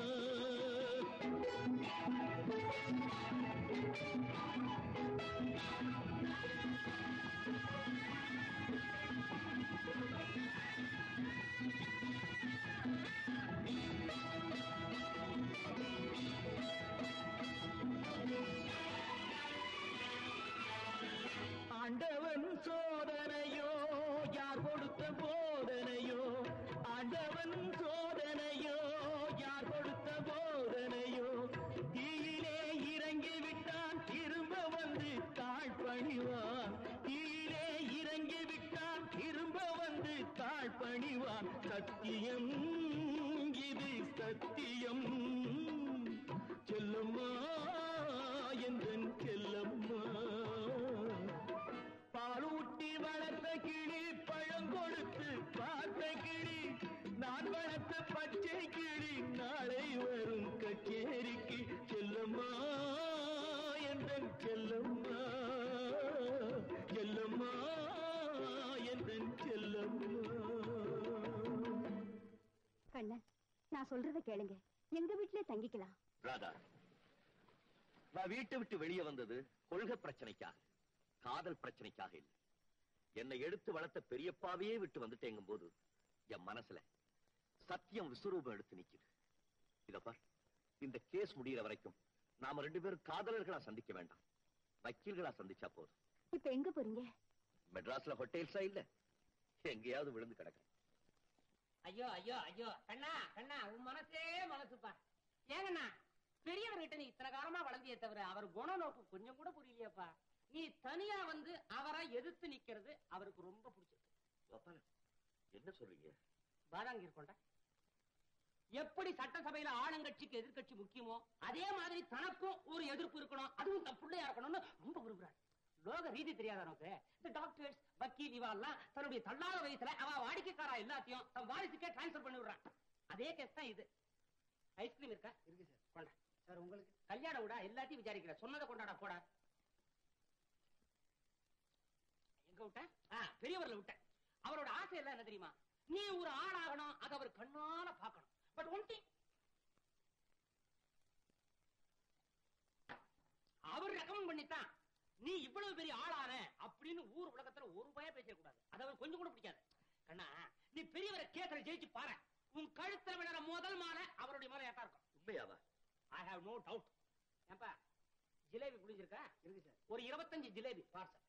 ஆண்டவன் சோதனையோ யார் கொடுத்த போதனையோ ஆண்டவன் சோதனையோ யார் கொடுத்த போதனையோ தீயிலே இறங்கி விட்டான் திரும்ப வந்து தாழ் பணிவான் தீயிலே இறங்கி விட்டான் திரும்ப வந்து தாழ் பணிவான் சத்தியம் இது சத்தியம் செல்லம்மா எந்தன் செல்லம்மா பாலூட்டி வளர்த்த கிளி பழம் கொடுத்து பார்த்த கிளி நான் வளர்த்த பச்சை கிளி நாளை வரும் கச்சேரிக்கு செல்லம்மா எந்தன் செல்லம்மா செல்லம்மா எந்தன் செல்லம்மா கண்ணன் நான் சொல்றத கேளுங்க எங்க வீட்லயே தங்கிக்கலாம் ராதா நான் வீட்டை விட்டு வெளியே வந்தது கொள்கை பிரச்சனைக்காக காதல் பிரச்சனைக்காக இல்லை என்னை எடுத்து வளர்த்த பெரியப்பாவையே விட்டு வந்துட்டேங்கும் போது என் மனசுல சத்தியம் விஸ்வரூபம் எடுத்து நிக்குது இத பார் இந்த கேஸ் முடியிற வரைக்கும் நாம ரெண்டு பேரும் காதலர்களா சந்திக்க வேண்டாம் வக்கீல்களா சந்திச்சா போதும் இப்ப எங்க போறீங்க மெட்ராஸ்ல ஹோட்டல்ஸா இல்ல எங்கேயாவது விழுந்து கிடக்கும் ஐயோ ஐயோ ஐயோ கண்ணா கண்ணா உன் மனசே மனசுப்பா ஏங்கண்ணா பெரியவர்கிட்ட நீ இத்தனை காலமா வளர்ந்தியே தவிர அவர் குண நோக்கு கொஞ்சம் கூட புரியலையேப்பா நீ தனியா வந்து அவரை எதிர்த்து நிக்கிறது அவருக்கு ரொம்ப பிடிச்சிருக்கு கோபாலன், என்ன சொல்றீங்க பாதாங்கீர் கொண்ட எப்படி சட்டசபையில ஆளுங்கட்சிக்கு எதிர்க்கட்சி முக்கியமோ அதே மாதிரி தனக்கும் ஒரு எதிர்ப்பு இருக்கணும் அதுவும் தன் பிள்ளையா இருக்கணும்னு ரொம்ப விரும்புறாரு லோக ரீதி தெரியாத நமக்கு இந்த டாக்டர்ஸ் வக்கீல் இவாள்லாம் தன்னுடைய தள்ளாத வயசுல அவ வாடிக்கைக்காரா எல்லாத்தையும் தன் வாரிசுக்கே டிரான்ஸ்பர் பண்ணி விடுறான் அதே கேஸ் தான் இது ஐஸ்கிரீம் இருக்கா இருக்கு சார் கொண்டா சார் உங்களுக்கு கல்யாண விடா எல்லாத்தையும் விசாரிக்கிற சொன்னதை கொண்டாடா போடா எங்க விட்டேன் ஆ, பெரியவர்ல விட்டேன் அவரோட ஆசை எல்லாம் என்ன தெரியுமா நீ ஒரு ஆளாகணும் அதை அவர் கண்ணால பார்க்கணும் பட் ஒன் திங் அவர் ரெக்கமெண்ட் பண்ணித்தான் நீ இவ்வளவு பெரிய ஆளான அப்படின்னு ஊர் உலகத்துல ஒரு பய பேசக்கூடாது அது அவர் கொஞ்சம் கூட பிடிக்காது கண்ணா நீ பெரியவரை கேட்கற ஜெயிச்சு பாரு உன் கழுத்துல விழற முதல் மாலை அவருடைய மாலை ஏட்டா இருக்கும் உண்மையாவா ஐ ஹாவ் நோ டவுட் ஏன்பா ஜிலேபி புடிஞ்சிருக்கா இருக்கு சார் ஒரு இருபத்தஞ்சு ஜிலேபி பார்சல்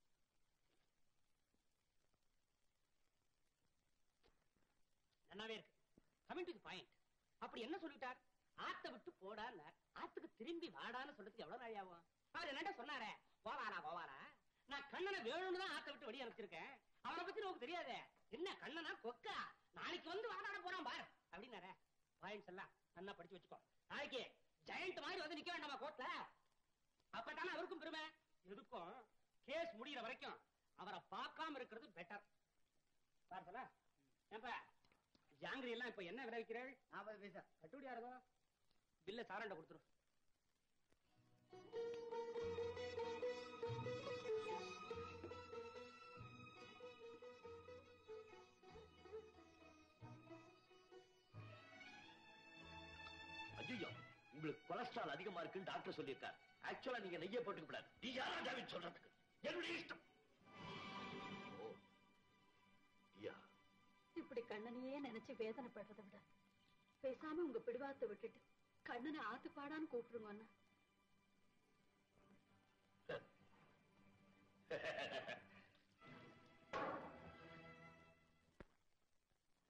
நல்லாவே இருக்கு கமிங் டு பாயிண்ட் அப்படி என்ன சொல்லிட்டார் ஆத்த விட்டு போடான்னார் ஆத்துக்கு திரும்பி வாடான்னு சொல்றதுக்கு எவ்வளவு நாள் ஆகும் அவர் என்னடா சொன்னாரே போவாரா போவாரா நான் கண்ணனை வேணும்னு தான் ஆத்த விட்டு வெளியே அனுப்பிச்சிருக்கேன் அவனை பத்தி நமக்கு தெரியாதே என்ன கண்ணனா கொக்கா நாளைக்கு வந்து வாடாட போறான் பார் அப்படின்னாரே பாயிண்ட்ஸ் எல்லாம் நல்லா படிச்சு வச்சுக்கோ நாளைக்கு ஜெயண்ட் மாதிரி வந்து நிக்க வேண்டாமா கோர்ட்ல அப்பதானே அவருக்கும் பெருமை எதுக்கும் கேஸ் முடியிற வரைக்கும் அவரை பார்க்காம இருக்கிறது பெட்டர் பார்த்தல ஏன்பா ஜாங்கிரி எல்லாம் இப்ப என்ன விலை விற்கிறாள் நாற்பது பைசா கட்டுப்படியா இருக்கும் பில்ல சாராண்ட கொடுத்துரு ஐயோ உங்களுக்கு கொலஸ்ட்ரால் அதிகமா இருக்குன்னு டாக்டர் சொல்லியிருக்காரு ஆக்சுவலா நீங்க நெய்ய போட்டுக்க கூடாது நீ யார் ராஜாவின் சொல்றதுக்கு என்னுடைய இஷ்டம் ஓ ஐயா இப்படி கண்ணனையே நினைச்சு வேதனைப்படுறதை விட பேசாம உங்க பிடிவாத்தை விட்டுட்டு கண்ணனை ஆத்து பாடான்னு கூப்பிடுங்க அண்ணா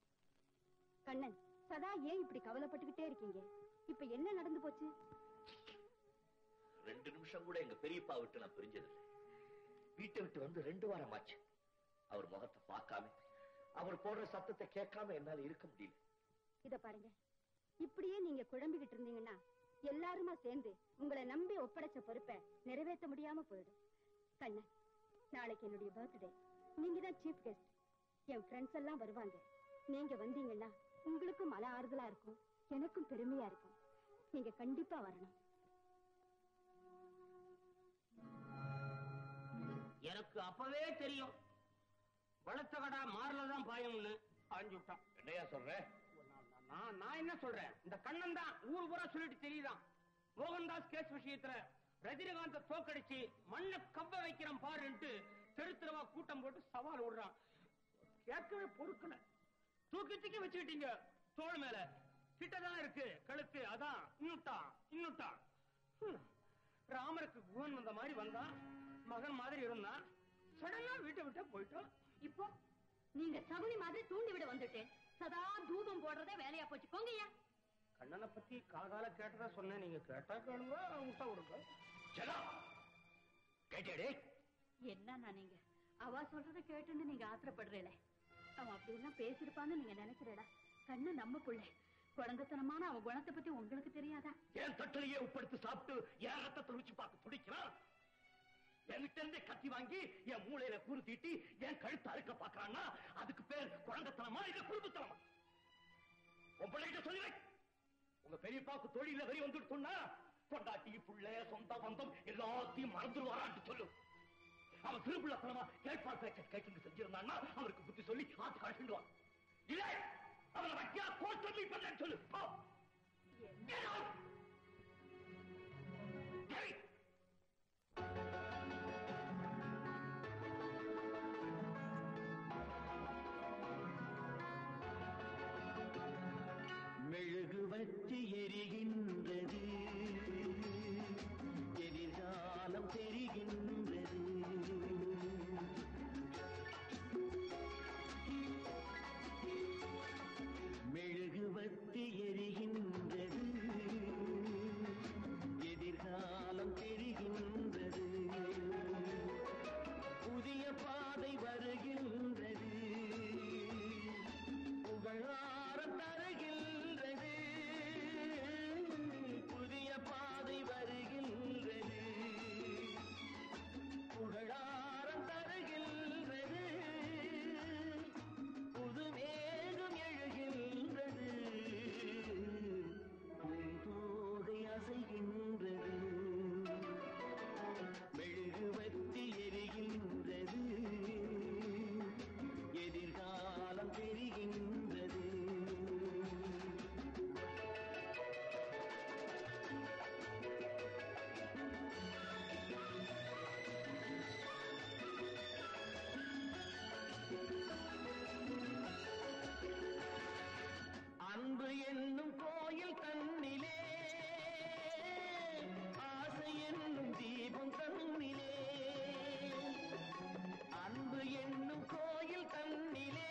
கண்ணன் சதா ஏன் இப்படி கவலைப்பட்டுக்கிட்டே இருக்கீங்க இப்ப என்ன நடந்து போச்சு ரெண்டு நிமிஷம் கூட எங்க பெரியப்பா விட்டு நான் பிரிஞ்சதில்லை வீட்டை விட்டு வந்து ரெண்டு வாரம் ஆச்சு அவர் முகத்தை பார்க்காம அவர் போடுற சத்தத்தை கேட்காம என்னால இருக்க முடியல இத பாருங்க இப்படியே நீங்க குழம்பிக்கிட்டு இருந்தீங்கன்னா எல்லாருமா சேர்ந்து உங்களை நம்பி ஒப்படைச்ச பொறுப்பை நிறைவேற்ற முடியாம போயிடும் கண்ணன் நாளைக்கு என்னுடைய பர்த்டே நீங்க தான் சீஃப் கெஸ்ட் என் ஃப்ரெண்ட்ஸ் எல்லாம் வருவாங்க நீங்க வந்தீங்கன்னா உங்களுக்கும் மன ஆறுதலா இருக்கும் எனக்கும் பெருமையா இருக்கும் நீங்க கண்டிப்பா வரணும் எனக்கு அப்பவே தெரியும் வளர்த்த கடா மாறலதான் பாயம்னு பாஞ்சு விட்டான் என்னையா சொல்ற நான் நான் என்ன சொல்றேன் இந்த கண்ணன் தான் ஊர் பூரா சொல்லிட்டு தெரியுதான் மோகன்தாஸ் கேஸ் விஷயத்துல ரஜினிகாந்த தோக்கடிச்சு மண்ணை கவ்வ வைக்கிறான் பாருன்ட்டு தெரு தெருவா கூட்டம் போட்டு சவால் விடுறான் கேட்கவே பொறுக்கல தூக்கி தூக்கி வச்சுக்கிட்டீங்க தோள் மேல கிட்டதான் இருக்கு கழுத்து அதான் இன்னுட்டான் இன்னுட்டான் ஹம். ராமருக்கு குகன் வந்த மாதிரி வந்தான் மகன் மாதிரி இருந்தான் சடனா வீட்டை விட்டு போயிட்டோம் இப்போ நீங்க சகுனி மாதிரி தூண்டி விட வந்துட்டேன் சதா தூபம் போடுறதே வேலையா போச்சு போங்கய்யா கண்ணனை பத்தி காதால கேட்டதா சொன்னேன் நீங்க கேட்டா கேளுங்க முட்டை கொடுங்க ஜனா கேட்டேடே என்ன நீங்க அவ சொல்றத கேட்டுன்னு நீங்க ஆத்திரப்படுறீல அவன் அப்படி எல்லாம் பேசிருப்பான்னு நீங்க நினைக்கிறடா கண்ணு நம்ம புள்ளை குழந்தைத்தனமான அவன் குணத்தை பத்தி உங்களுக்கு தெரியாதா என் தட்டிலேயே உட்படுத்தி சாப்பிட்டு என் ரத்தத்தை ருச்சி பார்க்க துடிக்கிறான் என்கிட்ட இருந்தே கத்தி வாங்கி என் மூளையில கூறு தீட்டி என் கழுத்து அறுக்க பாக்குறான்னா அதுக்கு பேர் குழந்தைத்தனமா இல்ல குடும்பத்தனமா உன் பிள்ளைகிட்ட சொல்லுவே உங்க பெரியப்பாக்கு தொழில வெறி வந்துட்டு சொன்னா கொண்டாட்டி புள்ள சொந்த பந்தம் எல்லாத்தையும் மறந்துடுவாரான்னு சொல்லு அவன் திருப்பிள்ளத்தனமா கேட்பார் பேச்ச கேட்டு செஞ்சிருந்தான்னா அவருக்கு புத்தி சொல்லி ஆத்து கழிச்சுடுவான் இல்லை அவனை வட்டியா கோர்ட் சொல்லி பண்ண சொல்லு போ. Get out! Hey! மெழுகுவற்றி எரிகின்றது எதிர்காலம் தெரிகின்றது மெழுகுவற்றி எரிகின்றது எதிர்காலம் தெரிகின்றது புதிய பாதை வருகின்றது புகழாரம் தருகின்றது புதிய பாதை வருகின்றது புகழாரம் தருகின்றது புது மேகம் எழுகின்றது பூந்தோகை அசைகின்றது மெழுகுவத்தி எரிகின்றது எதிர்காலம் தெரிகின்றது அன்பு என்னும் கோயில் தன்னிலே ஆசை என்னும் தீபம் தன்னிலே அன்பு என்னும் கோயில் தன்னிலே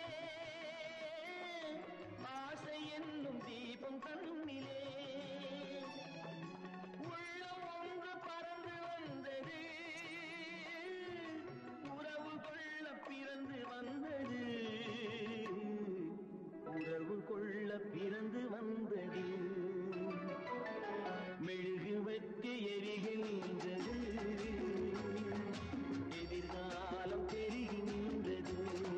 ஆசை என்னும் தீபம் தன்னிலே உள்ளம் ஒன்று பறந்து வந்தது உறவு கொள்ள பிறந்து வந்தது உறவு கொள்ள பிறந்து வந்தது மெழுகுவற்றி எரிகின்றது எதிர்காலம் தெரிகின்றது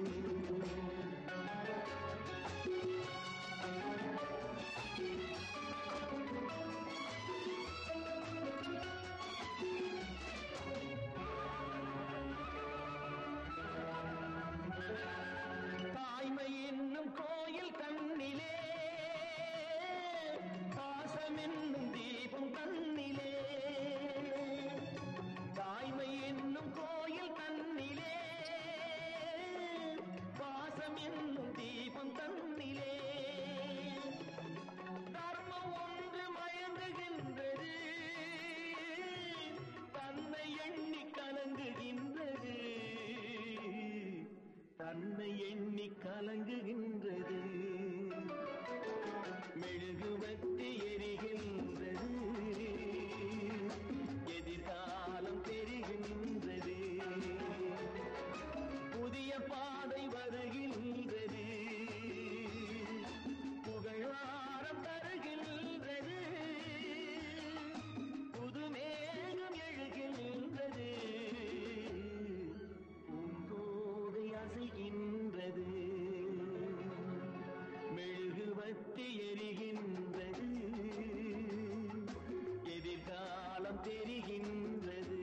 தாய்மை என்னும் கோயில் கண்ணிலே பாசம் என்னும் தீபம் கண்ணிலே தாய்மை என்னும் கோயில் கண்ணிலே பாசம் என்னும் தீபம் கண்ணிலே தர்மம் ஒன்று மயங்குகின்றது தன்னை எண்ணி கலங்குகின்றது தன்னை எண்ணி கலங்குகின்றது மெழுகுவத்தி எரிகின்றது எதிர் தெரிகின்றது எதிர்காலம் தெரிகின்றது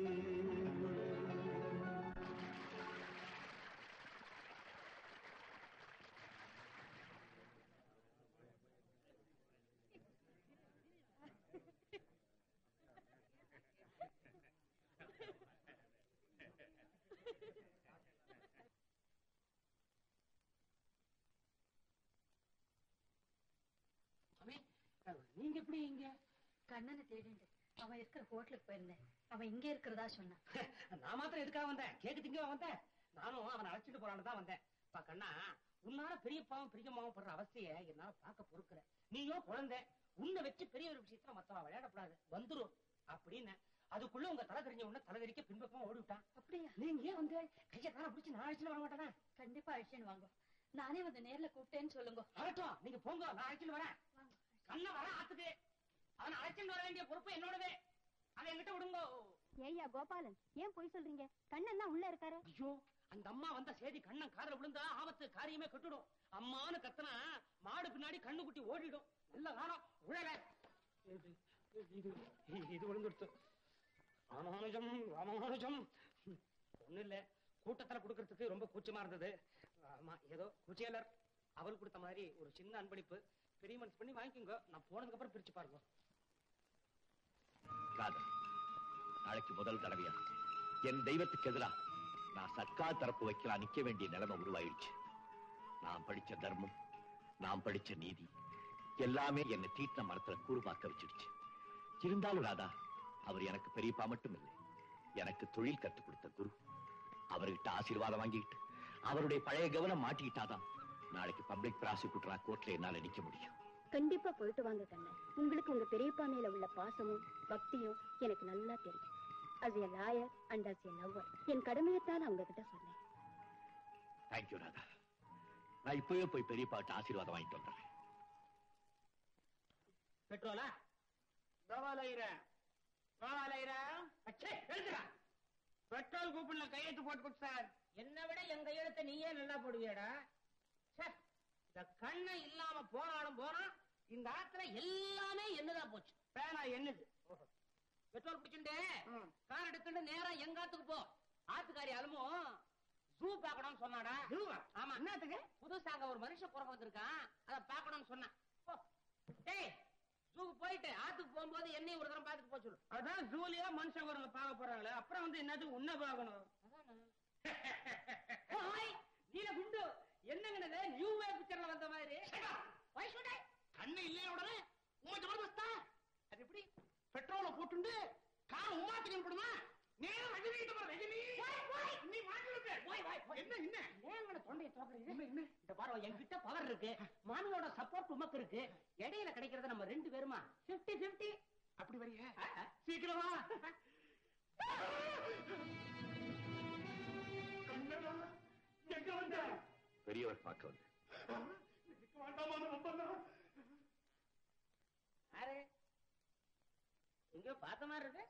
சாமி, நீங்க எப்படி இங்க கண்ணனை தேடிண்டு அவன் இருக்கிற ஹோட்டலுக்கு போயிருந்தேன் அவன் இங்க இருக்கிறதா சொன்னான் நான் மாத்திரம் எதுக்காக வந்தேன் கேக்கு திங்க வந்தேன் நானும் அவனை அழைச்சிட்டு போறான்னு தான் வந்தேன் பா கண்ணா உன்னால பெரியப்பாவும் பிரியமாவும் படுற அவஸ்தைய என்னால பார்க்க பொறுக்கல நீயோ குழந்தை உன்னை வச்சு பெரிய ஒரு விஷயத்துல மத்தவன் விளையாடக்கூடாது வந்துரும் அப்படின்னு அதுக்குள்ள உங்க தலை தெரிஞ்ச உடனே தலை தெரிக்க பின்பக்கமா ஓடி விட்டான் அப்படியா நீங்க ஏன் வந்து கையை கால பிடிச்சு நான் அழைச்சிட்டு வர மாட்டேனா கண்டிப்பா அழிச்சுன்னு வாங்க நானே வந்து நேர்ல கூப்பிட்டேன்னு சொல்லுங்க வரட்டும் நீங்க போங்க நான் அழைச்சிட்டு வரேன் கண்ண வர ஆத்துக்கு அவனை அழைச்சிட்டு வர வேண்டிய பொறுப்பு என்னோடது அதை என்கிட்ட விடுங்க ஏய்யா கோபாலன் ஏன் போய் சொல்றீங்க கண்ணன் தான் உள்ள இருக்காரு ஐயோ அந்த அம்மா வந்த செய்தி கண்ணன் காதுல விழுந்தா ஆபத்து காரியமே கட்டுடும் அம்மான்னு கத்தனா மாடு பின்னாடி கண்ணு குட்டி ஓடிடும் நல்ல காலம் உழல இது இது இது விழுந்துடுச்சு ராமானுஜம் ராமானுஜம் ஒண்ணு இல்ல கூட்டத்துல கொடுக்கறதுக்கு ரொம்ப கூச்சமா இருந்தது ஆமா ஏதோ குச்சேலர் அவள் கொடுத்த மாதிரி ஒரு சின்ன அன்பளிப்பு பெரிய மனசு பண்ணி வாங்கிக்கோங்க நான் போனதுக்கு அப்புறம் பிரிச்சு பாருங்க காதல் நாளைக்கு முதல் தடவையா என் தெய்வத்துக்கு எதிரா நான் சர்க்கார் தரப்பு வைக்கலாம் நிக்க வேண்டிய நிலைமை உருவாயிடுச்சு நான் படிச்ச தர்மம் நான் படிச்ச நீதி எல்லாமே என்னை தீட்டின மரத்துல கூறுபாக்க வச்சிடுச்சு இருந்தாலும் ராதா அவர் எனக்கு பெரியப்பா மட்டும் இல்லை எனக்கு தொழில் கற்றுக் கொடுத்த குரு அவர்கிட்ட ஆசீர்வாதம் வாங்கிட்டு அவருடைய பழைய கவனம் மாட்டிக்கிட்டாதான் நாளைக்கு பப்ளிக் ப்ராசிக்யூட்டரா கோர்ட்ல என்னால நிக்க முடியும் கண்டிப்பா போயிட்டு வாங்க கண்ணன் உங்களுக்கு உங்க பெரியப்பா மேல உள்ள பாசமும் பக்தியும் எனக்கு நல்லா தெரியும் as a lawyer and as a lover என் கடமையத்தான் அவங்க கிட்ட சொன்னேன் தேங்க்யூ ராதா நான் இப்பவே போய் பெரியப்பாட்ட ஆசீர்வாதம் வாங்கிட்டு வந்துடுறேன் பெட்ரோலா தவாலைரா தவாலைரா அச்சே எழுதுடா பெட்ரோல் கூப்பன்ல கையெழுத்து போட்டு கொடு சார் என்னை விட என் கையெழுத்த நீயே நல்லா போடுவியாடா ச்சே, இந்த கண்ணை இல்லாம போனாலும் போனா இந்த ஆத்துல எல்லாமே என்னதான் போச்சு பேனா என்னது பெட்ரோல் பிடிச்சுட்டு கார் எடுத்துட்டு நேரா எங்க ஆத்துக்கு போ ஆத்துக்காரி அலுமும் ஜூ பார்க்கணும்னு சொன்னாடா ஆமா என்னத்துக்கு புதுசா அங்க ஒரு மனுஷன் பிறகு வந்திருக்கான் அத பார்க்கணும்னு சொன்னான் போ. டேய் ஜூக்கு போயிட்டு ஆத்துக்கு போகும்போது என்னையும் ஒரு தரம் பார்த்துட்டு போச்சு அதான் ஜூலியா மனுஷன் குரங்க பார்க்க போறாங்களே அப்புறம் வந்து என்னது உன்ன பார்க்கணும் நீல குண்டு என்னங்கனது நியூ வே பிக்சர்ல வந்த மாதிரி வயசுடே கண்ணு இல்லைய உடனே உங்க ஜபர்தஸ்தா அது எப்படி பெட்ரோல போட்டுண்டு கார் உமாத்துக்கு போடுமா நேரா ரஜினி கிட்ட போற ரஜினி நீ மாட்டிட்டு போய் போய் என்ன என்ன ஏங்கட தொண்டைய தோக்குறீங்க என்ன என்ன இந்த பாரு என்கிட்ட பவர் இருக்கு மாமியோட சப்போர்ட் உமக்கு இருக்கு இடையில கிடைக்கிறது நம்ம ரெண்டு பேருமா 50 50 அப்படி வரியா சீக்கிரமா எங்க வந்த பெரியவர் பார்க்க வந்து யாரு எங்கயோ பார்த்த மாதிரி இருக்கு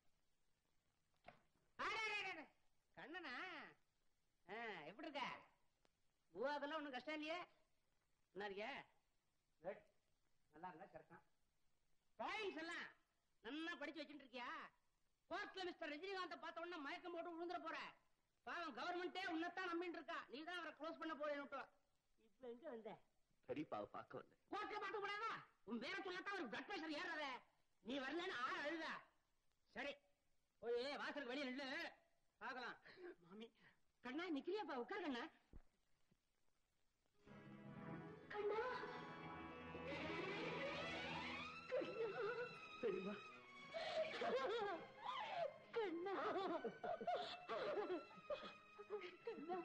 அடே, அடே, அடே, அடே. கண்ணனா ஆ, எப்படி இருக்க பூவாக்கெல்லாம் ஒண்ணும் கஷ்டம் இல்லையே என்ன இருக்கிய Good. நல்லா இருந்தா சரிதான் பாயிண்ட்ஸ் எல்லாம் நல்லா படிச்சு வச்சுட்டு இருக்கியா கோர்ட்ல மிஸ்டர் ரஜினிகாந்த பார்த்த உடனே மயக்கம் போட்டு விழுந்துற போற பாவம் கவர்மெண்டே உன்னத்தான் நம்பிட்டு இருக்கா நீ தான் அவரை க்ளோஸ் பண்ண போறேன்னு இப்ப எங்க வந்த பெரியப்பாவை பார்க்க வந்து கோர்ட்ல பாட்டு கூடாதா உன் பேரை சொல்லத்தான் ஒரு பிளட் பிரஷர் ஏறாத நீ வரலன்னு ஆள் அழுதா சரி போய் வாசலுக்கு வெளியே நில்லு பார்க்கலாம் மாமி கண்ணா நிக்கிறியாப்பா உட்கார் கண்ணா கண்ணா தெரியுமா கண்ணா கண்ணா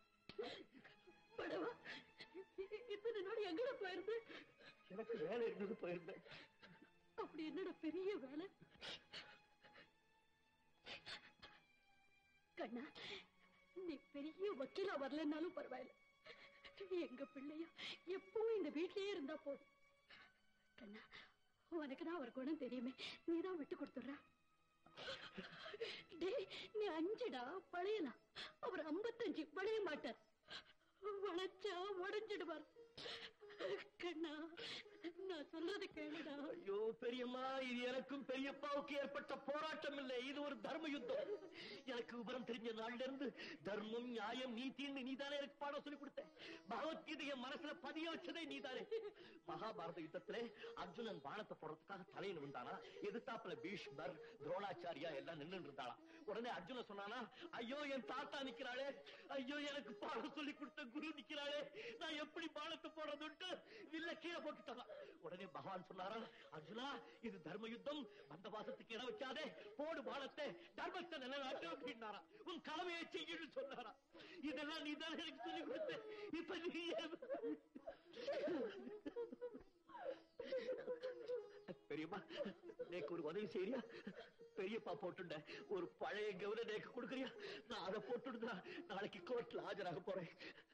படவா இத்தனை நாள் எங்கட போயிருந்தேன் எனக்கு வேலை இருந்தது போயிருந்தேன் அப்படி என்னடா பெரிய வேலை கண்ணா நீ பெரிய வக்கீலா வரலன்னாலும் பரவாயில்ல எங்க பிள்ளையா எப்பவும் இந்த வீட்லயே இருந்தா போதும் கண்ணா உனக்கு தான் அவர் குணம் தெரியுமே நீதான் விட்டு கொடுத்துடுற டேய் நீ அஞ்சுடா பழையலாம் அவர் ஐம்பத்தஞ்சு பழைய மாட்டார் வளைச்சா உடஞ்சிடுவார் கண்ணா பெரியம்மா இது எனக்கும் பெரியப்பாவுக்கு ஏற்பட்ட போராட்டம் இல்லை இது ஒரு தர்ம யுத்தம் எனக்கு விவரம் தெரிஞ்ச நாள்ல இருந்து தர்மம் நியாயம் நீதின்னு நீதானே எனக்கு பாடம் சொல்லி கொடுத்த பகவத்கீதைய மனசுல பதிய வச்சதே நீதானே மகாபாரத யுத்தத்திலே அர்ஜுனன் பானத்தை போடுறதுக்காக தலையில வந்தானா எதிர்த்தாப்புல பீஷ்மர் துரோணாச்சாரியா எல்லாம் நின்று இருந்தாளாம் உடனே அர்ஜுனன் சொன்னானா ஐயோ என் தாத்தா நிக்கிறாளே ஐயோ எனக்கு பாடம் சொல்லி கொடுத்த குரு நிக்கிறாளே நான் எப்படி பானத்தை போடுறதுன்ட்டு வில்ல கீழே போட்டுட்டாங்க உடனே பகவான் சொன்னாரா அர்ஜுனா இது தர்ம யுத்தம் வந்த வாசத்துக்கு இடம் வைக்காதே போடு பாலத்தை தர்மத்தை நிலைநாட்டு அப்படின்னாரா உன் கடமையை செய்யு சொன்னாரா இதெல்லாம் நீ தானே எனக்கு சொல்லி கொடுத்த இப்ப நீ ஏன் பெரியம்மா நேக்கு ஒரு உதவி செய்யறியா பெரியப்பா போட்டுண்ட ஒரு பழைய கவுன நேக்கு கொடுக்கறியா நான் அதை போட்டுடுதா நாளைக்கு கோர்ட்ல ஆஜராக போறேன்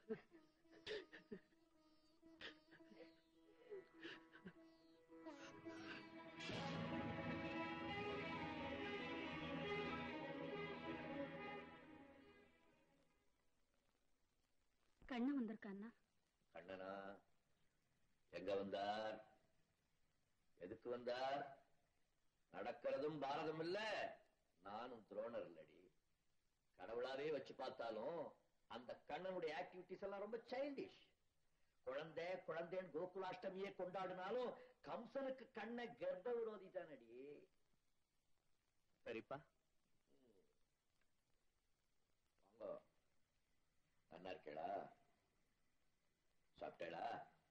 கண்ணு வந்திருக்காண்ணா கண்ணனா எங்க வந்தார் எதுக்கு வந்தார் நடக்கிறதும் பாரதம் இல்ல நானும் துரோணர் இல்லடி கடவுளாவே வச்சு பார்த்தாலும் அந்த கண்ணனுடைய ஆக்டிவிட்டிஸ் எல்லாம் ரொம்ப சைல்டிஷ் குழந்தை குழந்தைன்னு கோகுலாஷ்டமியே கொண்டாடினாலும் கம்சனுக்கு கண்ண கர்ப்ப விரோதி தானடி சரிப்பா வாங்க நல்லா இருக்கேடா சாப்பிட்டேடா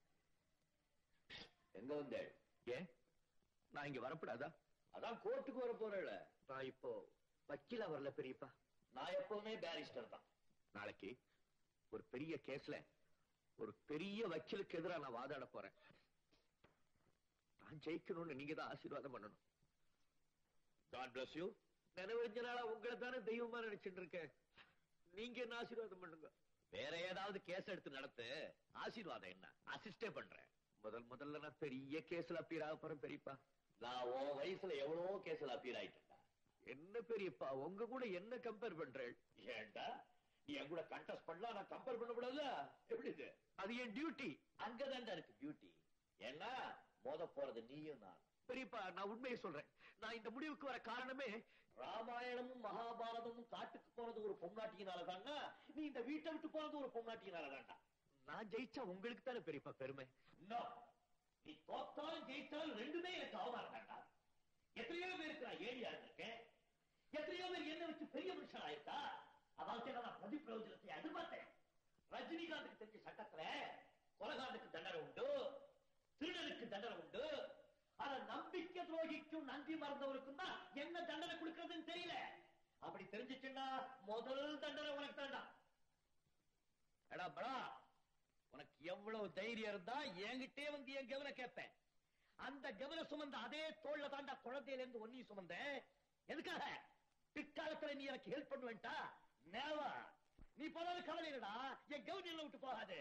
எங்க வந்தேள் ஏன் நான் இங்க வரப்படாதா அதான் கோர்ட்டுக்கு வர போறேன் நான் இப்போ வக்கீலா வரல பெரியப்பா நான் எப்பவுமே பேரிஸ்டர் தான் நாளைக்கு ஒரு பெரிய கேஸ்ல ஒரு பெரிய வக்கீலுக்கு எதிரா நான் வாதாட போறேன் நான் ஜெயிக்கணும்னு நீங்க தான் ஆசீர்வாதம் பண்ணணும் காட் பிளஸ் யூ நினைவறிஞ்ச நாளா உங்களை தானே தெய்வமா நினைச்சிட்டு இருக்கேன் நீங்க என்ன ஆசீர்வாதம் பண்ணுங்க வேற ஏதாவது கேஸ் எடுத்து நடத்து ஆசீர்வாதம் என்ன அசிஸ்டே பண்றேன் முதல் முதல்ல நான் பெரிய கேஸ்ல அப்பீர் ஆக போறேன் பெரியப்பா நான் உன் வயசுல எவ்வளவோ கேஸ்ல அப்பீர் ஆயிட்டேன்டா என்ன பெரியப்பா உங்க கூட என்ன கம்பேர் பண்றேன் ஏன்டா நீ என் கூட கண்டஸ்ட் பண்ணலாம் நான் கம்பேர் பண்ண கூடாது எப்படி இது அது என் டியூட்டி அங்கதான்டா இருக்கு டியூட்டி ஏன்னா மோத போறது நீயும் நான் பெரியப்பா நான் உண்மையை சொல்றேன் நான் இந்த முடிவுக்கு வர காரணமே ராமாயணமும் மகாபாரதமும் காட்டுக்கு போனது ஒரு பொம்நாட்டியினாலதான்னா நீ இந்த வீட்டை விட்டு போனது ஒரு பொம்நாட்டியினாலதான்டா நான் ஜெயிச்சா உங்களுக்கு தானே பெரியப்பா பெருமை நீ தோத்தாலும் ஜெயிச்சாலும் ரெண்டுமே எனக்கு அவமானம் வேண்டாம் எத்தனையோ பேருக்கு நான் ஏழியா இருந்திருக்கேன் எத்தனையோ பேர் என்ன வச்சு பெரிய மனுஷன் ஆயிருக்கா அதாவது நான் பிரதி பிரயோஜனத்தை எதிர்பார்த்தேன் ரஜினிகாந்துக்கு தெரிஞ்ச சட்டத்துல கொலகாண்டுக்கு தண்டனை உண்டு திருடனுக்கு தண்டனை உண்டு ஆனா நம்பிக்கை துரோகிக்கும் நன்றி மறந்தவருக்கும் தான் என்ன தண்டனை கொடுக்கறதுன்னு தெரியல அப்படி தெரிஞ்சிச்சுன்னா முதல் தண்டனை உனக்கு தாண்டா எடா படா உனக்கு எவ்வளவு தைரியம் இருந்தா என்கிட்டே வந்து என் கவன கேட்பேன் அந்த கவன சுமந்த அதே தோல்ல தாண்டா குழந்தையில இருந்து ஒன்னையும் சுமந்தேன் எதுக்காக பிற்காலத்துல நீ எனக்கு ஹெல்ப் பண்ணுவேன்டா நேவா நீ போறது கவலை இல்லடா என் கவனியில விட்டு போகாது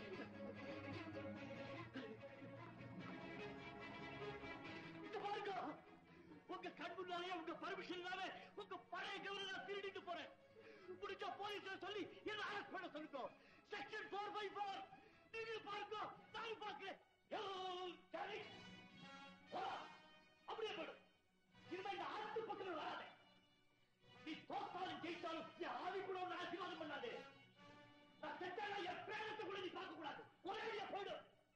இங்க பாருங்க உங்க கண் முன்னாலே உங்க பர்மிஷன் இல்லாம உங்க பழைய கவனம் நான் திருடிட்டு போறேன் முடிஞ்ச போலீஸ்ல சொல்லி என்ன அரெஸ்ட் பண்ண சொல்லுங்க செக்ஷன் போர் பை போர் நீங்க பாருங்க நான் பார்க்கிறேன் யோ, சரி. வா, அப்படியே போடு இனிமே இந்த ஆத்து பக்கத்துல வராதே நீ தோத்தாலும் ஜெயித்தாலும் என் ஆவி கூட உன்னை ஆசீர்வாதம் பண்ணாது நான் செத்தாலும் என் பிரேமத்தை கூட நீ பார்க்க கூடாது ஒரே போயிடு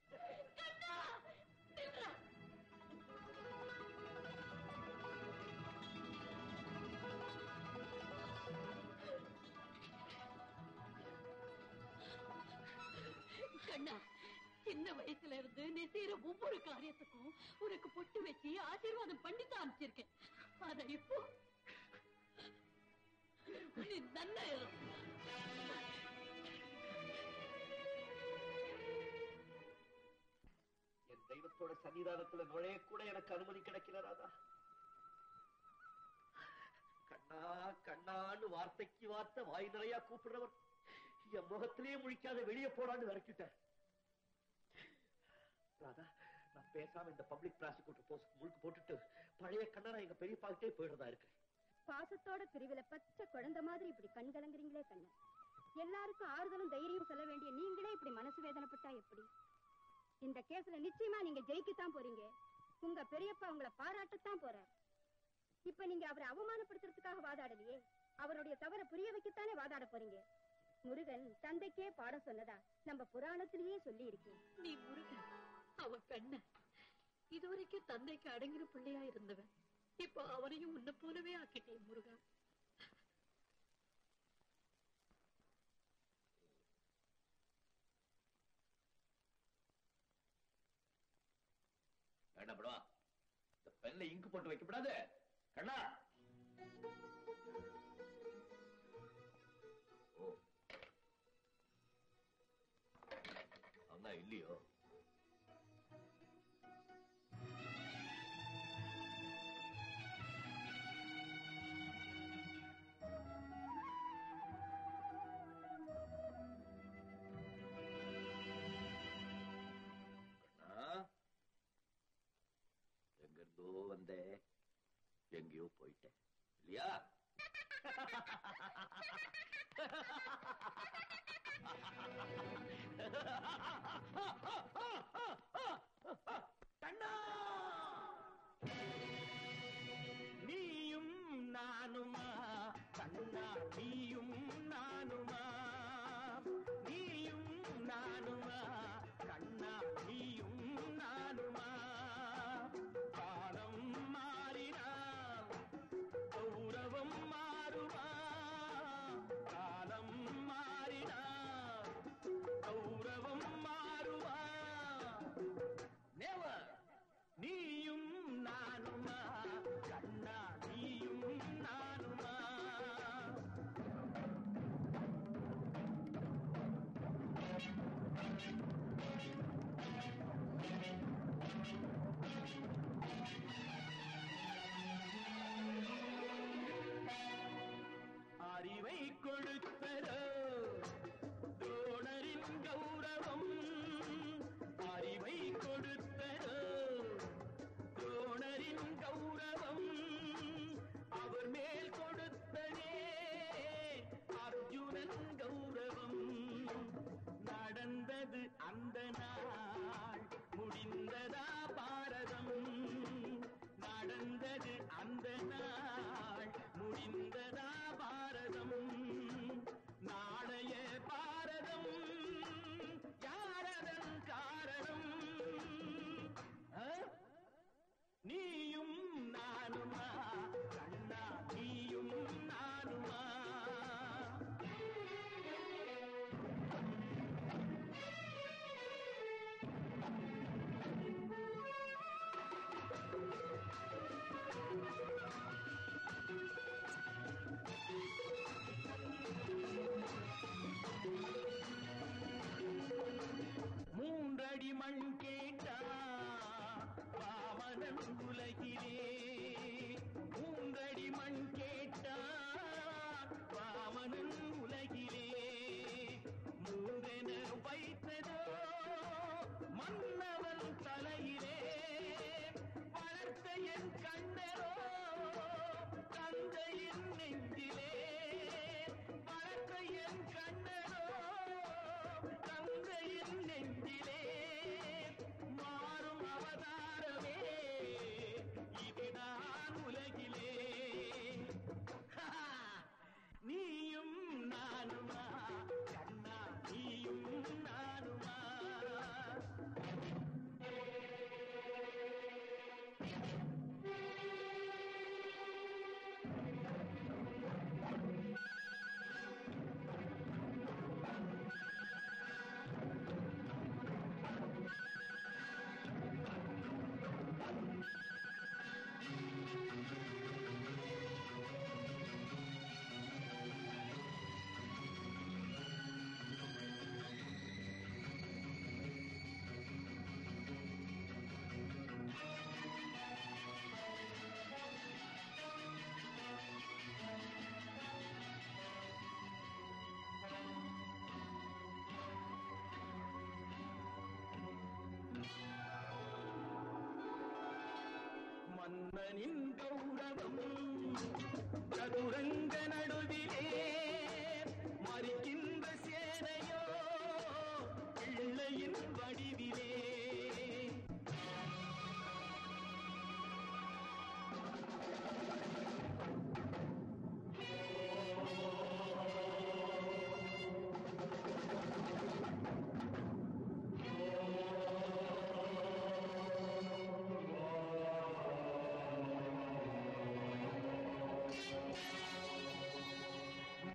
கண்ணா சின்ன வயசுல இருந்து நீ செய்யற ஒவ்வொரு காரியத்துக்கும் உனக்கு பொட்டு வச்சு ஆசீர்வாதம் பண்ணி தான் அனுப்பிச்சிருக்கேன் ஆனா இப்போ நீ நல்லா இரு. என் தெய்வத்தோட சன்னிதானத்துல நுழைய கூட எனக்கு அனுமதி கிடைக்கல ராதா கண்ணா கண்ணான்னு வார்த்தைக்கு வார்த்தை வாய் நிறையா கூப்பிடுறவர் என் முகத்திலேயே முழிக்காத வெளியே போடான்னு விரட்டிட்டார் ராதா நான் பேசாம இந்த பப்ளிக் ப்ராசிக்யூட்டர் போஸ்ட் முழுக்க போட்டுட்டு பழைய கண்ணா எங்க பெரியப்பாக்கிட்டே போயிடுறதா இருக்கேன் பாசத்தோட பிரிவில பச்சை குழந்தை மாதிரி இப்படி கண் கலங்குறீங்களே கண்ணு எல்லாருக்கும் ஆறுதலும் தைரியம் சொல்ல வேண்டிய நீங்களே இப்படி மனசு வேதனைப்பட்டா எப்படி இந்த கேஸ்ல நிச்சயமா நீங்க ஜெயிக்கத்தான் போறீங்க உங்க பெரியப்பா உங்களை பாராட்டத்தான் போறார் இப்ப நீங்க அவரை அவமானப்படுத்துறதுக்காக வாதாடலையே அவருடைய தவற புரிய வைக்கத்தானே வாதாட போறீங்க முருகன் தந்தைக்கே பாடம் சொன்னதா நம்ம புராணத்திலேயே சொல்லி இருக்கேன் நீ முருகன் அவ கண்ண இதுவரைக்கும் தந்தைக்கு அடங்கின பிள்ளையா இருந்தவன் இப்போ அவனையும் உன்னை போலவே ஆக்கிட்டே முருகா வேண்டாம் படுவா இந்த பென்ல இங்கு போட்டு வைக்கப்படாது கண்ணா ஓ அவன் இல்லையோ கண்ணா எங்கிருந்தோ வந்தே எங்கேயோ போயிட்டேன் இல்லையா நீயும் நானுமா கண்ணா நீயும் நானுமா நீயும் நானுமா கண்ணா நீயும் நானுமா காலம் மாறினால் கௌரவம் மாறுமா காலம் மாறினால் கௌரவம் மாறுமா நெவர் நீயும் நானுமா கண்ணா நீயும் நானுமா அறிவை கொடுத்தரோ தோழரின் கௌரவம் அறிவை கொடுத்தரோ தோழரின் கௌரவம் அவர் மேல் கொடுத்ததே அர்ஜுனன் கௌரவம் நடந்தது அந்த நாள் முடிந்ததா பாரதம் நடந்தது அந்த நாள் முடிந்ததா பாரதம் நாளைய பாரதம் யாரதன் காரணம் ஆ? நீயும் நானுமா கண்ணா நீயும் நானுமா மூன்றடி மண் கேட்டா பாவனன் உலகிலே மூன்றடி மண் கேட்டா பாவனன் உலகிலே மூன்றென வைத்ததோ மன்னவன் தலையிலே வளர்த்த என் கண்ணரோ தந்தையின் நெஞ்சிலே வளர்த்த என் கண்ணரோ தந்தையின் நெஞ்சிலே மாறும் அவதாரமே இதுதான் உலகிலே ஹா! நீயும் நானுமா கண்ணா நீயும் நானுமா மன்னனின் கௌரவம் சதுரங்க நடுவிலே மறிக்கின்ற சேனையோ பிள்ளையின் வடிவிலே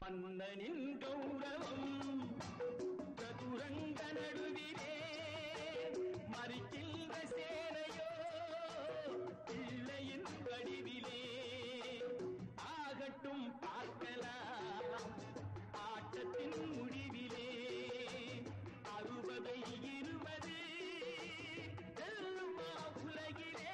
மன்னனின் கௌரவம் சதுரங்க நடுவிலே மறிக்கின்ற சேனையோ பிள்ளையின் வடிவிலே ஆகட்டும் பார்க்கலாம் ஆட்டத்தின் முடிவிலே அறுபதை இருபது வெல்லுமா உலகிலே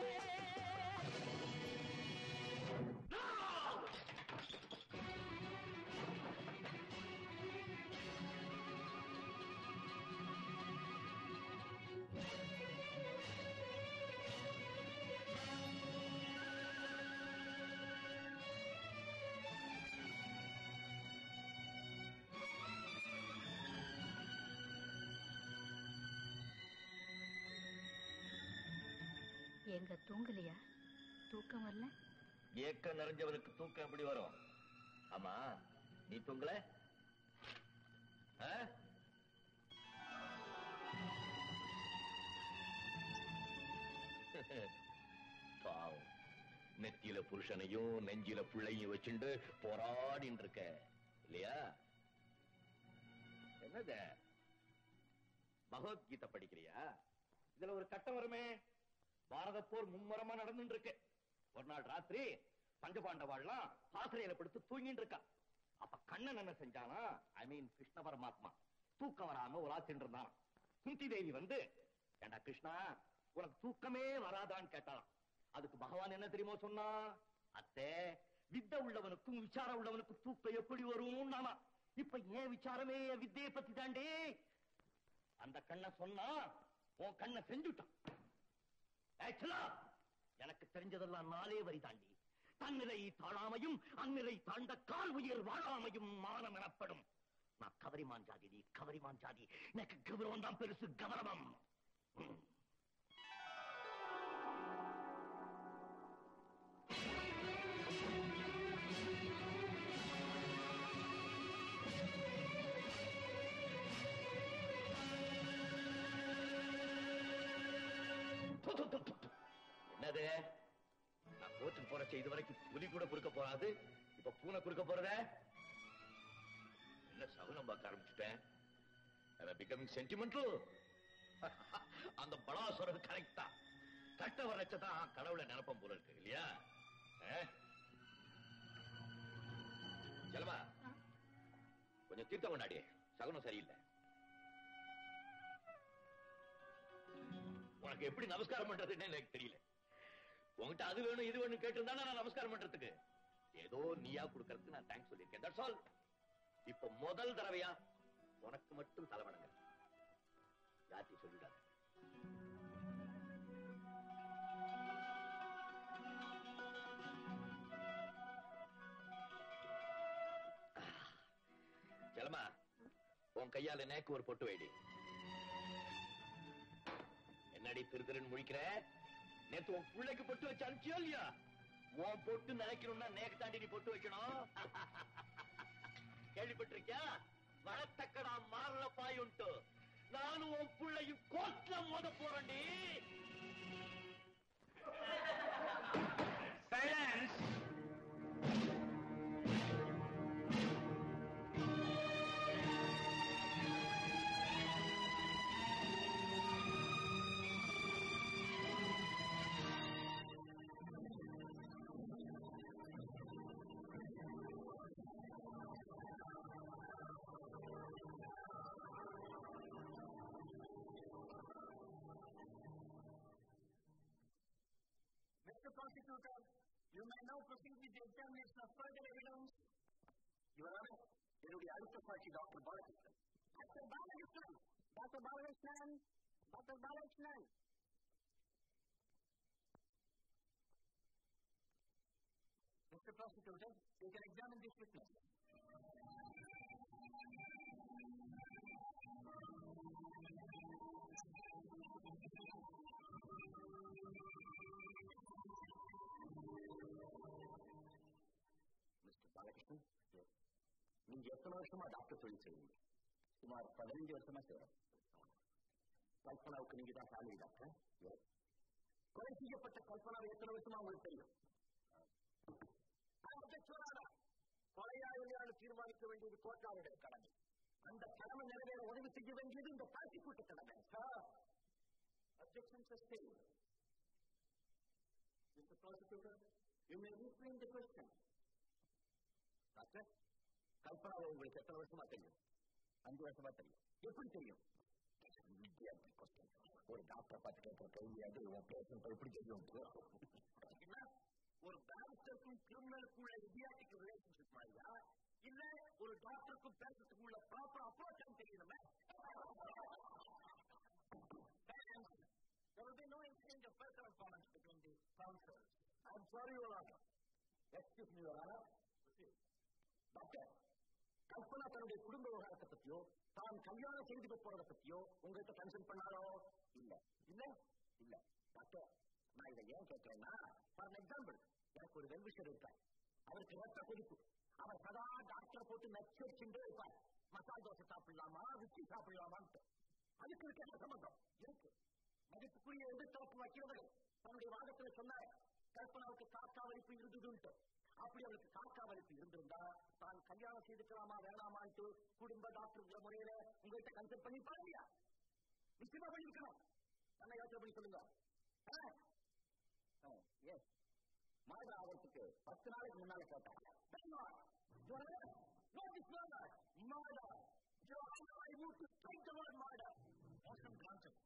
எங்க தூங்கலையா தூக்கம் வரல ஏக்கம் நிறைஞ்சவனுக்கு தூக்கம் எப்படி வரும் ஆமா நீ தூங்கல ஆ? பாவம் நெத்தியில புருஷனையும் நெஞ்சில பிள்ளையும் வச்சுண்டு போராடின்னு இருக்க இல்லையா என்னது பகவத்கீதை படிக்கிறியா இதுல ஒரு கட்டம் வருமே பாரத போர் மும்முரமா நடந்துட்டு இருக்கு ஒரு நாள் ராத்திரி பஞ்சபாண்டவாள்லாம் ஆசிரியரை படுத்து தூங்கிட்டு இருக்கா அப்ப கண்ணன் என்ன செஞ்சானா ஐ மீன் கிருஷ்ண பரமாத்மா தூக்கம் வராம உலாத்தின்னு இருந்தான் குந்தி தேவி வந்து ஏண்டா கிருஷ்ணா உனக்கு தூக்கமே வராதான்னு கேட்டான் அதுக்கு பகவான் என்ன தெரியுமோ சொன்னா அத்தே வித்த உள்ளவனுக்கும் விசாரம் உள்ளவனுக்கும் தூக்கம் எப்படி வரும் நானா இப்ப ஏன் விசாரமே வித்தையை பத்தி தாண்டே அந்த கண்ண சொன்னா உன் கண்ணை செஞ்சுட்டான் ஆக்சுவலா எனக்கு தெரிஞ்சதெல்லாம் நாளே வரி தாண்டி தன்னிலை தாழாமையும் அந்நிலை தாண்ட கால் உயிர் வாழாமையும் மானம் எனப்படும் நான் கவரிமான் ஜாதி நீ கவரிமான் ஜாதி எனக்கு கௌரவம் தான் பெருசு கௌரவம் ம். து, து, து, து, து. என்னது நான் கோர்ட்டுக்கு போறச்ச இது வரைக்கும் புலி கூட குறுக்க போறாது இப்ப பூனை குறுக்க போறத என்ன சகுனம் பார்க்க ஆரம்பிச்சுட்டேன் பிகமிங் சென்டிமெண்டல் அந்த பலாசுரம் கரெக்ட் தான் கட்ட வரச்சதான் கடவுளை நினைப்பம் போல இருக்கு இல்லையா அஹ்? செலவா கொஞ்சம் தீர்த்தம் கொண்டாடி சகுனம் சரியில்லை உனக்கு எப்படி நமஸ்காரம் பண்றதுன்னு எனக்கு தெரியல உன்கிட்ட அது வேணும் இது வேணும் கேட்டிருந்தா நான் நமஸ்காரம் பண்றதுக்கு ஏதோ நீயா கொடுக்கறதுக்கு நான் தேங்க்ஸ் சொல்லியிருக்கேன் தட்ஸ் ஆல் இப்ப முதல் தடவையா உனக்கு மட்டும் தலைவணங்க யார்ட்டி சொல்லிடாத செலமா உன் கையால நேக்கு ஒரு பொட்டு வைடி என்னடி திரு திருன்னு முழிக்கிற நேத்து உன் பிள்ளைக்கு பொட்டு வச்சு அனுப்பிச்சியோ இல்லையா உன் பொட்டு நினைக்கணும்னா நேக்கு தாண்டி நீ பொட்டு வைக்கணும் கேள்விப்பட்டிருக்கியா வரத்தக்கடா மாறல பாயுண்டு நானும் உன் பிள்ளையும் கோட்ல மோத போறேன்டி silence Mr. Prosecutor, you may now proceed with the examination of further evidence. Your Honor, என்னுடைய அடுத்த சாட்சி doctor Balakrishnan doctor Balakrishnan doctor Balakrishnan doctor Balakrishnan Mr. Prosecutor, you can examine this witness. Mister Balakrishnan நீங்க எத்தனை வருஷமா டாக்டர் தொழில் செய்வீங்க சுமார் பதினஞ்சு வருஷமா செய்யறேன் கல்பனாவுக்கு நீங்க தான் ஃபேமிலி டாக்டர் கொலை செய்யப்பட்ட கல்பனாவை எத்தனை வருஷமா உங்களுக்கு தெரியும் கொலையா இல்லையான்னு தீர்மானிக்க வேண்டியது கோர்ட்டாருடைய கடமை அந்த கடமை நிறைவேற உதவி செய்ய வேண்டியது இந்த ப்ராசிக்யூட்டர் கடமை objection sustain Mr. Prosecutor, you may reframe the question. Doctor Kalpana உங்களுக்கு எத்தனை வருஷமா தெரியும் அஞ்சு வருஷமா தெரியும் எப்படி தெரியும் வித்தியாசம் question. ஒரு டாக்டர் பார்த்து கேட்கிற கேள்வி அது உன் பேஷண்ட் எப்படி தெரியும் என்ன? ஒரு பேரிஸ்டருக்கும் கிரிமினலுக்கும் உள்ள இடியாட்டிக் ரிலேஷன்ஷிப் மாதிரியா இல்ல ஒரு டாக்டருக்கும் பேஷண்ட்டுக்கும் உள்ள ப்ராப்பர் அப்ரோச் தெரியணுமே There will be no exchange of personal comments between the counsels. I'm sorry, Your Honor. Excuse me, Your Honor. Doctor Kalpana தன்னுடைய குடும்ப விவகாரத்தை பத்தியோ தான் கல்யாணம் செய்து போறதை பத்தியோ உங்கள்கிட்ட கன்சல்ட் பண்ணாரோ இல்ல இல்ல இல்ல டாக்டர் நான் இதை ஏன் கேட்கிறேன்னா ஃபார் எக்ஸாம்பிள் எனக்கு ஒரு வெல்விஷர் இருக்கார் அவருக்கு ரத்த கொதிப்பு அவர் சதா டாக்டர் போட்டு நச்சரிச்சுட்டே இருப்பார் மசால் தோசை சாப்பிடலாமா ருச்சி சாப்பிடலாமான்ட்டு அதுக்கு இருக்க என்ன சம்பந்தம் இருக்கு மதிப்புக்குரிய எதிர்த்தரப்பு வைக்கிறவர்கள் தன்னுடைய வாதத்துல சொன்னார் கல்பனாவுக்கு காக்கா வலிப்பு இருந்ததுன்ட்டு அப்படி அவளுக்கு காக்கா வலிப்பு இருந்திருந்தா தான் கல்யாணம் செய்துக்கலாமா வேணாமான்ட்டு குடும்ப டாக்டர் முறையில உங்கள்கிட்ட கன்சல்ட் பண்ணி பாருங்க நிச்சயமா பண்ணிருக்கணும் என்ன யோசனை பண்ணி சொல்லுங்க எஸ் மாதா அவருக்கு பத்து நாளைக்கு முன்னால கேட்டாங்க மாதா I want to strike the word murder. Awesome concept.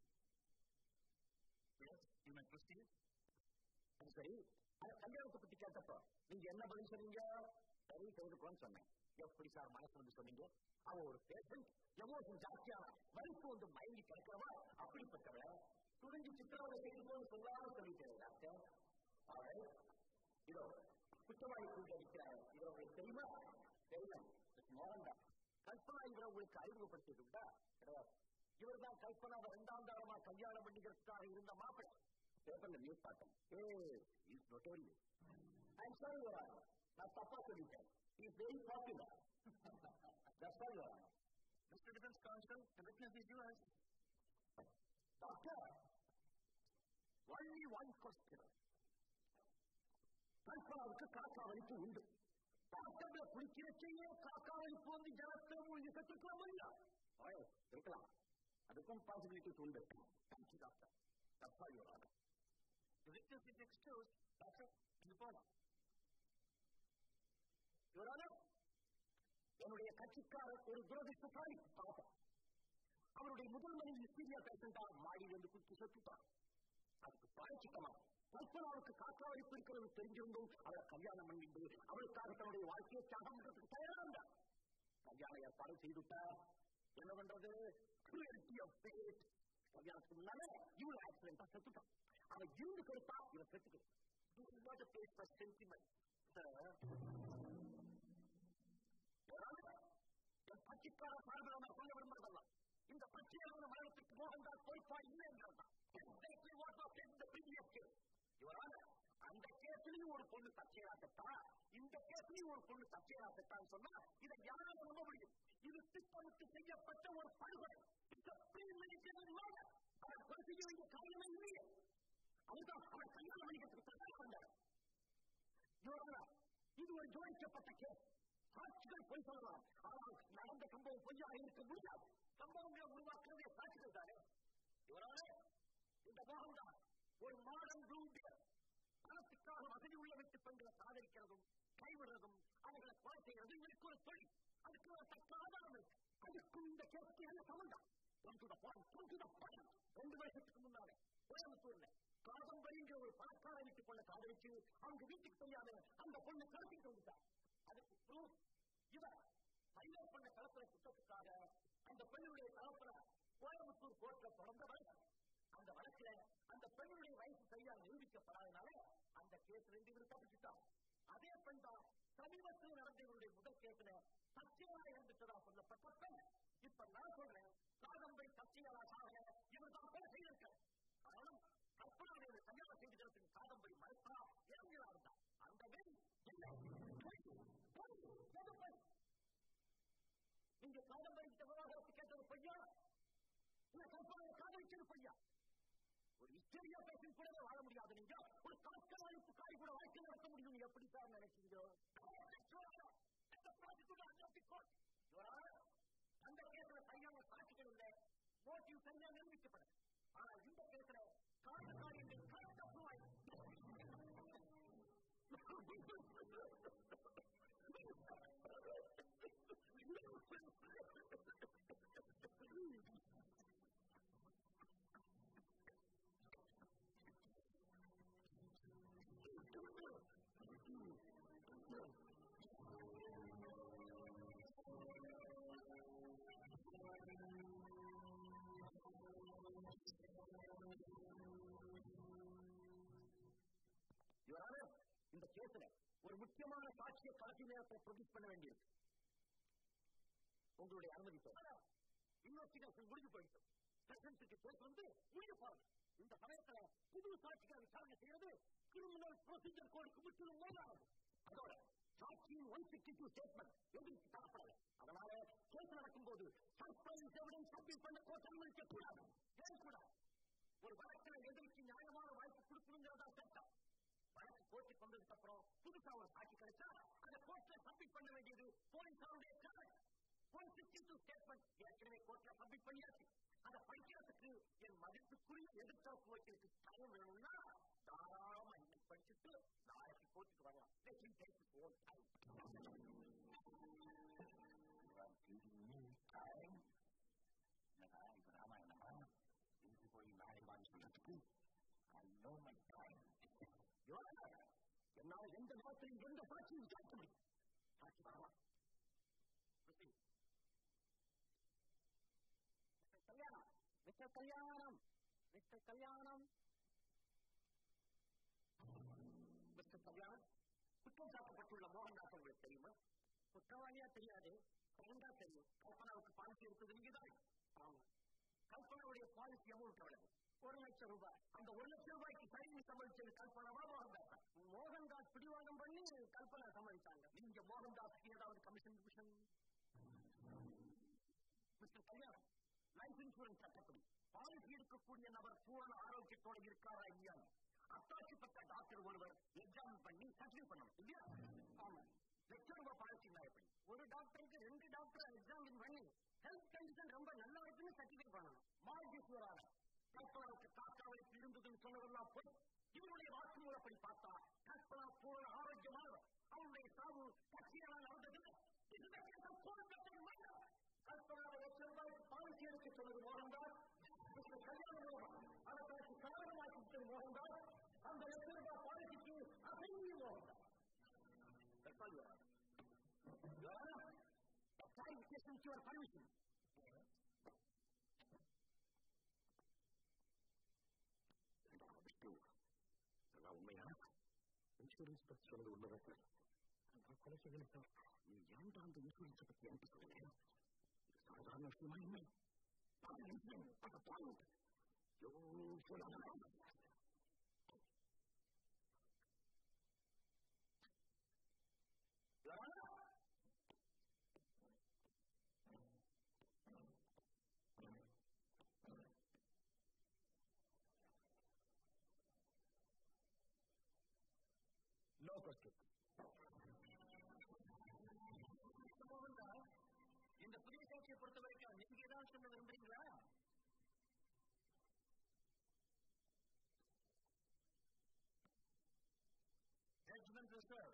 Yes, you may proceed. அது சரி அந்த கல்யாணத்தை பத்தி கேட்டப்போ நீங்க என்ன பதில் சொன்னீங்க சரி செய்துக்கோன்னு சொன்னேன் எப்படி சார் மனசு வந்து சொன்னீங்க அவ ஒரு பேஷண்ட் எமோஷன் ஜாஸ்தியான வலிப்பு வந்து மயங்கி கிடக்கிறவா அப்படிப்பட்டவ துணிஞ்சு சித்திரவதை செய்துக்கோன்னு சொல்லாம சொல்லிட்டேன் டாக்டர் அவள் இதோ குற்றவாளி கூட இருக்கிறார் இது உங்களுக்கு தெரியுமா தெரியும் மோகன்டா கல்பனா இவரை உங்களுக்கு அறிமுகப்படுத்திட்டு விட்டா கிடையாது இவர் தான் கல்பனாவை இரண்டாம் தாரமா கல்யாணம் பண்ணிக்கிறதுக்காக இருந்த மாப்பிள்ளை பேப்பர்ல நியூஸ் பார்த்தேன் he is notorious I'm sorry your honour நான் தப்பா சொல்லிட்டேன் is very popular that's all your honour mister defence counsel the witness is yours doctor only one question கல்பனாவுக்கு காக்கா வலிப்பு உண்டு டாக்டர்ல குளிக்கிறச்சையே காக்கா வலிப்பு வந்து ஜலத்தை மூழ்கி செத்துக்கலாம் இல்லையா இருக்கலாம் அதுக்கும் பாசிபிலிட்டிஸ் உண்டு தேங்க்யூ டாக்டர் தப்பா your honour The witness is excused. Doctor, you போலாம் யுவர் ஆனர் என்னுடைய கட்சிக்காரர் ஒரு துரதிருஷ்டசாலி பார்த்தேன் அவருடைய முதல் மனைவி சீரியா பேஷண்டா மாடியில் இருந்து குத்தி செத்துட்டான் அதுக்கு பாய்ச்சிக்கமா கல்பனாவுக்கு காக்காவளிப்பு இருக்கிறது தெரிஞ்சிருந்தும் அவளை கல்யாணம் பண்ணிட்டு அவளுக்காக தன்னுடைய வாழ்க்கையை தியாகம் பண்றதுக்கு தயாரா இருந்தா கல்யாண ஏற்பாடு செய்துட்டா என்ன பண்றது cruelty of fate. கல்யாணத்துக்கு முன்னால இவಳು ஆக்சிடென்டா செத்துட்டான் அவன் இருந்து கொடுத்தா இவன் செத்துக்கலாம் This is not a place for sentiment. Sir, என் பச்சைக்கார சார்பில் நான் சொல்ல விரும்புறதல்ல இந்த பச்சையான மரணத்துக்கு மோகன்தாஸ் பொறுப்பா இல்லை என்றான் Exactly what was said in the previous case. Your Honor, அந்த கேஸ்லயும் ஒரு பொண்ணு தற்செயலாகத்தா இந்த கேஸ்லயும் ஒரு பொண்ணு தற்செயலாகத்தான்னு சொன்னா இதை யாரால நம்ப முடியும் இது திட்டமிட்டு செய்யப்பட்ட ஒரு படுகொலை It's a premeditated murder. அவன் கொலை செய்ய வேண்டிய காரணமே இல்லையே அவர்தான் அவன் கல்யாணம் பண்ணிக்கிறதுக்கு தயாரா வந்தார் Your Honor, இது ஒரு ஜோடிக்கப்பட்ட கேஸ் சாட்சிகள் பொய் சொல்லலாம் ஆனால் நடந்த சம்பவம் பொய்யாக இருக்க முடியாது சம்பவங்களை உருவாக்குறதே சாட்சிகள் தானே இவரான இந்த மோகன்தான் ஒரு மாடர்ன் ப்ளூண்டியர் பணத்துக்காக வசதி உள்ள வீட்டு பெண்களை காதலிக்கிறதும் கைவிடுறதும் அவர்களை கொலை செய்யறதும் இவருக்கு ஒரு தொழில் அதுக்கு ஒரு தக்க ஆதாரம் இருக்கு அதுக்கும் இந்த கேஸுக்கு என்ன சம்பந்தம் Come to the point, come to the point. ரெண்டு வருஷத்துக்கு முன்னாலே கோயம்புத்தூர்ல காதம்பரிங்கிற ஒரு பணக்கார வீட்டு பொண்ணை காதலிச்சு அவங்க வீட்டுக்கு தெரியாத அந்த பொண்ணை கடத்திட்டு வந்துட்டார் அதுக்கு ப்ரூஃப் இவர் பைலட் பண்ண கலப்பட குற்றத்துக்காக அந்த பெண்ணுடைய கலப்பட கோயம்புத்தூர் கோர்ட்ல தொடர்ந்த வழக்கு அந்த வழக்குல அந்த பெண்ணுடைய வயசு சரியா நிரூபிக்கப்படாதனால அந்த கேஸ்ல இருந்து இவர் தப்பிச்சுட்டார் அதே பெண் தான் சமீபத்தில் நடந்த இவருடைய முதல் கேஸ்ல சத்தியமா இருந்துட்டதா சொல்லப்பட்ட பெண் இப்ப நான் சொல்றேன் காதம்பரி சத்தியலாசாக இவர் தான் கொலை செய்திருக்க காரணம் கற்பனாவை கல்யாணம் செய்துக்கிறதுக்கு காதம்பரி மறுத்தா இறங்கியா இருந்தா அந்த பெண் இல்லை பொய், பொய், எது பொய்? நீங்க காதம்பரி கிட்ட விவாகரத்து கேட்டது பொய்யா இல்ல கற்பனை காதலிச்சது பொய்யா ஒரு ஹிஸ்டரியா பேசி கூடவே வாழ முடியாது நீங்க ஒரு காக்கலாய்ப்பு காய் கூட வாழ்க்கை நடத்த முடியும் எப்படி சார் நினைச்சீங்க கோர்ட்டில் சரியா நிரூபிக்கப்படும் ஆனா இந்த கேஸ்ல காரண காரியங்கள் கரெக்டா இவரான இந்த கேஸ்ல ஒரு முக்கியமான சாட்சிய கடைசி நேரத்தில் ப்ரொடியூஸ் பண்ண வேண்டியிருக்கு உங்களுடைய அனுமதி இன்வெஸ்டிகேஷன் முடிஞ்சு போயிட்டு பிரசன்ஸுக்கு கேஸ் வந்து முடிய போறது இந்த சமயத்துல புது சாட்சிகளை விசாரணை செய்யறது கிரிமினல் ப்ரொசீஜர் கோடுக்கு முற்றிலும் மேலானது அதோட சாட்சியின் ஒன் சிக்ஸ்டி டூ ஸ்டேட்மெண்ட் எதிர்த்து தரப்படல அதனால கேஸ் நடக்கும்போது சர்ப்ரைஸ் எவிடன்ஸ் அப்பீல் பண்ண கோர்ட் அனுமதிக்க கூடாது ஏன் கூடாது ஒரு வழக்கில எதிர்க்கு நியாயமான வாய்ப்பு கொடுக்கணுங்கிறதா சட்டம் வழக்கு கோர்ட்டுக்கு வந்ததுக்கு அப்புறம் புதுசா ஒரு சாட்சி கிடைச்சா அந்த கோர்ட்ல சப்மிட் பண்ண வேண்டியது போலீசாருடைய கடமை ஒன் சிக்ஸ்டி டூ ஸ்டேட்மெண்ட் ஏற்கனவே கோர்ட்ல சப்மிட் பண்ணியாச்சு அதை படிக்கிறதுக்கு என் மதிப்புக்குரிய எதிர்த்தரப்பு வக்கீலுக்கு டைம் வேணும்னா தாராளமா இன்னைக்கு படிச்சுட்டு நாளைக்கு கோர்ட்டுக்கு வரலாம் Let him take his own time. You are giving me time? என்னடா இது ராமாயணமா இன்று போய் நாளை வாங்கி சொல்றதுக்கு I know my time. என்னால எந்த நேரத்திலும் எந்த சாட்சியும் விசாரிக்க முடியும் சாட்சி வரலாம் Proceed. Mr. Kalyanam mister Kalyanam mister Kalyanam mister Kalyanam குற்றம் சாட்டப்பட்டுள்ள மோகன்தாஸ் உங்களுக்கு தெரியுமா குற்றவாளியா தெரியாது கவுண்டா தெரியும் கல்பனாவுக்கு பாலிசி இருக்குது நீங்கதான் ஆமா கல்பனாவுடைய பாலிசி அமௌண்ட் எவ்வளவு ஒரு லட்சம் ரூபாய் அந்த ஒரு லட்சம் ரூபாய்க்கு சரிவு சமாளிச்சது கல்பனாவா மோகன்தாஸ் மோகன்தாஸ் பிடிவாதம் பண்ணி கல்பனா சமாளித்தாங்க நீங்க மோகன்தாஸ்க்கு ஏதாவது commission commission mister Kalyanam life insurance சட்டப்படி பாலிசி எடுக்கக்கூடிய நபர் பூரண ஆரோக்கியத்தோட இருக்காரா இல்லையா அத்தாட்சி பெற்ற டாக்டர் ஒருவர் எக்ஸாம் பண்ணி சர்டிஃபை பண்ணணும் இல்லையா ஆமா லட்சம் ரூபாய் பாலிசினா எப்படி ஒரு டாக்டருக்கு ரெண்டு டாக்டர் எக்ஸாமின் பண்ணி ஹெல்த் கண்டிஷன் ரொம்ப நல்லா இருக்குன்னு சர்டிஃபை பண்ணணும் மார்ஜீஸ்வரான கல்பனாவுக்கு காக்காவளிப்பு இருந்ததுன்னு சொன்னதெல்லாம் போய் இவருடைய வாக்குமூலப்படி பார்த்தா கல்பனா பூரண ஆரோக்கியமானவர் அவருடைய சாவு கட்சியால் நடந்தது இந்த கேசம் கோர்ட்டு வேண்டாம் கல்பனாவை லட்சம் ரூபாய்க்கு பாலிசி எடுக்க சொன்னது மோகன்தாஸ் மிஸ்டர் கல்யாண மோகன் அதற்கு காரணமாக்கி விட்டது மோகன்தாஸ் அந்த லட்சம் ரூபாய் பாலிசிக்கு அசைவு Mohandas That's all you are. Your Honor, a time questions your permission. இதெல்லாம் உண்மையா இன்சூரன்ஸ் பத்தி சொன்னது உண்மைதான் சார் நான் கொலை செய்யல சார் நீ ஏன்டா அந்த இன்சூரன்ஸ் பத்தி எனக்கு சொல்லுங்க இது சாதாரண விஷயமா இல்லை நோ கொஸ்டின் இந்த புதிய சாட்சியை பொறுத்த வரைக்கும் நீங்க ஏதாவது சொல்ல விரும்புறீங்களா ஜட்மெண்ட் ரிசர்வ்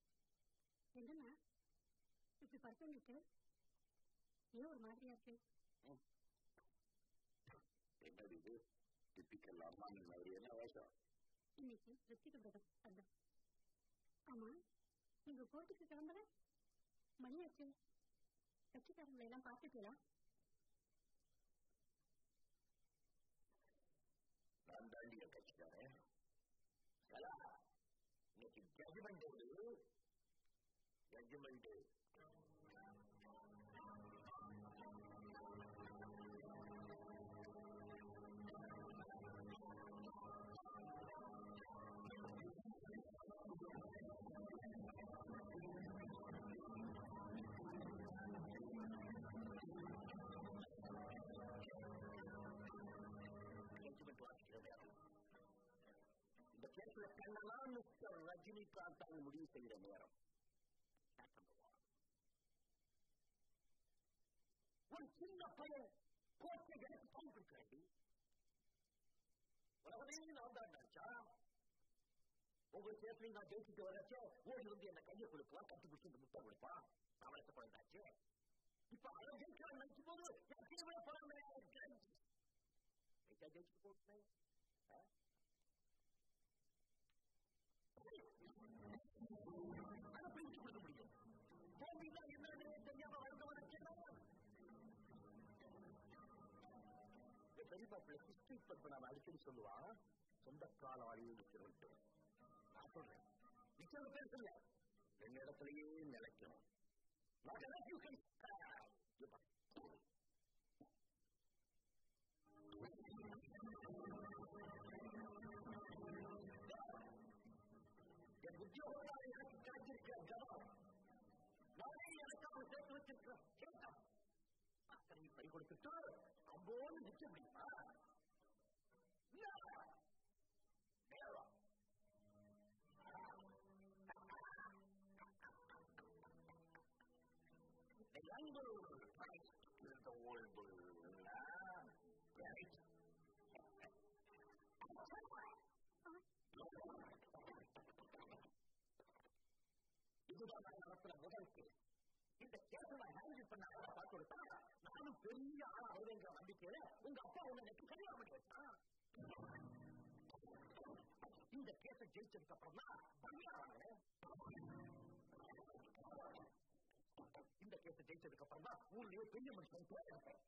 என்னண்ணா இப்படி படுத்துட்டு ஏன் ஒரு மாதிரியா இருக்கு என்னது இது டிப்பிக்கல் அம்மா மாதிரி என்ன வேஷம் இன்னைக்கு ரித்திக விரதம் அதான் ஆமா நீங்க கோர்ட்டுக்கு கிளம்புற மணியாச்சு கட்சிக்காரங்களை எல்லாம் பார்த்துட்டீங்களா நான் தாண்டிய கட்சிக்காரன் சலா இன்னைக்கு ஜட்ஜ்மெண்ட் ஜட்ஜ்மெண்ட் ஜட்ஜ்மெண்ட் வாசிக்கிறது இந்த கேஸ்ல பண்ணலாம் மிஸ்டர் ரஜினிகாந்த் தான் முடிவு செய்கிற நேரம் That's number one. ஒரு சின்ன பையன் கோர்ட்டை எனக்கு பணம் கொடுக்கிறாண்டி உலகமே நான் தான் நினைச்சா ஒவ்வொரு கேஸ்லையும் நான் ஜெயிச்சுட்டு வரச்ச ஓடி வந்து என்ன கையை கொடுப்பான் கட்டி பிடிச்சி இந்த முட்டை கொடுப்பான் அவளத்தை குழந்தாச்சு இப்ப அவன் ஜெயிக்கிறான் நினைக்கும் போது என் தீவிர பணம் ஜெயிச்சுட்டு போட்டேன் அதை பிரிச்சு கொடுக்க முடியும் தோல்வினா என்னன்னு தெரியாம வருந்தவனுக்கு பெரியப்பா பிள்ளை ஹிஸ்டரி பத்தி நான் அடிக்கடி சொல்லுவான் சொந்த கால அழிவு நிற்கிறது நான் சொல்றேன் நிச்சயம் பேர் இல்ல ரெண்டு இடத்துலயே நிலைக்கும் Not unless you can stand. Goodbye. என் உத்தியோகத்தால் எனக்கு கிடைச்சிருக்கிற ஜபம் நானே எனக்காக சேர்த்து வச்சிருக்கிற கேட்டம் அத்தனை பறி கொடுத்துட்டு அம்போடு நிற்க முடியுமா இல்ல. நேரம். The young bull fights with the old bull. Ah, right. இதுதான் நான் நடத்துற முதல் கேஸ் இந்த கேஸ் நான் ஹேண்டில் பண்ண ஆளை பார்த்து கொடுத்தா நானும் பெரிய ஆளா வருவேங்கிற நம்பிக்கையில உங்க அப்பா உன்னை எனக்கு கல்யாணம் பண்ணி வச்சான் இந்த கேஸை ஜெயிச்சதுக்கு அப்புறம் தான் பையா வாங்கினேன் இந்த கேஸை ஜெயிச்சதுக்கு அப்புறம் தான் ஊர்லயே பெரிய மனுஷன் பேர் எடுத்தேன்.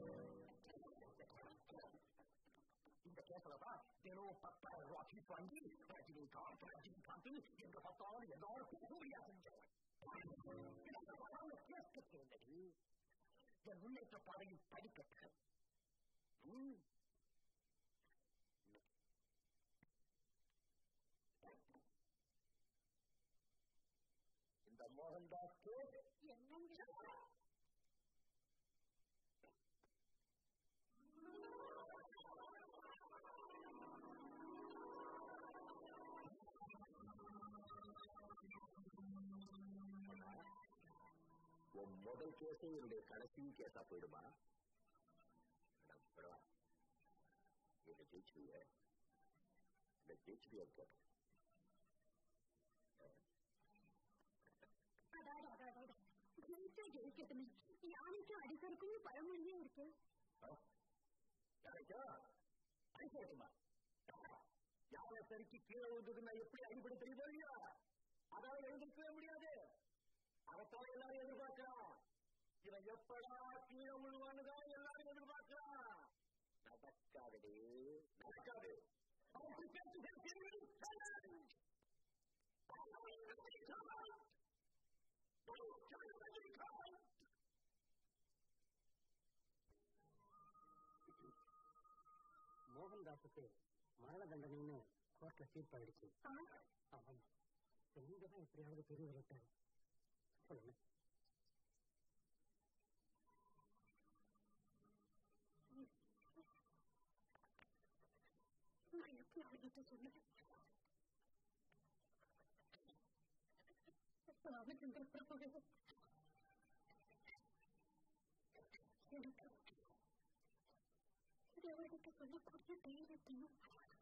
இந்த கேஸ்ல தான் தினம் பத்தாயிரம் ரூபாய் ஃபீஸ் வாங்கி ரஜினிகாந்த் ரஜினிகாந்த் எங்க பார்த்தாலும் எல்லாரும் பேசும்படியா செஞ்சேன் கேஸ் கட்டிருந்தது என் முன்னேற்ற பாதையில் படிக்கட்டுகள் ம். இந்த மோகன்தாஸ் கேஸ் உன் முதல் கேஸே என்னுடைய கடைசி கேஸா போயிடுமா மேடம், பரவா. என்னை ஜெயிச்சுடுங்க என்னை ஜெயிச்சுடுங்க கேட்டேன் ஜெயிச்சா ஜெயிக்கட்டுமே யானைக்கும் அடிசருக்கும் பழமொழியே இருக்கு யாரைக்கா அடிக்கட்டுமா யாரை சரிக்கு கீழே விழுந்ததுன்னா எப்படி அடிபட தெரியுதோ இல்லையா அதால எழுந்திருக்கவே முடியாது அதைத்தான் எல்லாரும் எதிர்பார்க்கலாம் இவன் எப்படா கீழே விழுவான்னு தான் எல்லாரும் எதிர்பார்க்கலாம் நடக்காதடி நடக்காது அவருக்கு பேசுகிற கேள்வி challenge. மோகன்தாஸுக்கு மரண தண்டனைன்னு கோர்ட்ல தீர்ப்பாயிடுச்சு ஆமாம் நீங்க தான் எப்படியாவது பெரிய விட்டாரு சொல்லுங்க நான் எப்படி அவர்கிட்ட சொன்னேன் ராமச்சந்திர பிரபு எனக்கு இது அவர்கிட்ட சொல்லக்கூடிய தைரியத்தையும்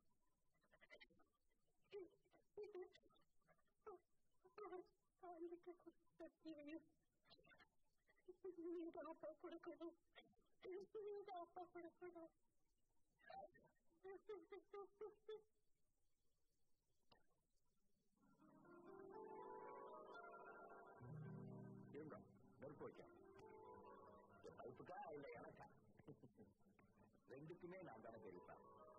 இது அவர் அவர்கிட்ட கொடுத்த தீரையும் நீங்க அப்பா கொடுக்கணும் இருங்க நெருப்பு வைக்க பைப்புக்கா இல்ல எனக்கா ரெண்டுக்குமே நான் தானே பெரியப்பா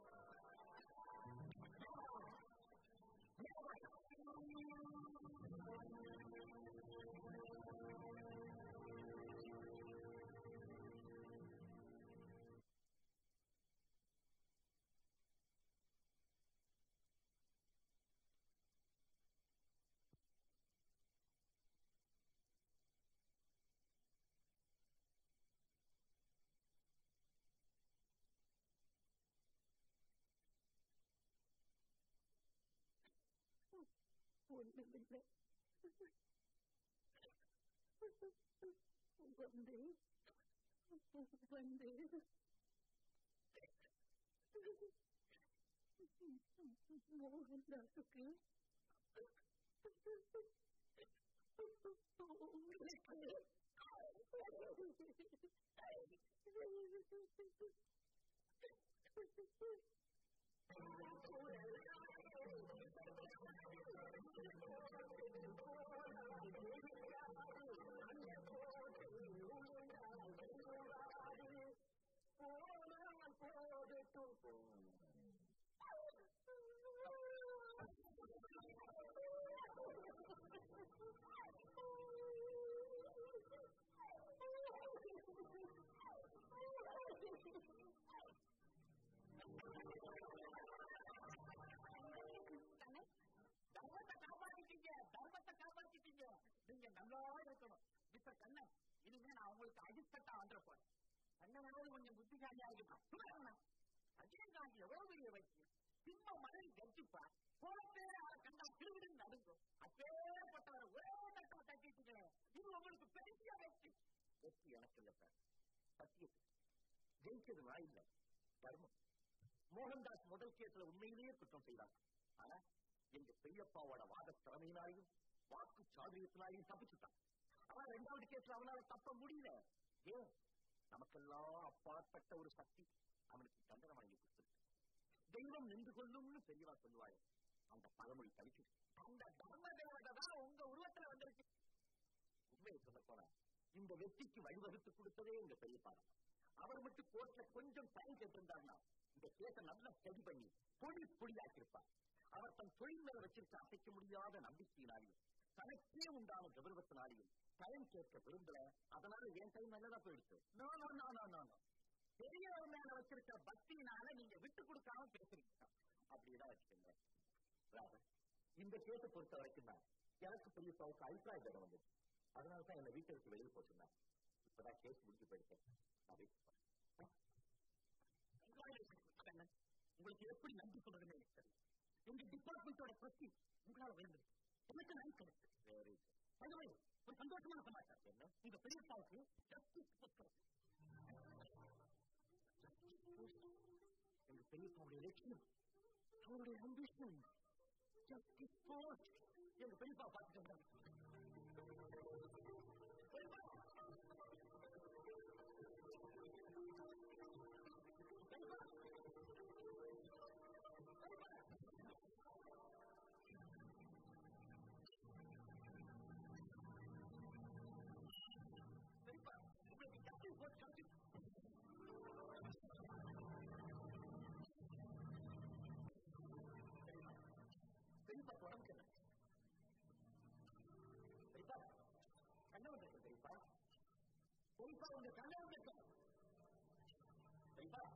ஒண்ணுமில்லை வந்து வந்து மோகன்தாஸுக்கு தர்மத்தை காப்பாத்திட்டீங்க தர்மத்தை காப்பாத்திட்டீங்க நீங்க நல்லா இருக்கணும் மிஸ்டர் கண்ணன் இனிமே நான் உங்களுக்கு அடிப்பட்டா வந்துட போறேன் கண்ணனாவது கொஞ்சம் புத்திசாலி ஆகிட்டான் அஜயகாந்தி எவ்வளவு பெரிய வைத்தியம் சிம்ம மழை கட்சிப்பா போலத்தே அதை கண்டா திருவிடும் நடுங்கும் அப்பேற்பட்டவரை ஒரே தட்டா தட்டிட்டீங்களே இது உங்களுக்கு பெரிய வெற்றி வெற்றி எனக்கு இல்ல சார் சத்தியம் ஜெயிச்சது நான் இல்ல தர்மம் மோகன்தாஸ் முதல் கேஸ்ல உண்மையிலேயே குற்றம் செய்தான் ஆனா எங்க பெரியப்பாவோட வாத திறமையினாலையும் வாக்கு சாதுரியத்தினாலையும் தப்பிச்சுட்டான் ஆனா ரெண்டாவது கேஸ்ல அவனால தப்ப முடியல ஏன் நமக்கெல்லாம் அப்பாற்பட்ட ஒரு சக்தி அவனுக்கு தண்டனை வாங்கி கொடுத்துருக்கு தெய்வம் நின்று கொள்ளும்னு பெரியவா சொல்லுவாரு அந்த பழமொழி கழிச்சு அந்த தர்ம தேவதை தான் உங்க உருவத்துல வந்திருக்கு உண்மையை சொல்ல போனா இந்த வெற்றிக்கு வழிவகுத்து கொடுத்ததே எங்க பெரியப்பா தான். அவர் மட்டும் கோர்ட்ல கொஞ்சம் டைம் கேட்டிருந்தாருன்னா இந்த கேஸை நல்லா ஸ்டடி பண்ணி பொடி பொடியாக்கியிருப்பார் அவர் தன் தொழில் மேல வச்சிருக்க அசைக்க முடியாத நம்பிக்கையினாலையும் தனக்கே உண்டான கௌரவத்தினாலையும் டைம் கேட்க விரும்பல அதனால என் டைம் நல்லதா போயிடுச்சு no no no no no no பெரியவர் மேல வச்சிருக்க பக்தியினால நீங்க விட்டு கொடுக்காம பேசுறீங்க அப்படியேதான் வச்சுக்கோங்க ராதா, இந்த கேஸை பொறுத்த வரைக்கும் தான் எனக்கு பெரியப்பாவுக்கு அபிப்பிராய பேதம் வந்தது அதனால தான் என்னை வீட்டை விட்டு வெளியே போச்சுருந்தாங்க இப்பதான் கேஸ் முடிஞ்சு போயிருக்கேன் நான் வீட்டுக்கு போறேன். கண்ணன், உங்களுக்கு எப்படி நன்றி சொல்றதுன்னு எனக்கு தெரியும் எங்க டிபார்ட்மெண்டோட பிரஸ்டி உங்களால உயர்ந்தது எனக்கு நான் கிடைச்சு Very good. அதுவே ஒரு சந்தோஷமான சமாச்சாரம் என்ன உங்க பெரியப்பாவுக்கு ஜஸ்டிஸ் புத்தகம் எங்க பெரியப்பாவுடைய லட்சியம் அவருடைய அம்பிஷன் ஜஸ்டிஸ் போஸ்ட் எங்க பெரியப்பா பார்த்துட்டு வந்தாங்க பெரியப்பா உங்களுக்கு ஜஸ்டிஸ் போஸ்ட் கிடைச்சு பெரியப்பா தொடர்ந்து பெரியப்பா கண்ண வந்திருக்கு பெரியப்பா பெரியப்பா உங்க கண்ண வந்திருக்கு பெரியப்பா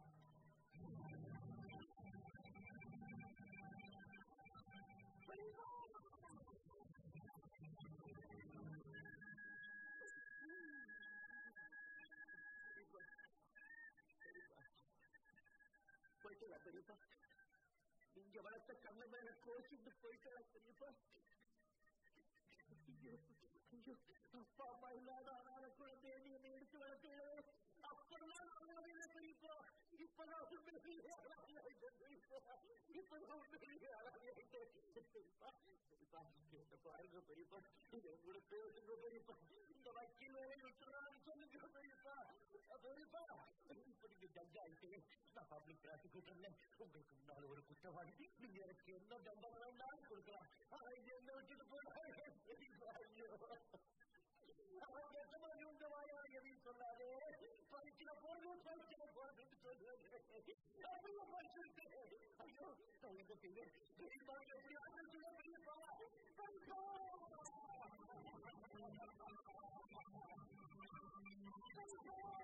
போயிட்டு பெரியப்பா நீங்க வளர்த்த கண்ண மேல கோச்சிட்டு போயிட்டு பெரியப்பா ஐயோ, ஐயோ, அப்பா அம்மா இல்லாத அனாத குழந்தைய நீ என்னை எடுத்து வளர்த்தீங்களே அப்பதான் நல்லாவே இல்லை பெரியப்பா இப்பதான் உண்மையிலேயே அழகாயிட்டேன் பெரியப்பா இப்பதான் உண்மையிலேயே அழகாயிட்டேன் பெரியப்பா பெரியப்பா என்ன பாருங்க பெரியப்பா இது கூட பேசுங்க பெரியப்பா இந்த வக்கீல் வேலை விட்டுறான்னு சொல்லுங்க பெரியப்பா பெரியப்பா ஜட்ஜ் ஆயிட்டு நான் பப்ளிக் ப்ராசிக்யூட்டர்ல உங்களுக்கு முன்னால ஒரு குற்றவாளி நீங்க எனக்கு என்ன தண்டனை வேண்டாம் கொடுக்கலாம் ஆனா இது என்ன விட்டுட்டு போறாங்க ஐயோ அவன் கேட்ட மாதிரி உங்க வாயால் எதையும் சொல்லாதே பரீட்சையில போறது பரீட்சையில போறதுன்னு சொல்லுவாங்க அப்படியே படிச்சுட்டு ஐயோ நான் எங்க செய்வேன் பெரியப்பா எப்படி ஆரம்பிச்சுங்க பெரியப்பா பெரியப்பா